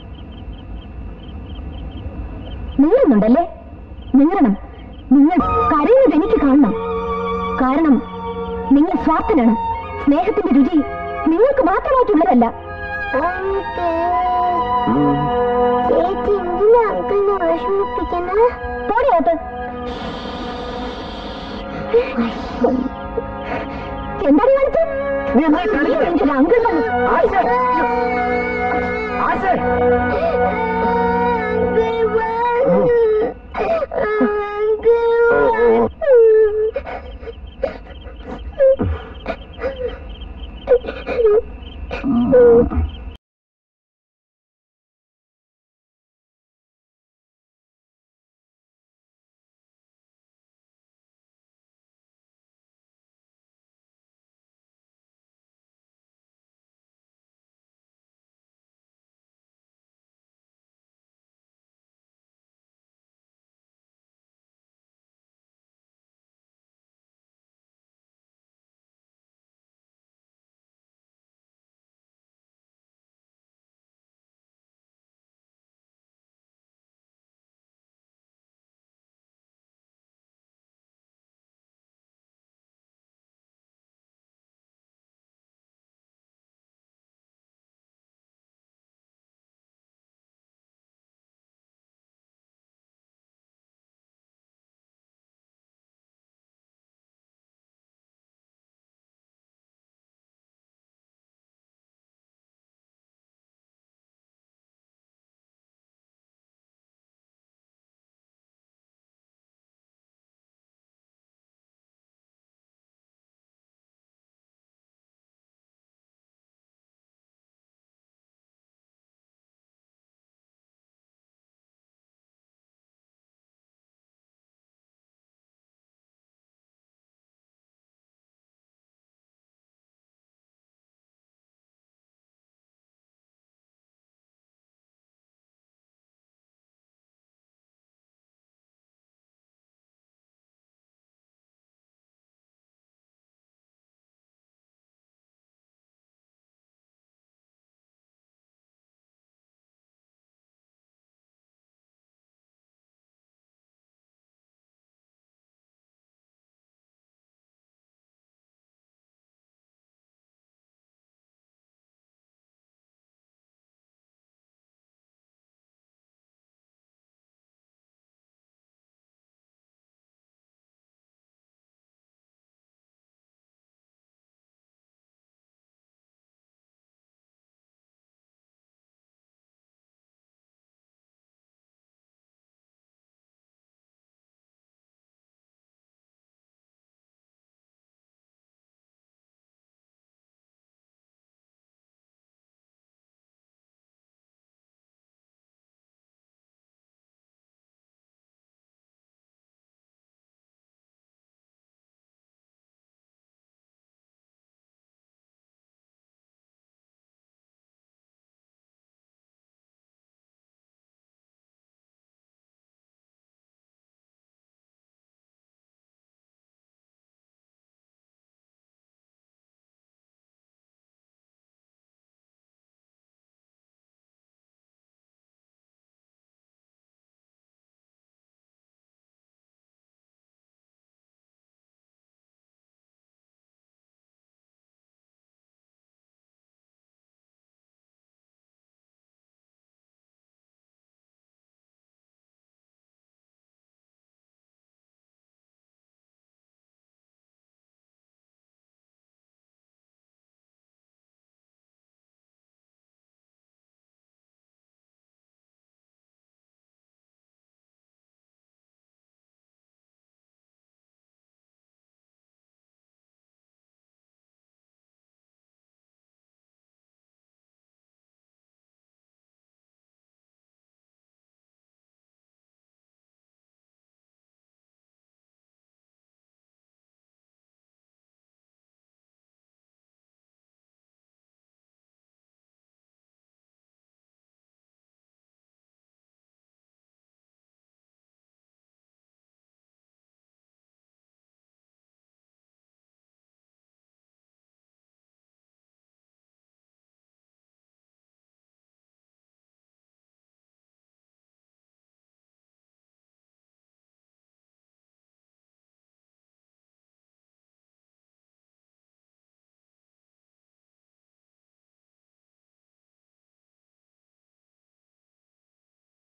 നീറുന്നുണ്ടല്ലേ നീറണം നിങ്ങൾ കരയുന്നത് എനിക്ക് കാണണം കാരണം നിങ്ങൾ സ്വാർത്ഥനാണ് സ്നേഹത്തിന്റെ രുചി നിങ്ങൾക്ക് മാത്രമായിട്ടുള്ളതല്ല ചേച്ചി എന്തിനാ അങ്കിളിനെ വിഷമിപ്പിക്കുന്നത് പോടിയാത്ത് എന്താണ് കാണിച്ചത് നീ എന്താ ഈ കാണിച്ചത്? എന്റെ അങ്കിൾ വന്നു ആശ ആശ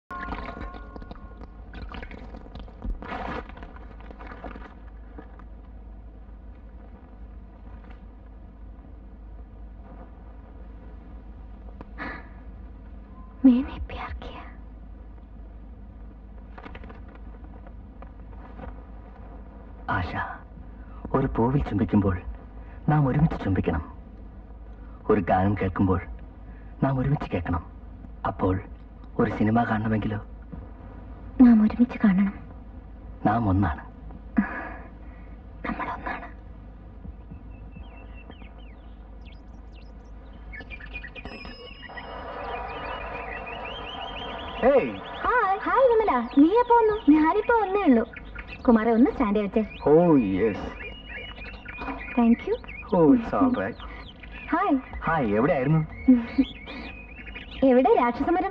मैंने प्यार किया ആശ ഒരു പൂവിൽ ചുംബിക്കുമ്പോൾ നാം ഒരുമിച്ച് ചുംബിക്കണം ഒരു ഗാനം കേൾക്കുമ്പോൾ നാം ഒരുമിച്ച് കേൾക്കണം അപ്പോൾ ഒരു സിനിമ കാണണമെങ്കിലോ നാം ഒരുമിച്ച് കാണണം നാം ഒന്നാണ് നമ്മൾ ഒന്നാണ് ഏയ് ഹായ് ഹായ് വിമല നീ എപ്പോ വന്നു ഞാനിപ്പോ വന്നേ ഉള്ളൂ കുമാരെ ഒന്ന് സ്റ്റാൻഡ് വെച്ചേ oh yes thank you oh it's all right hi hi എവിടെയായിരുന്നു എവിടെ രാക്ഷസമരം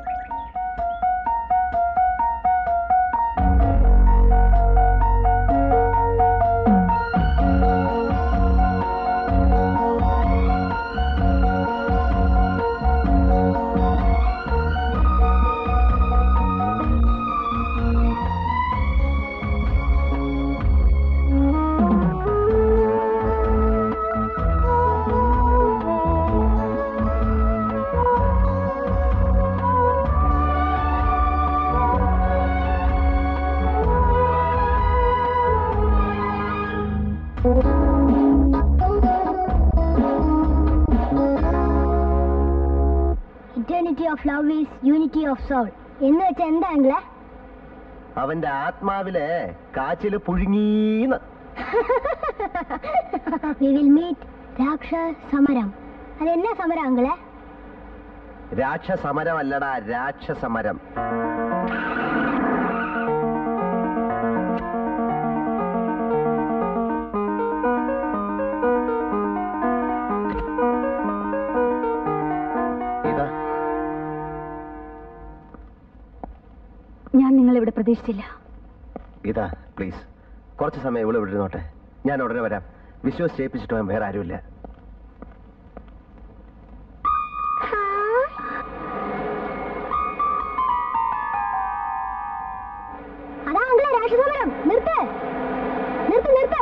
eternity of love is unity of soul എന്ന് വെച്ചാൽ എന്താ അങ്കിളെ അവന്റെ ആത്മാവിലെ കാച്ചില് പുഴുങ്ങീന്ന് വി വിൽ മീറ്റ് രാക്ഷസ സമരം അതെന്നാ സമരം അങ്കിളെ രാക്ഷസമരമല്ലടാ രാക്ഷസമരം ഇതാ ഞാൻ നിങ്ങളെ ഇവിടെ പ്രതീക്ഷിച്ചില്ല ഇതാ പ്ലീസ് കുറച്ച് സമയം ഇവിടെ വിട്ടിരുന്നോട്ടെ ഞാൻ ഉടനെ വരാം വിശ്വസ് ചെയ്യിപ്പിച്ചിട്ട് പോകാൻ വേറെ ആരുമില്ല അതാ അങ്കിളെ രാക്ഷസമരം നിർത്ത് നിർത്ത് നിർത്ത്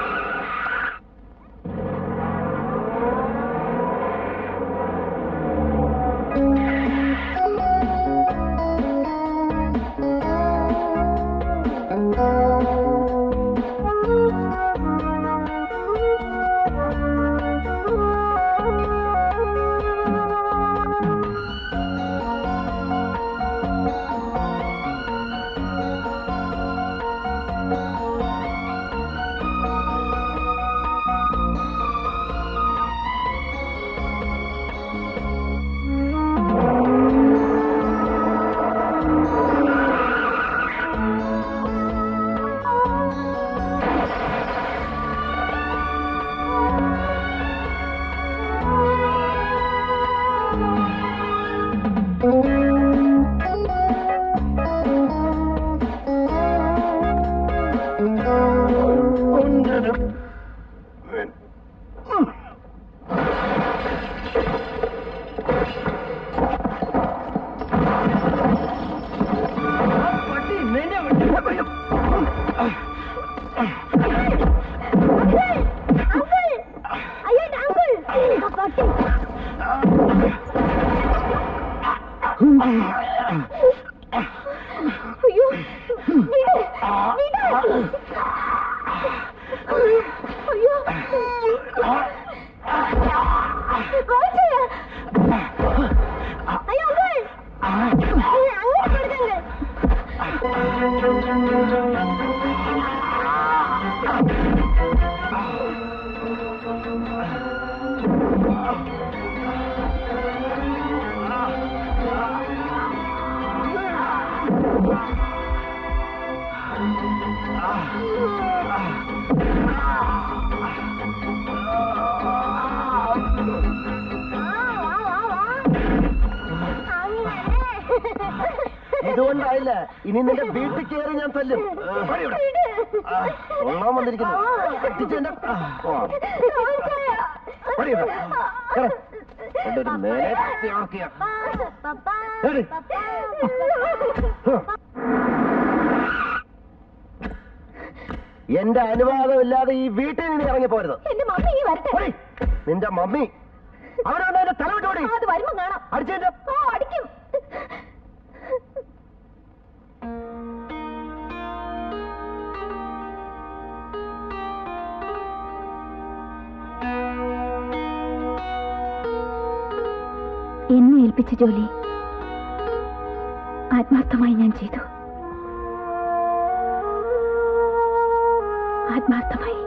അയ്യോ അങ്കിൾ പട്ടി അയ്യോ വിട് വിട് അയ്യോ റോജ് അയ്യോ അങ്കിൾ അങ്ങനെ കൊടുക്കങ്ങ് ഇതുകൊണ്ടായില്ല ഇനി നിന്റെ വീട്ടിൽ കയറി ഞാൻ തല്ലും ആ, കൊള്ളാൻ വന്നിരിക്കുന്നു അടിച്ച് എന്നെ- ആ, ഓ. പടി ഇവിടെ. കേറ്. ഒരു നേരത്തെ ഓർത്തിയ എടി. എന്റെ അനുവാദമില്ലാതെ ഈ വീട്ടിൽ നിന്ന് ഇറങ്ങി പോരുത് എന്റെ മമ്മി ഇനി വരട്ടെ ഓടി. നിന്റെ മമ്മി അവനവന്റെ എന്റെ തല വിട്ടോടി അത് വരുമ്പോ കാണാം അടിച്ചതിന്റെ ഓ അടിക്കും എന്നെ ഏൽപ്പിച്ച ജോലി ആത്മാർത്ഥമായി ഞാൻ ചെയ്തു ആത്മാർത്ഥമായി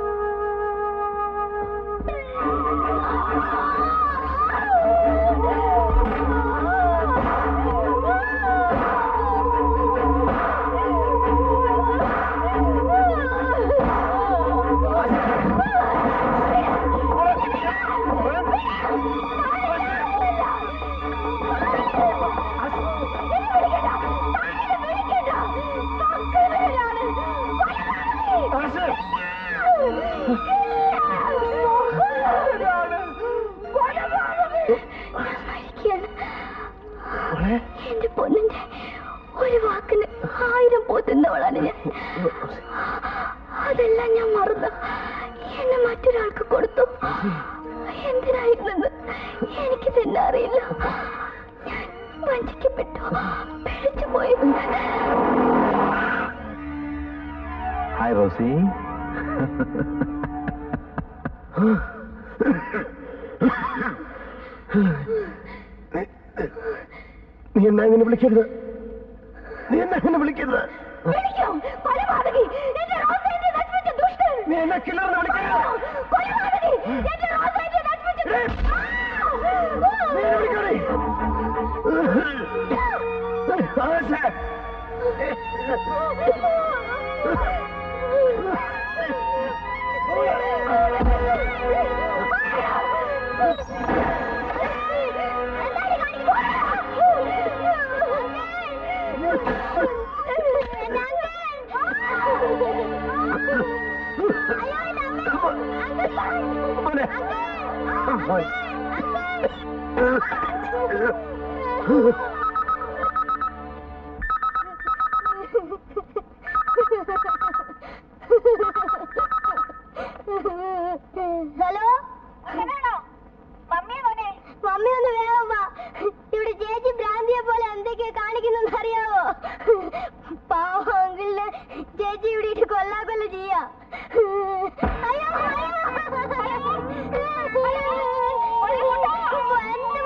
മരിക്കുകയാണ് എന്റെ പൊന്നിന്റെ ഒരു വാക്കിന് ആയിരം പോത്തുന്നവളാണ് ഞാൻ അതെല്ലാം ഞാൻ മറന്നു എന്നെ മറ്റൊരാൾക്ക് കൊടുത്തു എന്തിനായിരുന്നെന്ന് എനിക്ക് തന്നെ അറിയില്ല ഞാൻ വഞ്ചിക്കപ്പെട്ടു പിഴച്ചു പോയി ഹായ് റോസി നീ എന്നെ ഇങ്ങനെ വിളിക്കരുത് നീ എന്നെ ഇങ്ങനെ വിളിക്കരുത് വിളിക്കും കൊലപാതകി എന്റെ റോസേന്റെ നശിപ്പിച്ച ദുഷ്ടൻ നീ എന്നെ കിളർന്ന് വിളിക്കരുത് കൊലപാതകി എന്റെ റോസേന്റെ നശിപ്പിച്ച നീ എന്നെ വിളിക്കണേ ആശേ മോനെ മോനെ ഹലോ മമ്മി മമ്മി ഒന്ന് വേഗം വാ ഇവിടെ ചേച്ചി ഭ്രാന്തിയെ പോലെ എന്തൊക്കെയാ കാണിക്കുന്നെന്ന് അറിയാവോ പാവം അങ്കിളിനെ ചേച്ചി ഇവിടെ ഇട്ട് കൊല്ലാ കൊല്ല ചെയ്യാ അയ്യോ, അയ്യോ. വന്ന്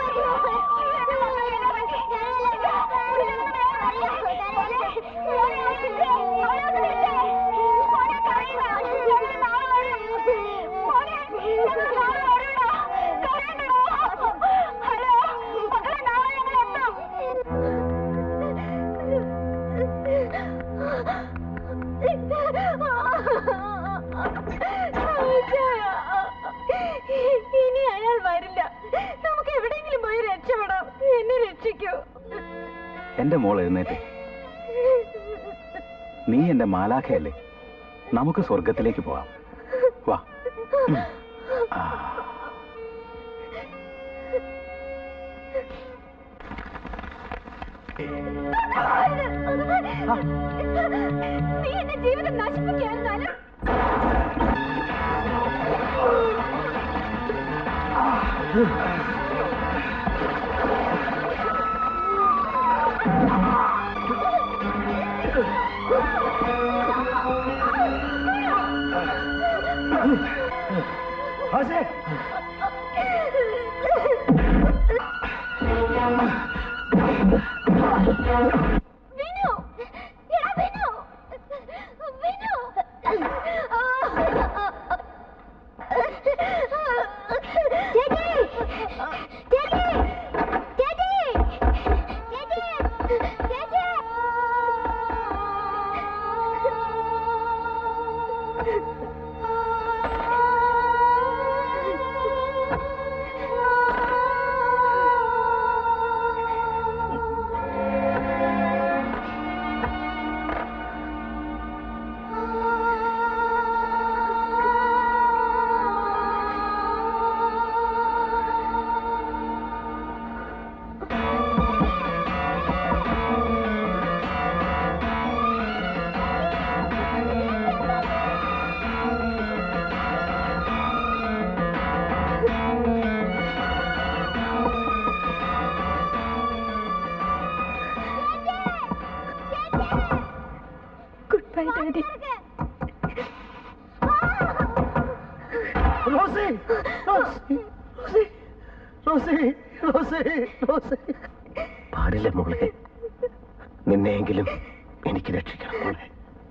ഇനി അയാൾ വരില്ല നമുക്ക് എവിടെയെങ്കിലും പോയി രക്ഷപ്പെടാം എന്നെ രക്ഷിക്കൂ എന്റെ മോൾ എഴുന്നേറ്റ് നീ എന്റെ മാലാഖയല്ലേ നമുക്ക് സ്വർഗത്തിലേക്ക് പോവാം വാ ഉം. ആ. നീ എന്റെ ജീവിതം നശിപ്പിക്കായിരുന്നാലും ആശേ വിനു എടാ വിനു വിനു ചേച്ചി ചേച്ചി ചേച്ചി ചേച്ചി ചേച്ചി Rosie Rosie Rosie Rosie Rosie പാടില്ല മോളെ നിന്നെയെങ്കിലും എനിക്ക് രക്ഷിക്കണം മോളെ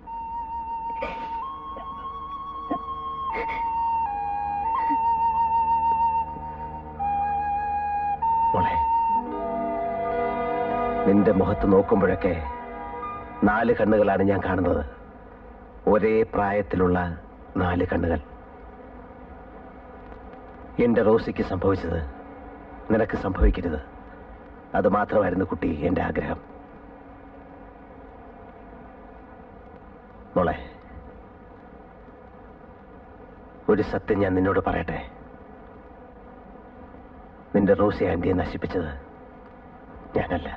മോളെ നിന്റെ മുഖത്ത് നോക്കുമ്പോഴൊക്കെ നാല് കണ്ണുകളാണ് ഞാൻ കാണുന്നത് ഒരേ പ്രായത്തിലുള്ള നാല് കണ്ണുകൾ എന്റെ റോസിക്ക് സംഭവിച്ചത് നിനക്ക് സംഭവിക്കരുത് അത് മാത്രമായിരുന്നു കുട്ടി എന്റെ ആഗ്രഹം മോളെ ഒരു സത്യം ഞാൻ നിന്നോട് പറയട്ടെ നിന്റെ റോസി ആന്റിയെ നശിപ്പിച്ചത് ഞാനല്ല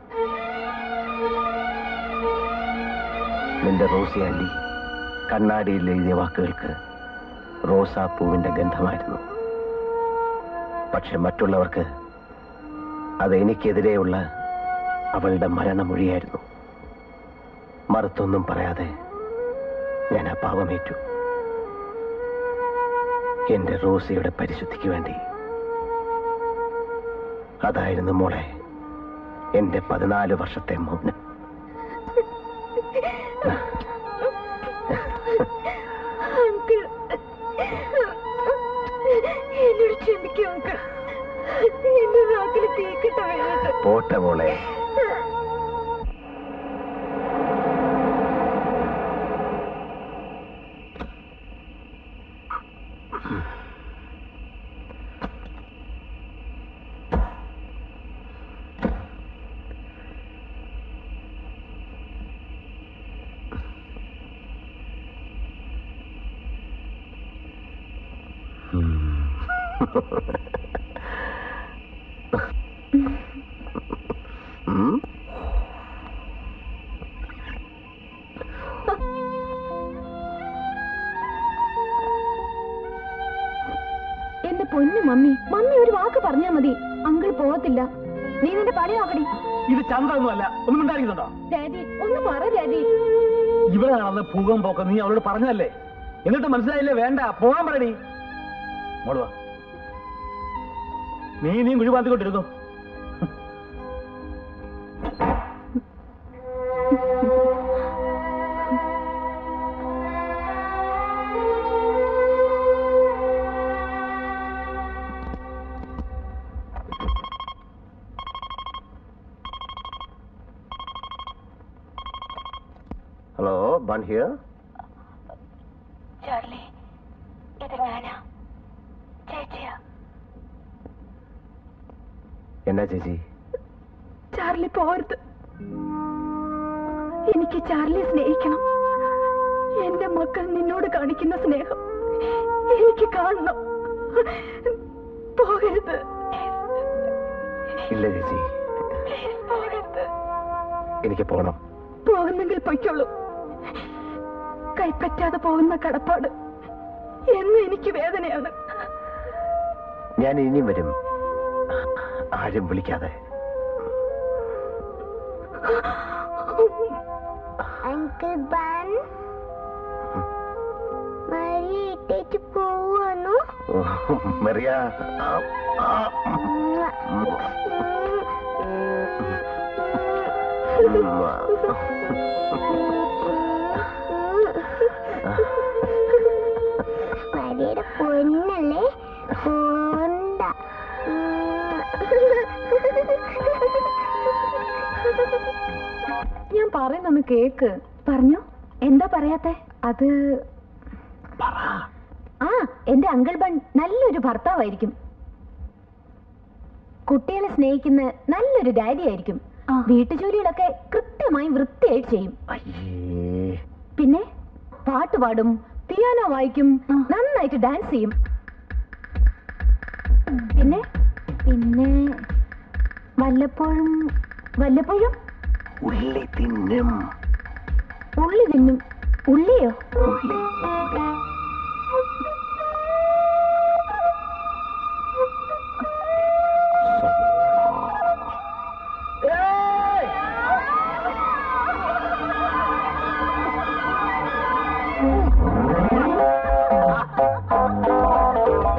നിന്റെ റോസി ആന്റി കണ്ണാടിയിൽ എഴുതിയ വാക്കുകൾക്ക് റോസാപ്പൂവിന്റെ ഗന്ധമായിരുന്നു പക്ഷെ മറ്റുള്ളവർക്ക് അത് എനിക്കെതിരെയുള്ള അവളുടെ മരണമൊഴിയായിരുന്നു മറുത്തൊന്നും പറയാതെ ഞാൻ ആ പാവമേറ്റു എന്റെ റോസിയുടെ പരിശുദ്ധിക്ക് വേണ്ടി അതായിരുന്നു മോളെ എന്റെ പതിനാല് വർഷത്തെ മൗനം അങ്കിൾ എന്നോട് ക്ഷമിക്കും അങ്കിൾ എന്റെ നാക്കിൽ തീക്കിട്ട വീണിട്ട് പോട്ടെ മോളെ ഉം എന്റെ പൊന്നു മമ്മി മമ്മി ഒരു വാക്ക് പറഞ്ഞാ മതി അങ്കിൾ പോകത്തില്ല നീ നിന്റെ പണി നോക്കടി ഇത് ചന്ദ്രൊന്നുമല്ല ഒന്നും ഉണ്ടായിരിക്കുന്നുണ്ടോ ഡാഡി ഒന്ന് പറ ഡാഡി ഇവിടെ നടന്ന് ഭൂകമ്പൊക്കെ നീ അവളോട് പറഞ്ഞതല്ലേ എന്നിട്ട് മനസ്സിലായില്ലേ വേണ്ട പോകാൻ പറയടി മോള് വാ നീ നീ കുഴിപാത്തിക്കൊണ്ടിരുന്നു ഹലോ ബൺ ഹിയർ ചാർലി ഇത് ഞാനാ ചേച്ചിയാ എന്നാ ചേച്ചി ചാർലി പോരുത് എനിക്ക് ചാർലിയെ സ്നേഹിക്കണം എന്റെ മക്കൾ നിന്നോട് കാണിക്കുന്ന സ്നേഹം എനിക്ക് കാണണം പോകരുത് ഇല്ല ചേച്ചി പോകരുത് എനിക്ക് പോണം പോകുന്നെങ്കിൽ പൊയ്ക്കോളൂ കൈപ്പറ്റാതെ പോകുന്ന കടപ്പാട് എന്നും എനിക്ക് വേദനയാണ് ഞാൻ ഇനിയും വരും ആരും വിളിക്കാതെ അങ്കിൾ ബാൻ മരി ഇട്ടേച്ച് പോവാണോ ഓ, മെറിയ ആ, ആ, ഉം. മരിയുടെ പൊന്നല്ലേ പോണ്ട ഞാൻ പറയുന്നൊന്ന് കേക്ക് പറഞ്ഞു എന്താ പറയാത്തെ അത് ആ എന്റെ അങ്കിൾ ബൺ നല്ലൊരു ഭർത്താവായിരിക്കും കുട്ടികളെ സ്നേഹിക്കുന്ന നല്ലൊരു ഡാഡി ആയിരിക്കും വീട്ടുജോലികളൊക്കെ കൃത്യമായി വൃത്തിയായിട്ട് ചെയ്യും അയ്യേ പിന്നെ പാട്ട് പാടും പിയാനോ വായിക്കും നന്നായിട്ട് ഡാൻസ് ചെയ്യും പിന്നെ പിന്നെ വല്ലപ്പോഴും വല്ലപ്പോഴും ഉള്ളി തിന്നും ഉള്ളി തിന്നും ഉള്ളിയോ ഉള്ളി ഏയ്!